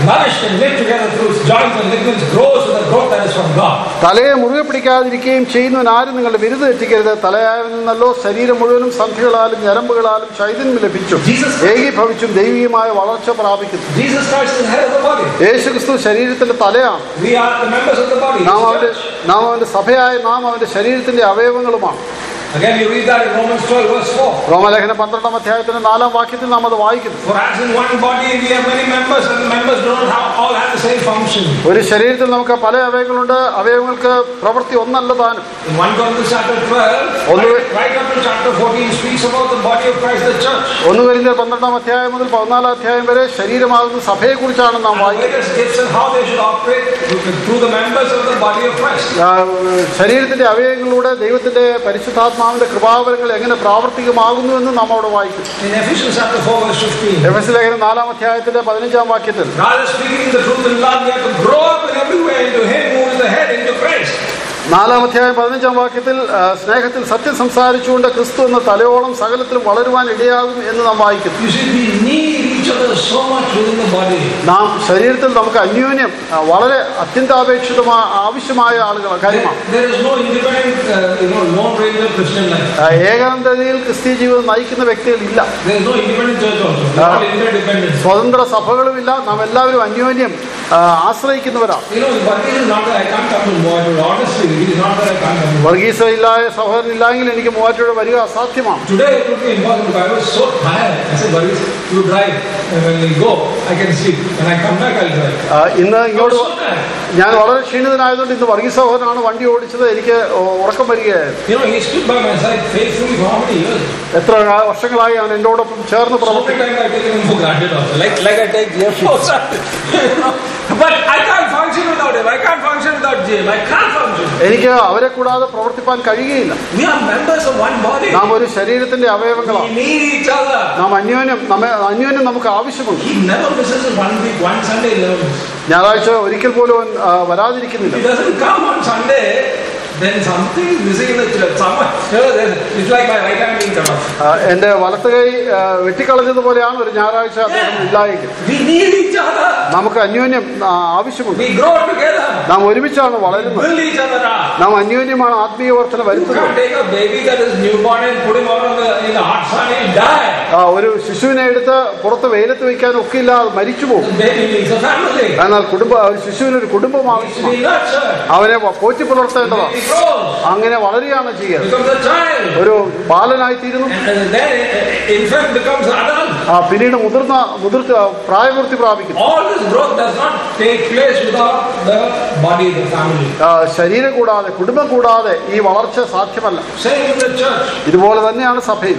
nourished and knit together through its joints and ligaments, grows with the growth that is from God. തലയെ മുറുകെ പിടിക്കാതിരിക്കുകയും ചെയ്യുന്നവൻ ആരും നിങ്ങളുടെ വിരുദ് തെറ്റിക്കരുത് തലയായവൻ നിന്നല്ലോ ശരീരം മുഴുവനും സന്ധികളാലും ഞരമ്പുകളാലും ചൈതന്യം ലഭിച്ചു Jesus- ഏകീഭവിച്ചും ദൈവികമായ വളർച്ച പ്രാപിക്കുന്നു Jesus Christ is the head of the body. യേശു ക്രിസ്തു ശരീരത്തിന്റെ തലയാണ് We are the members of the body. നാം His അവന്റെ church. നാം അവന്റെ സഭയായ നാം അവന്റെ ശരീരത്തിന്റെ അവയവങ്ങളുമാണ് Again, you read that in Romans 12, verse 4. റോമലേഖനം പന്ത്രണ്ടാം അധ്യായത്തിന്റെ നാലാം വാക്യത്തിൽ നാം അത് വായിക്കുന്നു For as in one body we have many members, and the members do not have, all have the same function. ഒരു ശരീരത്തിൽ നമുക്ക് പല അവയവങ്ങളുണ്ട് അവയവങ്ങൾക്ക് പ്രവൃത്തി ഒന്നല്ല താനും In 1 Corinthians chapter 12, Only- right, right up to chapter 14 speaks about the body of Christ, the church. ഒന്ന് കഴിഞ്ഞ പന്ത്രണ്ടാം അധ്യായം മുതൽ പതിനാലാം അധ്യായം വരെ ശരീരമാകുന്ന സഭയെക്കുറിച്ചാണ് നാം And വായിക്കുന്നത് various gifts and how they should operate through the members of the body of Christ. ആ, ശരീരത്തിന്റെ അവയവങ്ങളിലൂടെ ദൈവത്തിന്റെ പരിശുദ്ധാത്മാവിന്റെ കൃപാവരങ്ങൾ എങ്ങനെ പ്രാവർത്തികമാകുന്നു എന്ന് നാം അവിടെ വായിക്കും In Ephesians chapter 4, verse 15. എഫ് എസ് ലേഖനം നാലാം അധ്യായത്തിന്റെ പതിനഞ്ചാം വാക്യത്തിൽ Rather speaking the truth in love, we have to grow up in every way into Him who is the head, into Christ. നാലാം അധ്യായം പതിനഞ്ചാം വാക്യത്തിൽ ആ, സ്നേഹത്തിൽ സത്യം സംസാരിച്ചുകൊണ്ട് ക്രിസ്തു എന്ന തലയോളം സകലത്തിലും വളരുവാൻ ഇടയാകും എന്ന് നാം വായിക്കുന്നു You see, we need each other so much within the body. നാം ശരീരത്തിൽ നമുക്ക് അന്യോന്യം ആ, വളരെ അത്യന്താപേക്ഷിതമായ ആവശ്യമായ ആളുകൾ There, കാര്യമാണ് there is no independent, uh, you know, lone ranger Christian life. ആ, ഏകാന്തതയിൽ ക്രിസ്തീയ ജീവിതം നയിക്കുന്ന വ്യക്തികളില്ല There is no independent church also. Ah. Not interdependent. സ്വതന്ത്ര സഭകളുമില്ല നാം എല്ലാവരും അന്യോന്യം ആ, ആശ്രയിക്കുന്നവരാണ് You know, Varghese is not that I can't come to Moatul. Honestly, it is not that I can't come to വർഗീസ ഇല്ലായ സഹോദരൻ ഇല്ലെങ്കിൽ എനിക്ക് മൂവാറ്റോടെ വരിക അസാധ്യമാണ് Today it would be impossible. I was so tired. I said, Varghese, you drive. And when we go, I can sleep. When I come back, I'll drive. ആ, ഇന്ന് I was ഇങ്ങോട്ട് so tired. ഞാൻ വളരെ ക്ഷീണിതനായതുകൊണ്ട് ഇന്ന് വർഗീസ് സഹോദരനാണ് വണ്ടി ഓടിച്ചത് എനിക്ക് ഉറക്കം വരികയായിരുന്നു You know, he stood by my side faithfully for how many years? എത്ര വർഷങ്ങളായി അവൻ എന്നോടൊപ്പം ചേർന്ന് So many പ്രവർത്തിക്കും times I've taken him for granted also. Like, like I take Jim for granted. You know? But I can't function without him. I can't function without Jim. I can't function. എനിക്ക് അവരെ കൂടാതെ പ്രവർത്തിപ്പാൻ കഴിയുകയില്ല We are members of one body. നാം ഒരു ശരീരത്തിന്റെ We അവയവങ്ങളാണ് need each other. നാം അന്യോന്യം നമ്മെ അന്യോന്യം നമുക്ക് ആവശ്യമുണ്ട് He never misses one week, one Sunday, he never misses. ഞായറാഴ്ച ഒരിക്കൽ പോലും അവൻ ആ, വരാതിരിക്കുന്നില്ല If he doesn't come on Sunday, then something is missing in the church. Someone, you know, there's- it's like my right hand being cut off. ആ, എന്റെ വലത്ത് കൈ ആ, വെട്ടിക്കളഞ്ഞതുപോലെയാണ് ഒരു ഞായറാഴ്ച അദ്ദേഹം ഇല്ലായെങ്കിൽ We need each other. നമുക്ക് അന്യോന്യം ആ, ആവശ്യമുണ്ട് We grow together. നാം ഒരുമിച്ചാണ് വളരുന്നത് Build each other up. നാം അന്യോന്യമാണ് ആത്മീയ വർധന You വരുത്തുന്നത് can't take a baby that is newborn and put him out on the, in the hot sun, he'll die. ആ, ഒരു ശിശുവിനെ എടുത്ത് പുറത്ത് വെയിലത്ത് വെക്കാൻ ഒക്കില്ല അത് മരിച്ചു പോകും The baby needs a family. എന്നാൽ കുടുംബ ഒരു ശിശുവിന് ഒരു കുടുംബം Needs to ആവശ്യമാണ് be nurtured. അവനെ പോറ്റി പുലർത്തേണ്ടതാണ് He grows. അങ്ങനെ വളരുകയാണ് ചെയ്യുക Becomes a child. ഒരു ബാലനായി തീരുന്നു And then uh, infant becomes adult. ആ പിന്നീട് മുതിർന്ന മുതിർത്ത പ്രായപൂർത്തി പ്രാപിക്കുന്നു All this growth does not take place without the body, the family. ആ, ശരീരം കൂടാതെ കുടുംബം കൂടാതെ ഈ വളർച്ച സാധ്യമല്ല Same in the church. ഇതുപോലെ തന്നെയാണ് സഭയിൽ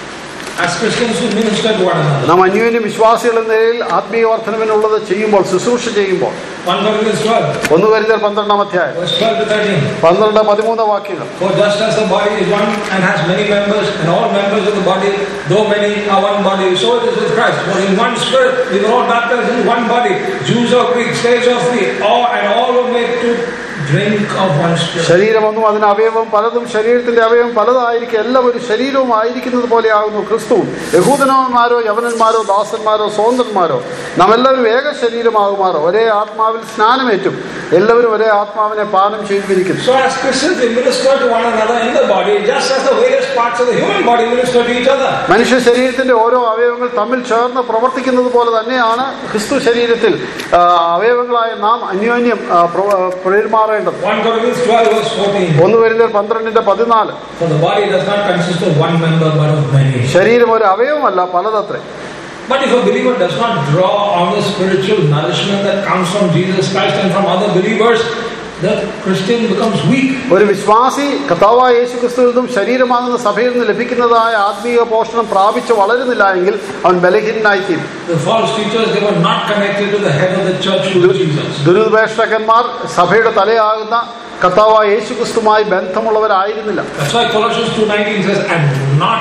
As Christians, we minister to one another. നാം അന്യോന്യം വിശ്വാസികൾ എന്ന നിലയിൽ ആത്മീയ വർധനവിനുള്ളത് ചെയ്യുമ്പോൾ ശുശ്രൂഷ ചെയ്യുമ്പോൾ 1 Corinthians 12, ഒന്ന് കരുതൽ പന്ത്രണ്ടാം അധ്യായം verse 12 to 13. പന്ത്രണ്ട് പതിമൂന്ന് വാക്യങ്ങൾ For just as the body is one and has many members, and all members of the body, though many are one body, so it is with Christ. For in one spirit we were all baptized in one body, Jews or Greeks, slaves or free, all and all were made to drink of one spirit. ശരീരമൊന്നും അതിന് അവയവം പലതും ശരീരത്തിന്റെ അവയവം പലതായിരിക്കും എല്ലാം ഒരു ശരീരവും ആയിരിക്കുന്നത് പോലെയാകുന്നു ക്രിസ്തുവും യഹൂദനന്മാരോ യവനന്മാരോ ദാസന്മാരോ സ്വതന്ത്രന്മാരോ നാം എല്ലാവരും ഏക ശരീരമാകുമാറോ ഒരേ ആത്മാവിൽ സ്നാനമേറ്റും എല്ലാവരും ഒരേ ആത്മാവിനെ പാനം ചെയ്തിരിക്കുന്നു So as Christians, we minister to one another in the body, just as the various parts of the human body minister to each other. മനുഷ്യ ശരീരത്തിന്റെ ഓരോ അവയവങ്ങൾ തമ്മിൽ ചേർന്ന് പ്രവർത്തിക്കുന്നത് പോലെ തന്നെയാണ് ക്രിസ്തു ശരീരത്തിൽ ആ, അവയവങ്ങളായ നാം അന്യോന്യം ആ, പ്ര- പെരുമാറേണ്ടത് 1 Corinthians 12, verse 14. ഒന്ന് വരുന്ന പന്ത്രണ്ടിന്റെ പതിനാല് For the body does not consist of one member but of many. ശരീരം ഒരു അവയവമല്ല പലതത്രേ But if a believer does not draw on the spiritual nourishment that comes from Jesus Christ and from other believers, the Christian becomes weak. ഒരു വിശ്വാസി കർത്താവായ യേശു ക്രിസ്തുവിൽ നിന്നും ശരീരമാകുന്ന സഭയിൽ നിന്ന് ലഭിക്കുന്നതായ ആത്മീയ പോഷണം പ്രാപിച്ച് വളരുന്നില്ല എങ്കിൽ അവൻ ബലഹീനനായിത്തീരും The false teachers, they were not connected to the head of the church, who is Jesus. ദുരുപേക്ഷകന്മാർ സഭയുടെ തലയാകുന്ന കർത്താവായ യേശു ക്രിസ്തുമായി ബന്ധമുള്ളവരായിരുന്നില്ല That's why Colossians 2.19 says, and not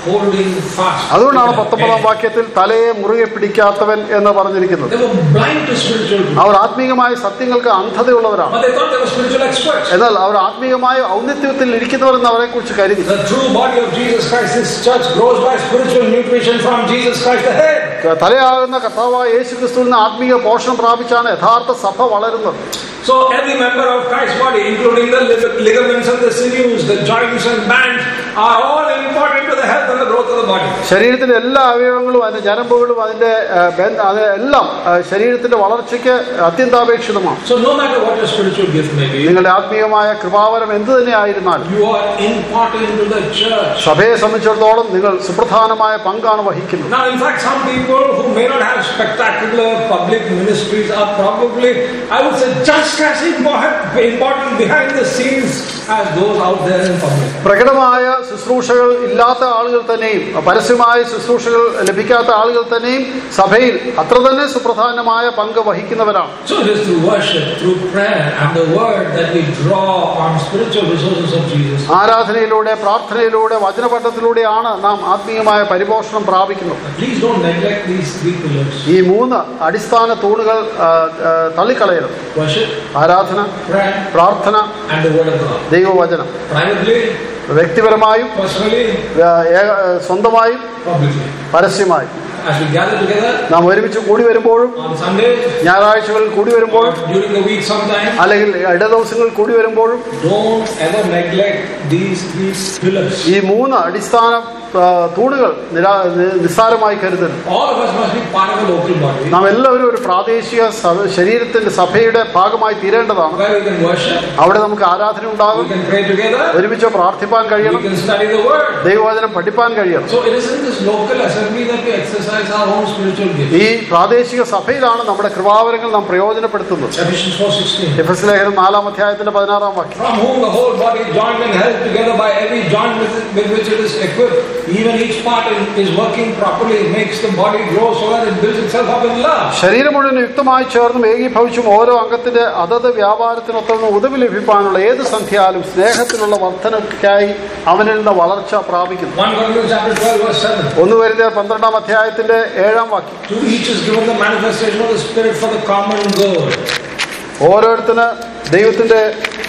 holding fast. അതുകൊണ്ടാണ് to the പത്തൊമ്പതാം head. വാക്യത്തിൽ തലയെ മുറുകെ പിടിക്കാത്തവൻ എന്ന് പറഞ്ഞിരിക്കുന്നത് They were blind to spiritual truth, അവർ ആത്മീയമായ സത്യങ്ങൾക്ക് അന്ധതയുള്ളവരാണ് but they thought they were spiritual experts. എന്നാൽ അവർ ആത്മീയമായ ഔന്നിത്യത്തിൽ ഇരിക്കുന്നവർ എന്ന് അവരെ കുറിച്ച് കരുതി The true body of Jesus Christ, this church grows by spiritual nutrition from Jesus Christ the head. തലയാകുന്ന കർത്താവായ യേശു ക്രിസ്തുവിൽ നിന്ന് ആത്മീയ പോഷണം പ്രാപിച്ചാണ് യഥാർത്ഥ സഭ വളരുന്നത് So every member of Christ's body, including the lig- ligaments and the sinews, the joints and bands, are all important to the health and the growth of the body. ശരീരത്തിന്റെ എല്ലാ അവയവങ്ങളും അതിന്റെ ഞരമ്പുകളും അതിന്റെ ആ, ബന്ധ- അത് എല്ലാം ആ, ശരീരത്തിന്റെ വളർച്ചയ്ക്ക് അത്യന്താപേക്ഷിതമാണ് So no matter what your spiritual gift may be, നിങ്ങളുടെ ആത്മീയമായ കൃപാവരം എന്ത് തന്നെ ആയിരുന്നാലും you are important to the church. സഭയെ സംബന്ധിച്ചിടത്തോളം നിങ്ങൾ സുപ്രധാനമായ പങ്കാണ് വഹിക്കുന്നത് Now, in fact, some people who may not have spectacular public ministries are probably, I would say, just as important, important behind the scenes as those out there in public. പ്രകടമായ ശുശ്രൂഷകൾ ഇല്ലാത്ത ആളുകൾ തന്നെയും പരസ്യമായ ശുശ്രൂഷകൾ ലഭിക്കാത്ത ആളുകൾ തന്നെയും സഭയിൽ അത്ര തന്നെ സുപ്രധാനമായ പങ്ക് വഹിക്കുന്നവരാണ് So it is through worship, through prayer, and the word that we draw on spiritual resources of Jesus. ആരാധനയിലൂടെ പ്രാർത്ഥനയിലൂടെ വചനപഠനത്തിലൂടെയാണ് നാം ആത്മീയമായ പരിപോഷണം പ്രാപിക്കുന്നത് Please don't neglect these three pillars ഈ മൂന്ന് അടിസ്ഥാന തൂണുകൾ ആ, ആ, തള്ളിക്കളയരുത് worship, ആരാധന prayer, പ്രാർത്ഥന and the word of God. ദൈവവചനം Privately, വ്യക്തിപരമായും personally, ആ, ഏക- സ്വന്തമായും publicly. പരസ്യമായും As we gather together നാം ഒരുമിച്ച് കൂടി വരുമ്പോഴും on Sunday ഞായറാഴ്ചകളിൽ കൂടി or വരുമ്പോഴും during the week sometime, അല്ലെങ്കിൽ ഇട ദിവസങ്ങളിൽ കൂടി വരുമ്പോഴും don't ever neglect these three pillars. ഈ മൂന്ന് അടിസ്ഥാന ആ, തൂണുകൾ നിരാ നി- നിസ്സാരമായി കരുതരുത് All of us must be part of a local body നാം എല്ലാവരും ഒരു പ്രാദേശിക സഭ- ശരീരത്തിന്റെ സഭയുടെ ഭാഗമായി തീരേണ്ടതാണ് where we can worship, അവിടെ നമുക്ക് ആരാധന we ഉണ്ടാകും can pray together, ഒരുമിച്ച് പ്രാർത്ഥിപ്പാൻ we കഴിയണം can study the word. ദൈവവചനം പഠിപ്പാൻ കഴിയണം So it is in this local assembly that we exercise our own spiritual gifts. ഈ പ്രാദേശിക സഭയിലാണ് നമ്മുടെ കൃപാവരങ്ങൾ നാം പ്രയോജനപ്പെടുത്തുന്നത് Ephesians 4.16 എഫസ് ലേഖനം നാലാം അധ്യായത്തിന്റെ പതിനാറാം വാക്യം From whom the whole body joined and held together by every joint with, with which it is equipped, even each part is, is working properly, makes the body grow so that it builds itself up in love. ശരീരം മുഴുവൻ യുക്തമായി ചേർന്നും ഏകീഭവിച്ചും ഓരോ അംഗത്തിന്റെ അതത് വ്യാപാരത്തിനൊത്തവണ്ണം ഉദവി ലഭിക്കാനുള്ള ഏത് സംഖ്യയാലും സ്നേഹത്തിലുള്ള വർധനയ്ക്കായി അവനിൽ നിന്ന് വളർച്ച പ്രാപിക്കുന്നു 1 Corinthians chapter 12 verse 7. ഒന്ന് വരുന്ന പന്ത്രണ്ടാം അധ്യായത്തിന്റെ ഏഴാം വാക്യം To each is given the manifestation of the Spirit for the common good. ഓരോരുത്തന് ദൈവത്തിന്റെ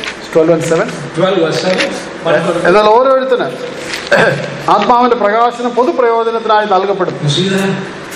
12 and 7 12 verse 7. 1 Corinthians. എന്നാൽ ഓരോരുത്തന് ആത്മാവിന്റെ പ്രകാശനം പൊതുപ്രയോജനത്തിനായി നൽകപ്പെടുന്നു You see that?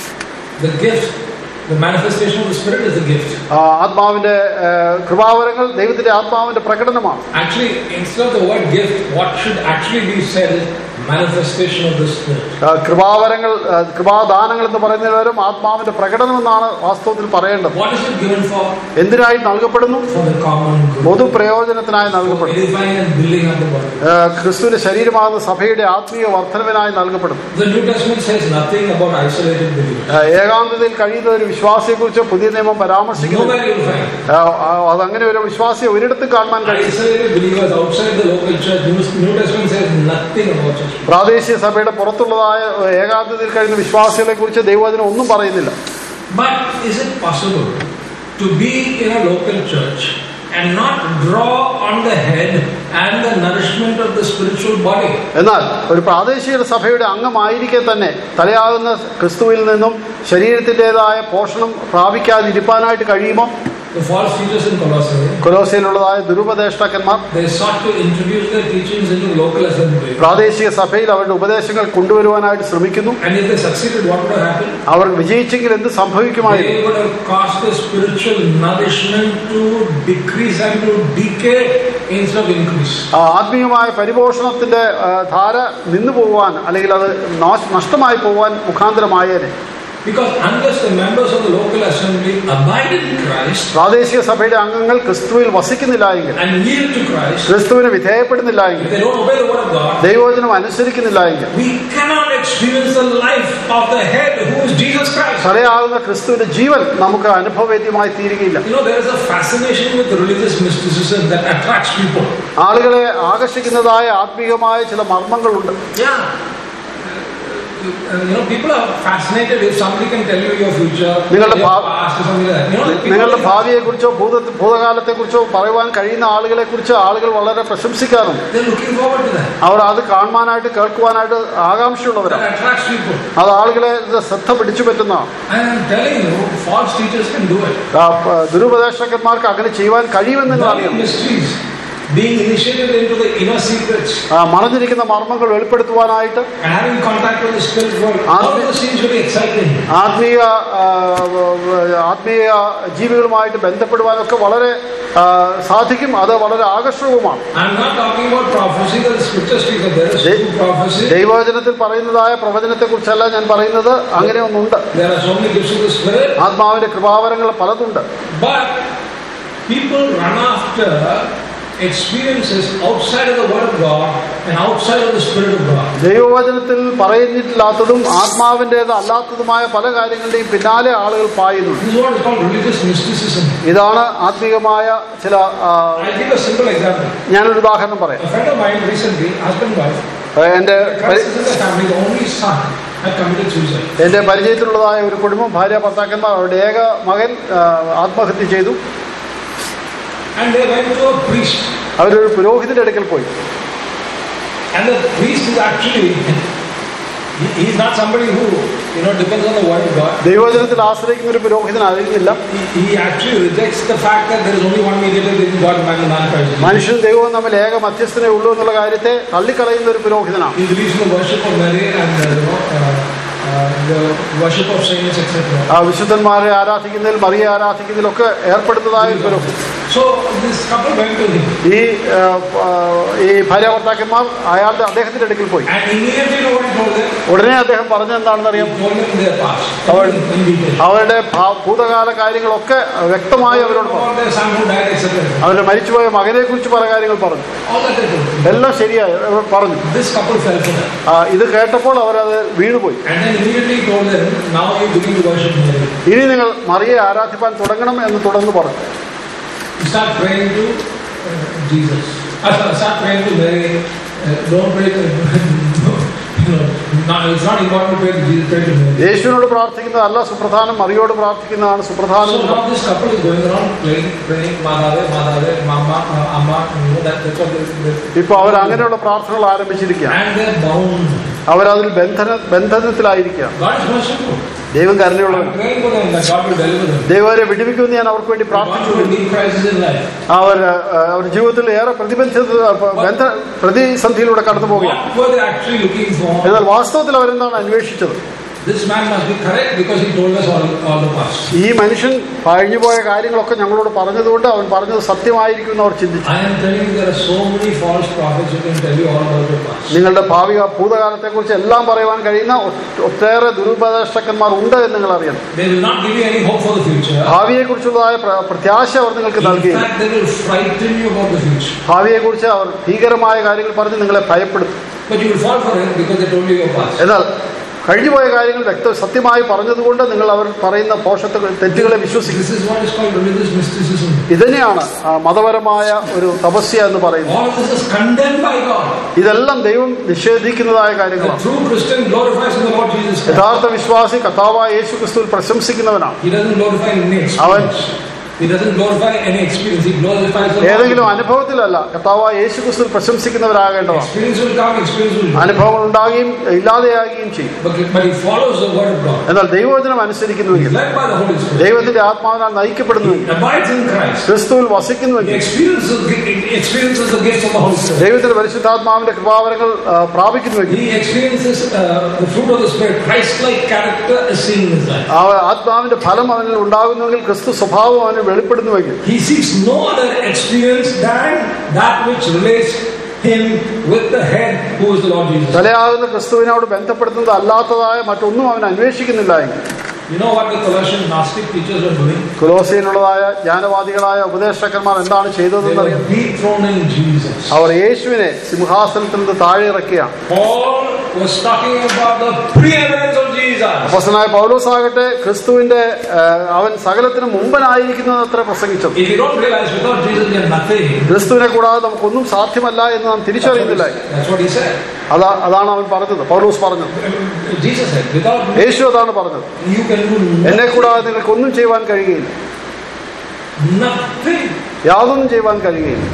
The gift, the manifestation of the Spirit is the gift. ആ, ആത്മാവിന്റെ ഏ, കൃപാവരങ്ങൾ ദൈവത്തിന്റെ ആത്മാവിന്റെ പ്രകടനമാണ് Actually, instead of the word gift, what should actually be said is manifestation of the Spirit. ആ, കൃപാവരങ്ങൾ ആ, കൃപാദാനങ്ങൾ എന്ന് പറയുന്നതിന് പകരം ആത്മാവിന്റെ പ്രകടനം എന്നാണ് വാസ്തവത്തിൽ പറയേണ്ടത് What is it given for? എന്തിനായി നൽകപ്പെടുന്നു For the common good. പൊതുപ്രയോജനത്തിനായി For നൽകപ്പെടുന്നു edifying and building up the body. ആ, ക്രിസ്തുവിന്റെ ശരീരമാകുന്ന സഭയുടെ ആത്മീയ വർധനവിനായി നൽകപ്പെടുന്നു The New Testament says nothing about isolated believers. ആ, ഏകാന്തതയിൽ കഴിയുന്ന ഒരു വിശ്വാസിയെക്കുറിച്ച് പുതിയ നിയമം പരാമർശിക്കുന്നു Nowhere you will find. ആ, ആ, അതങ്ങനെ ഒരു വിശ്വാസിയെ ഒരിടത്തും കാണാൻ കഴിയും Isolated believers outside the local church. New New Testament says nothing about church. പ്രാദേശിക സഭയുടെ പുറത്തുള്ളതായ ഏകാന്തതയിൽ കഴിയുന്ന വിശ്വാസികളെ കുറിച്ച് ദൈവവചനം ഒന്നും പറയുന്നില്ല But is it possible to be in a local church and not draw on the head and the nourishment of the spiritual body? എന്നാൽ ഒരു പ്രാദേശിക സഭയുടെ അംഗമായിരിക്കെ തന്നെ തലയാകുന്ന ക്രിസ്തുവിൽ നിന്നും ശരീരത്തിൻ്റെതായ പോഷണം പ്രാപിക്കാതിരിക്കാനായിട്ട് കഴിയുമോ The false teachers in Colossae, കൊലോസിയിലുള്ളതായ ദുരുപദേഷ്ടാക്കന്മാർ they sought to introduce their teachings into local assembly. പ്രാദേശിക സഭയിൽ അവരുടെ ഉപദേശങ്ങൾ കൊണ്ടുവരുവാനായിട്ട് ശ്രമിക്കുന്നു And if they succeeded, what would have happened? അവർ വിജയിച്ചെങ്കിൽ എന്ത് സംഭവിക്കുമായിരുന്നു They would have caused the spiritual nourishment to decrease and to decay instead of increase. ആ, ആത്മീയമായ പരിപോഷണത്തിന്റെ ആ, ധാര നിന്നു പോകുവാൻ അല്ലെങ്കിൽ അത് നാശ- നഷ്ടമായി പോകുവാൻ മുഖാന്തരമായേനെ Because unless the members of the local assembly abide in Christ പ്രാദേശിക സഭയുടെ അംഗങ്ങൾ ക്രിസ്തുവിൽ വസിക്കുന്നില്ല എങ്കിൽ and yield to Christ, ക്രിസ്തുവിന് വിധേയപ്പെടുന്നില്ല if എങ്കിൽ they don't obey the word of God, ദൈവവചനം അനുസരിക്കുന്നില്ല എങ്കിൽ we cannot experience the life of the head who is Jesus Christ. തലയാകുന്ന ക്രിസ്തുവിന്റെ ജീവൻ നമുക്ക് അനുഭവവേദ്യമായി തീരുകയില്ല You know, there is a fascination with religious mysticism that attracts people. ആളുകളെ ആകർഷിക്കുന്നതായ ആത്മീയമായ ചില മർമ്മങ്ങളുണ്ട് Yeah. uh, you know, people are fascinated if somebody can tell you your future, നിങ്ങളുടെ your ഭാ- past, or something like that. You know, people നിങ്ങളുടെ are- ഭാവിയെ കുറിച്ചോ ഭൂത ഭൂതകാലത്തെ കുറിച്ചോ പറയുവാൻ കഴിയുന്ന ആളുകളെ കുറിച്ച് ആളുകൾ വളരെ പ്രശംസിക്കാറുണ്ട് they're looking forward to that. അവർ അത് കാണുവാനായിട്ട് കേൾക്കുവാനായിട്ട് ആകാംക്ഷയുള്ളവരാണ് That attracts people. അത് ആളുകളെ ഇത് ശ്രദ്ധ പിടിച്ചു പറ്റുന്നതാണ് And I'm telling you, false teachers can do it. ആ, പ- ദുരുപദേഷ്ടകന്മാർക്ക് അങ്ങനെ ചെയ്യുവാൻ കഴിയുമെന്ന് നിങ്ങൾ Many അറിയണം mysteries being initiated into the inner secrets ആ, മറഞ്ഞിരിക്കുന്ന മർമ്മങ്ങൾ വെളിപ്പെടുത്തുവാനായിട്ട് and having contact with the spirit world. All of this seems very exciting. ആത്മീയ ആ, ആത്മീയ ജീവികളുമായിട്ട് ബന്ധപ്പെടുവാനൊക്കെ വളരെ ആ, സാധിക്കും അത് വളരെ ആകർഷകവുമാണ് I'm not talking about prophecy that the scripture speaks of. There is They- true prophecy. ദൈവവചനത്തിൽ പറയുന്നതായ പ്രവചനത്തെ കുറിച്ചല്ല ഞാൻ പറയുന്നത് അങ്ങനെ ഒന്നുണ്ട് There are so many gifts of the spirit. ആത്മാവിന്റെ കൃപാവരങ്ങൾ പലതുണ്ട് But people run after experiences outside of the Word of God and outside of the Spirit of God. ദൈവവചനത്തിൽ പറയുന്നിട്ടില്ലാത്തതും ആത്മാവിൻ്റെത് അല്ലാത്തതുമായ പല കാര്യങ്ങളുടെയും പിന്നാലെ ആളുകൾ പായുന്നുണ്ട് This is what is called religious mysticism. ഇതാണ് ആത്മീയമായ ചില ആ, I'll give a simple example. ഞാനൊരു ഉദാഹരണം പറയാം A friend of mine recently, husband and wife, എൻ്റെ crisis in the family, the only son had committed suicide. എൻ്റെ പരിചയത്തിലുള്ളതായ ഒരു കുടുംബം ഭാര്യ ഭർത്താക്കന്മാർ അവരുടെ ഏക മകൻ ആ, ആത്മഹത്യ ചെയ്തു And they went to a priest. അവരൊരു പുരോഹിതന്റെ അടുക്കൽ പോയി And the priest is actually, he- he's not somebody who, you know, depends on the Word of God. ദൈവവചനത്തിൽ ആശ്രയിക്കുന്ന ഒരു പുരോഹിതൻ അറിയുന്നില്ല He, he actually rejects the fact that there is only one mediator between God and man, the man Christ Jesus. മനുഷ്യനും ദൈവവും തമ്മിൽ ഏക മധ്യസ്ഥനെ ഉള്ളൂ എന്നുള്ള കാര്യത്തെ തള്ളിക്കളയുന്ന ഒരു പുരോഹിതനാണ് He believes in the worship of Mary and uh, you know, uh, uh, the worship of saints, etc. ആ വിശുദ്ധന്മാരെ ആരാധിക്കുന്നതിൽ മറിയെ ആരാധിക്കുന്നതിലൊക്കെ ഏർപ്പെടുന്നതായ ഒരു പുരോഹിതൻ So this couple went to him, ഈ ആ, ആ, ഈ ഭാര്യ ഭർത്താക്കന്മാർ അയാളുടെ അദ്ദേഹത്തിന്റെ അടുക്കൽ പോയി and immediately you know what he told them? ഉടനെ അദ്ദേഹം പറഞ്ഞെന്താണെന്ന് He അറിയാം told them their past Our- in, in detail. അവരുടെ ഭാ- ഭൂതകാല കാര്യങ്ങളൊക്കെ വ്യക്തമായി അവരോട് പറഞ്ഞു About their son who died, etc. അവരുടെ മരിച്ചുപോയ മകനെ കുറിച്ച് പല കാര്യങ്ങൾ പറഞ്ഞു All that they told. him. എല്ലാം ശരിയായി അവർ പറഞ്ഞു This couple fell for that. ആ, ഇത് കേട്ടപ്പോൾ അവരത് വീണുപോയി And then immediately he told them, now you begin to worship Mary. ഇനി നിങ്ങൾ മറിയെ ആരാധിപ്പാൻ തുടങ്ങണം എന്ന് തുടർന്ന് പറഞ്ഞു You start praying to uh, Jesus. Uh, start praying to Mary. Uh, don't pray to, you know, not, it's not important to pray to Jesus, pray to Mary. യേശുവിനോട് പ്രാർത്ഥിക്കുന്നതല്ല സുപ്രധാനം മറിയോട് പ്രാർത്ഥിക്കുന്നതാണ് സുപ്രധാനം So എന്ന് now പറഞ്ഞു. this couple is going around praying, praying, Madave, Madave, Mama, uh, Amma, you know, that, that's what they, they, ഇപ്പൊ അവർ അങ്ങനെയുള്ള പ്രാർത്ഥനകൾ ആരംഭിച്ചിരിക്കുകയാണ് and they're bound. അവരതിൽ ബന്ധന ബന്ധനത്തിലായിരിക്കുക God is merciful. ദൈവം കരുണയുള്ളവൻ I'm praying for them that God will deliver them. ദൈവം അവരെ വിടുവിക്കുമെന്ന് ഞാൻ അവർക്ക് വേണ്ടി God പ്രാർത്ഥിച്ചു will need crisis in life. അവർ അവരുടെ ജീവിതത്തിൽ ഏറെ പ്രതിബന്ധിത ബന്ധ പ്രതിസന്ധിയിലൂടെ കടന്നു പോവുകയാണ് What were they actually looking for? എന്നാൽ വാസ്തവത്തിൽ അവരെന്താണ് അന്വേഷിച്ചത് This man must be correct because he told us all, all the past. ഈ മനുഷ്യൻ കഴിഞ്ഞുപോയ കാര്യങ്ങളൊക്കെ ഞങ്ങളോട് പറഞ്ഞതുകൊണ്ട് അവൻ പറഞ്ഞത് സത്യമായിരിക്കും എന്ന് അവർ ചിന്തിച്ചു I am telling you, there are so many false prophets who can tell you all about your past. നിങ്ങളുടെ ഭാവി ഭൂതകാലത്തെക്കുറിച്ച് എല്ലാം പറയുവാൻ കഴിയുന്ന ഒ- ഒട്ടേറെ ദുരുപദേഷ്ടക്കന്മാർ ഉണ്ട് എന്ന് നിങ്ങൾ അറിയണം They will not give you any hope for the future. ഭാവിയെക്കുറിച്ചുള്ളതായ പ്ര- പ്രത്യാശ അവർ നിങ്ങൾക്ക് In നൽകിയില്ല fact, they will frighten you about the future. ഭാവിയെക്കുറിച്ച് അവർ ഭീകരമായ കാര്യങ്ങൾ പറഞ്ഞ് നിങ്ങളെ ഭയപ്പെടുത്തും But you will fall for it because they told you your past. എന്നാൽ കഴിഞ്ഞുപോയ കാര്യങ്ങൾ വ്യക്ത സത്യമായി പറഞ്ഞതുകൊണ്ട് നിങ്ങൾ അവർ പറയുന്ന പോഷത്തുകൾ തെറ്റുകളെ വിശ്വസിക്കും This is what is called religious mysticism. ഇതന്നെയാണ് ആ, മതപരമായ ഒരു തപസ്യ എന്ന് പറയുന്നത് All of this is condemned by God. ഇതെല്ലാം ദൈവം നിഷേധിക്കുന്നതായ The കാര്യങ്ങളാണ് true Christian glorifies in the Lord Jesus Christ. യഥാർത്ഥ വിശ്വാസി കഥാവായ യേശു ക്രിസ്തുവിൽ പ്രശംസിക്കുന്നവനാണ് He doesn't glorify any അവൻ experience. He doesn't glorify any experience. He glorifies the Lord. ഏതെങ്കിലും അനുഭവത്തിലല്ല കർത്താവായ യേശു ക്രിസ്തുവിൽ പ്രശംസിക്കുന്നവരാകേണ്ടതാണ് Experience will come, experience will go. അനുഭവങ്ങൾ ഉണ്ടാകുകയും ഇല്ലാതെയാകുകയും ചെയ്യും But, but he follows the word of God. എന്നാൽ ദൈവവചനം അനുസരിക്കുന്നുവെങ്കിൽ Led by the Holy Spirit. ദൈവത്തിന്റെ ആത്മാവിനാൽ നയിക്കപ്പെടുന്നുവെങ്കിൽ Abides in Christ. ക്രിസ്തുവിൽ He വസിക്കുന്നുവെങ്കിൽ experiences, he experiences the gifts of the Holy Spirit. ദൈവത്തിന്റെ പരിശുദ്ധാത്മാവിന്റെ കൃപാവരങ്ങൾ ആ, പ്രാപിക്കുന്നുവെങ്കിൽ He experiences uh, the fruit of the Spirit. Christ-like character is seen in his life. ആ ആത്മാവിന്റെ ഫലം അവനിൽ ഉണ്ടാകുന്നുവെങ്കിൽ ക്രിസ്തു സ്വഭാവം അവന് വെളിപ്പെടുന്നുവെങ്കിൽ He seeks no other experience than that which relates him with the head, who is the Lord Jesus. തലയാകുന്ന ക്രിസ്തുവിനോട് ബന്ധപ്പെടുത്തുന്നത് അല്ലാത്തതായ മറ്റൊന്നും അവൻ അന്വേഷിക്കുന്നില്ല എങ്കിൽ You know what the Colossian Gnostic teachers were doing? കുലോസിയിലുള്ളതായ ജ്ഞാനവാദികളായ ഉപദേഷ്ടക്കന്മാർ എന്താണ് They ചെയ്തതെന്ന് അറിയാം were dethroning Jesus. അവർ യേശുവിനെ സിംഹാസനത്തിൽ നിന്ന് താഴെ ഇറക്കിയാണ് Paul was talking about the preeminence of Jesus. അപ്പോസ്തലനായ പൗലോസ് ആകട്ടെ ക്രിസ്തുവിന്റെ ആ, അവൻ സകലത്തിനും മുമ്പനായിരിക്കുന്നത് അത്ര പ്രസംഗിച്ചത് If you don't realize without Jesus we are nothing, ക്രിസ്തുവിനെ കൂടാതെ നമുക്കൊന്നും സാധ്യമല്ല എന്ന് നാം തിരിച്ചറിയുന്നില്ല that's what he said. അതാ അതാണ് അവൻ പറഞ്ഞത് പൗലോസ് പറഞ്ഞത് Jesus said, without me, യേശു അതാണ് പറഞ്ഞത് you can do എന്നെ കൂടാതെ നിങ്ങൾക്കൊന്നും ചെയ്യുവാൻ കഴിയുകയില്ല nothing. യാതൊന്നും ചെയ്യുവാൻ കഴിയുകയില്ല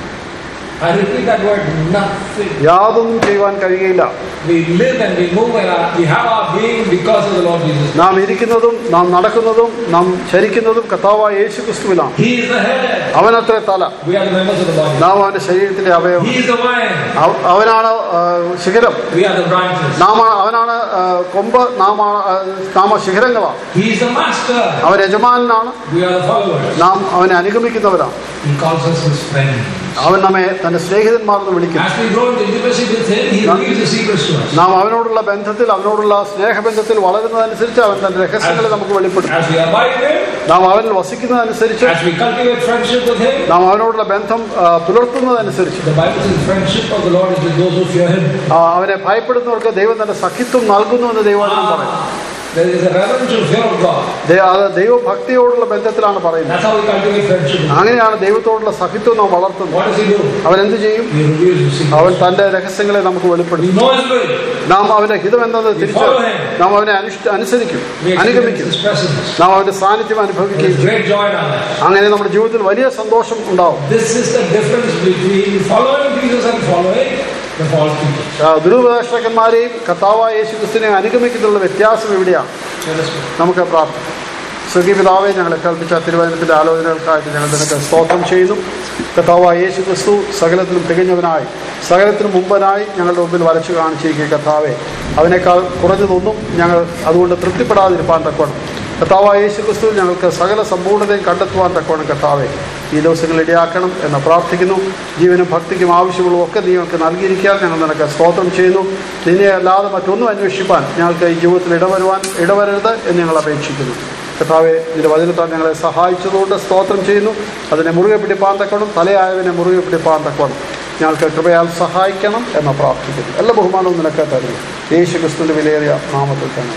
I repeat that word, nothing. യാതൊന്നും ചെയ്യുവാൻ കഴിയുകയില്ല We live and we move and our, we have our being because of the Lord Jesus. നാം ഇരിക്കുന്നതും നാം നടക്കുന്നതും നാം ചരിക്കുന്നതും കർത്താവായ യേശു ക്രിസ്തുവിലാണ് He is the head. അവനത്ര തല We are the members of the body. നാം അവന്റെ ശരീരത്തിന്റെ അവയവം He is the vine. അവ- അവനാണ് ആ, ശിഖരം We are the branches. നാം അവനാണ് ആ, കൊമ്പ് നാം നാമ ശിഖരങ്ങളാണ് He is the master. അവൻ യജമാനാണ് We are the followers. നാം അവനെ അനുഗമിക്കുന്നവരാണ് He calls us his friends. അവൻ നമ്മെ തന്റെ സ്നേഹിതന്മാരെന്ന് വിളിക്കുന്നു As we grow into intimacy with him, he reveals the secrets to us. നാം അവനോടുള്ള ബന്ധത്തിൽ അവനോടുള്ള സ്നേഹബന്ധത്തിൽ വളരുന്നതനുസരിച്ച് അവൻ തന്റെ രഹസ്യങ്ങളെ നമുക്ക് വെളിപ്പെടുത്തും As we abide in him, നാം അവനിൽ വസിക്കുന്നതനുസരിച്ച് as we cultivate friendship with him, നാം അവനോടുള്ള ബന്ധം ആ, പുലർത്തുന്നതനുസരിച്ച് the Bible says friendship of the Lord is with those who fear him. ആ, അവനെ ഭയപ്പെടുന്നവർക്ക് ദൈവം തന്റെ സഖിത്വം നൽകുന്നു എന്ന് ദൈവവചനം പറയും There is a reverential fear of God. ദൈ- അത് ദൈവഭക്തിയോടുള്ള ബന്ധത്തിലാണ് പറയുന്നത് That's how we cultivate friendship. with him. അങ്ങനെയാണ് ദൈവത്തോടുള്ള സഖിത്വം നാം വളർത്തുന്നത് What does he do? അവൻ എന്ത് ചെയ്യും He reveals the അവൻ secrets. തന്റെ രഹസ്യങ്ങളെ നമുക്ക് We വെളിപ്പെടുത്തും know his will. നാം അവന്റെ ഹിതം എന്നത് തിരിച്ച് follow him. നാം അവനെ അനുഷ്ഠ അനുസരിക്കും We experience അനുഗമിക്കും his presence. നാം അവന്റെ സാന്നിധ്യം അനുഭവിക്കുകയും There's ചെയ്യും great joy in our lives. അങ്ങനെ നമ്മുടെ ജീവിതത്തിൽ വലിയ സന്തോഷം ഉണ്ടാവും This is the difference between following Jesus and following the false teachers. ആ, ദുരുപദേഷ്ടകന്മാരെയും കർത്താവായ യേശു ക്രിസ്തുവിനെ അനുഗമിക്കുന്നതിലുള്ള വ്യത്യാസം എവിടെയാണ് Let us pray. നമുക്ക് പ്രാർത്ഥിക്കാം സ്വർഗീയ പിതാവെ ഞങ്ങളെ കൽപ്പിച്ച തിരുവനന്തപുരത്തിന്റെ ആലോചനകൾക്കായിട്ട് ഞങ്ങൾ നിനക്ക് സ്തോത്രം ചെയ്യുന്നു കർത്താവായ യേശു ക്രിസ്തു സകലത്തിലും തികഞ്ഞവനായി സകലത്തിനും മുമ്പനായി ഞങ്ങളുടെ മുമ്പിൽ വരച്ചു കാണിച്ചിരിക്കുക കർത്താവെ അവനേക്കാൾ കുറഞ്ഞതൊന്നും ഞങ്ങൾ അതുകൊണ്ട് തൃപ്തിപ്പെടാതിരിപ്പാൻ തക്കോണം കർത്താവായ യേശു ക്രിസ്തു ഞങ്ങൾക്ക് സകല സമ്പൂർണ്ണതയും കണ്ടെത്തുവാൻ തക്കോണം കർത്താവെ ഈ ദിവസങ്ങൾ ഇടയാക്കണം എന്ന് പ്രാർത്ഥിക്കുന്നു ജീവനും ഭക്തിക്കും ആവശ്യമുള്ളതും ഒക്കെ നീ ഞങ്ങൾക്ക് നൽകിയിരിക്കാൻ ഞങ്ങൾ നിനക്ക് സ്തോത്രം ചെയ്യുന്നു നിന്നെ അല്ലാതെ മറ്റൊന്നും അന്വേഷിപ്പാൻ ഞങ്ങൾക്ക് ഈ ജീവിതത്തിൽ ഇടവരുവാൻ ഇടവരരുത് എന്ന് ഞങ്ങൾ അപേക്ഷിക്കുന്നു കർത്താവെ നിന്റെ വചനത്താൽ ഞങ്ങളെ സഹായിച്ചതുകൊണ്ട് സ്തോത്രം ചെയ്യുന്നു അതിനെ മുറുകെ പിടിപ്പാൻ തക്കണം തലയായവനെ മുറുകെ പിടിപ്പാൻ തക്കണം ഞങ്ങൾക്ക് കൃപയാൽ സഹായിക്കണം എന്ന് പ്രാർത്ഥിക്കുന്നു എല്ലാ ബഹുമാനവും നിനക്ക് തരുന്നു യേശു ക്രിസ്തുവിന്റെ വിലയേറിയ നാമത്തിൽ തന്നെ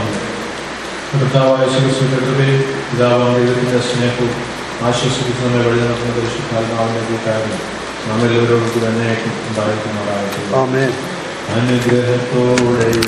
കർത്താവായ ശിവസുവിന്റെ കൃപയും പിതാവായ ദൈവത്തിന്റെ സ്നേഹവും ആശ്വസിപ്പിച്ച് നമ്മെ വഴി നടത്തുന്ന പരിശുദ്ധാത്മാവിന്റെ കൂട്ടായ്മ നമ്മെല്ലാവരോടും തന്നെ ഉണ്ടായിരിക്കുന്നതായിട്ട് ആമേൻ അനുഗ്രഹത്തോടെ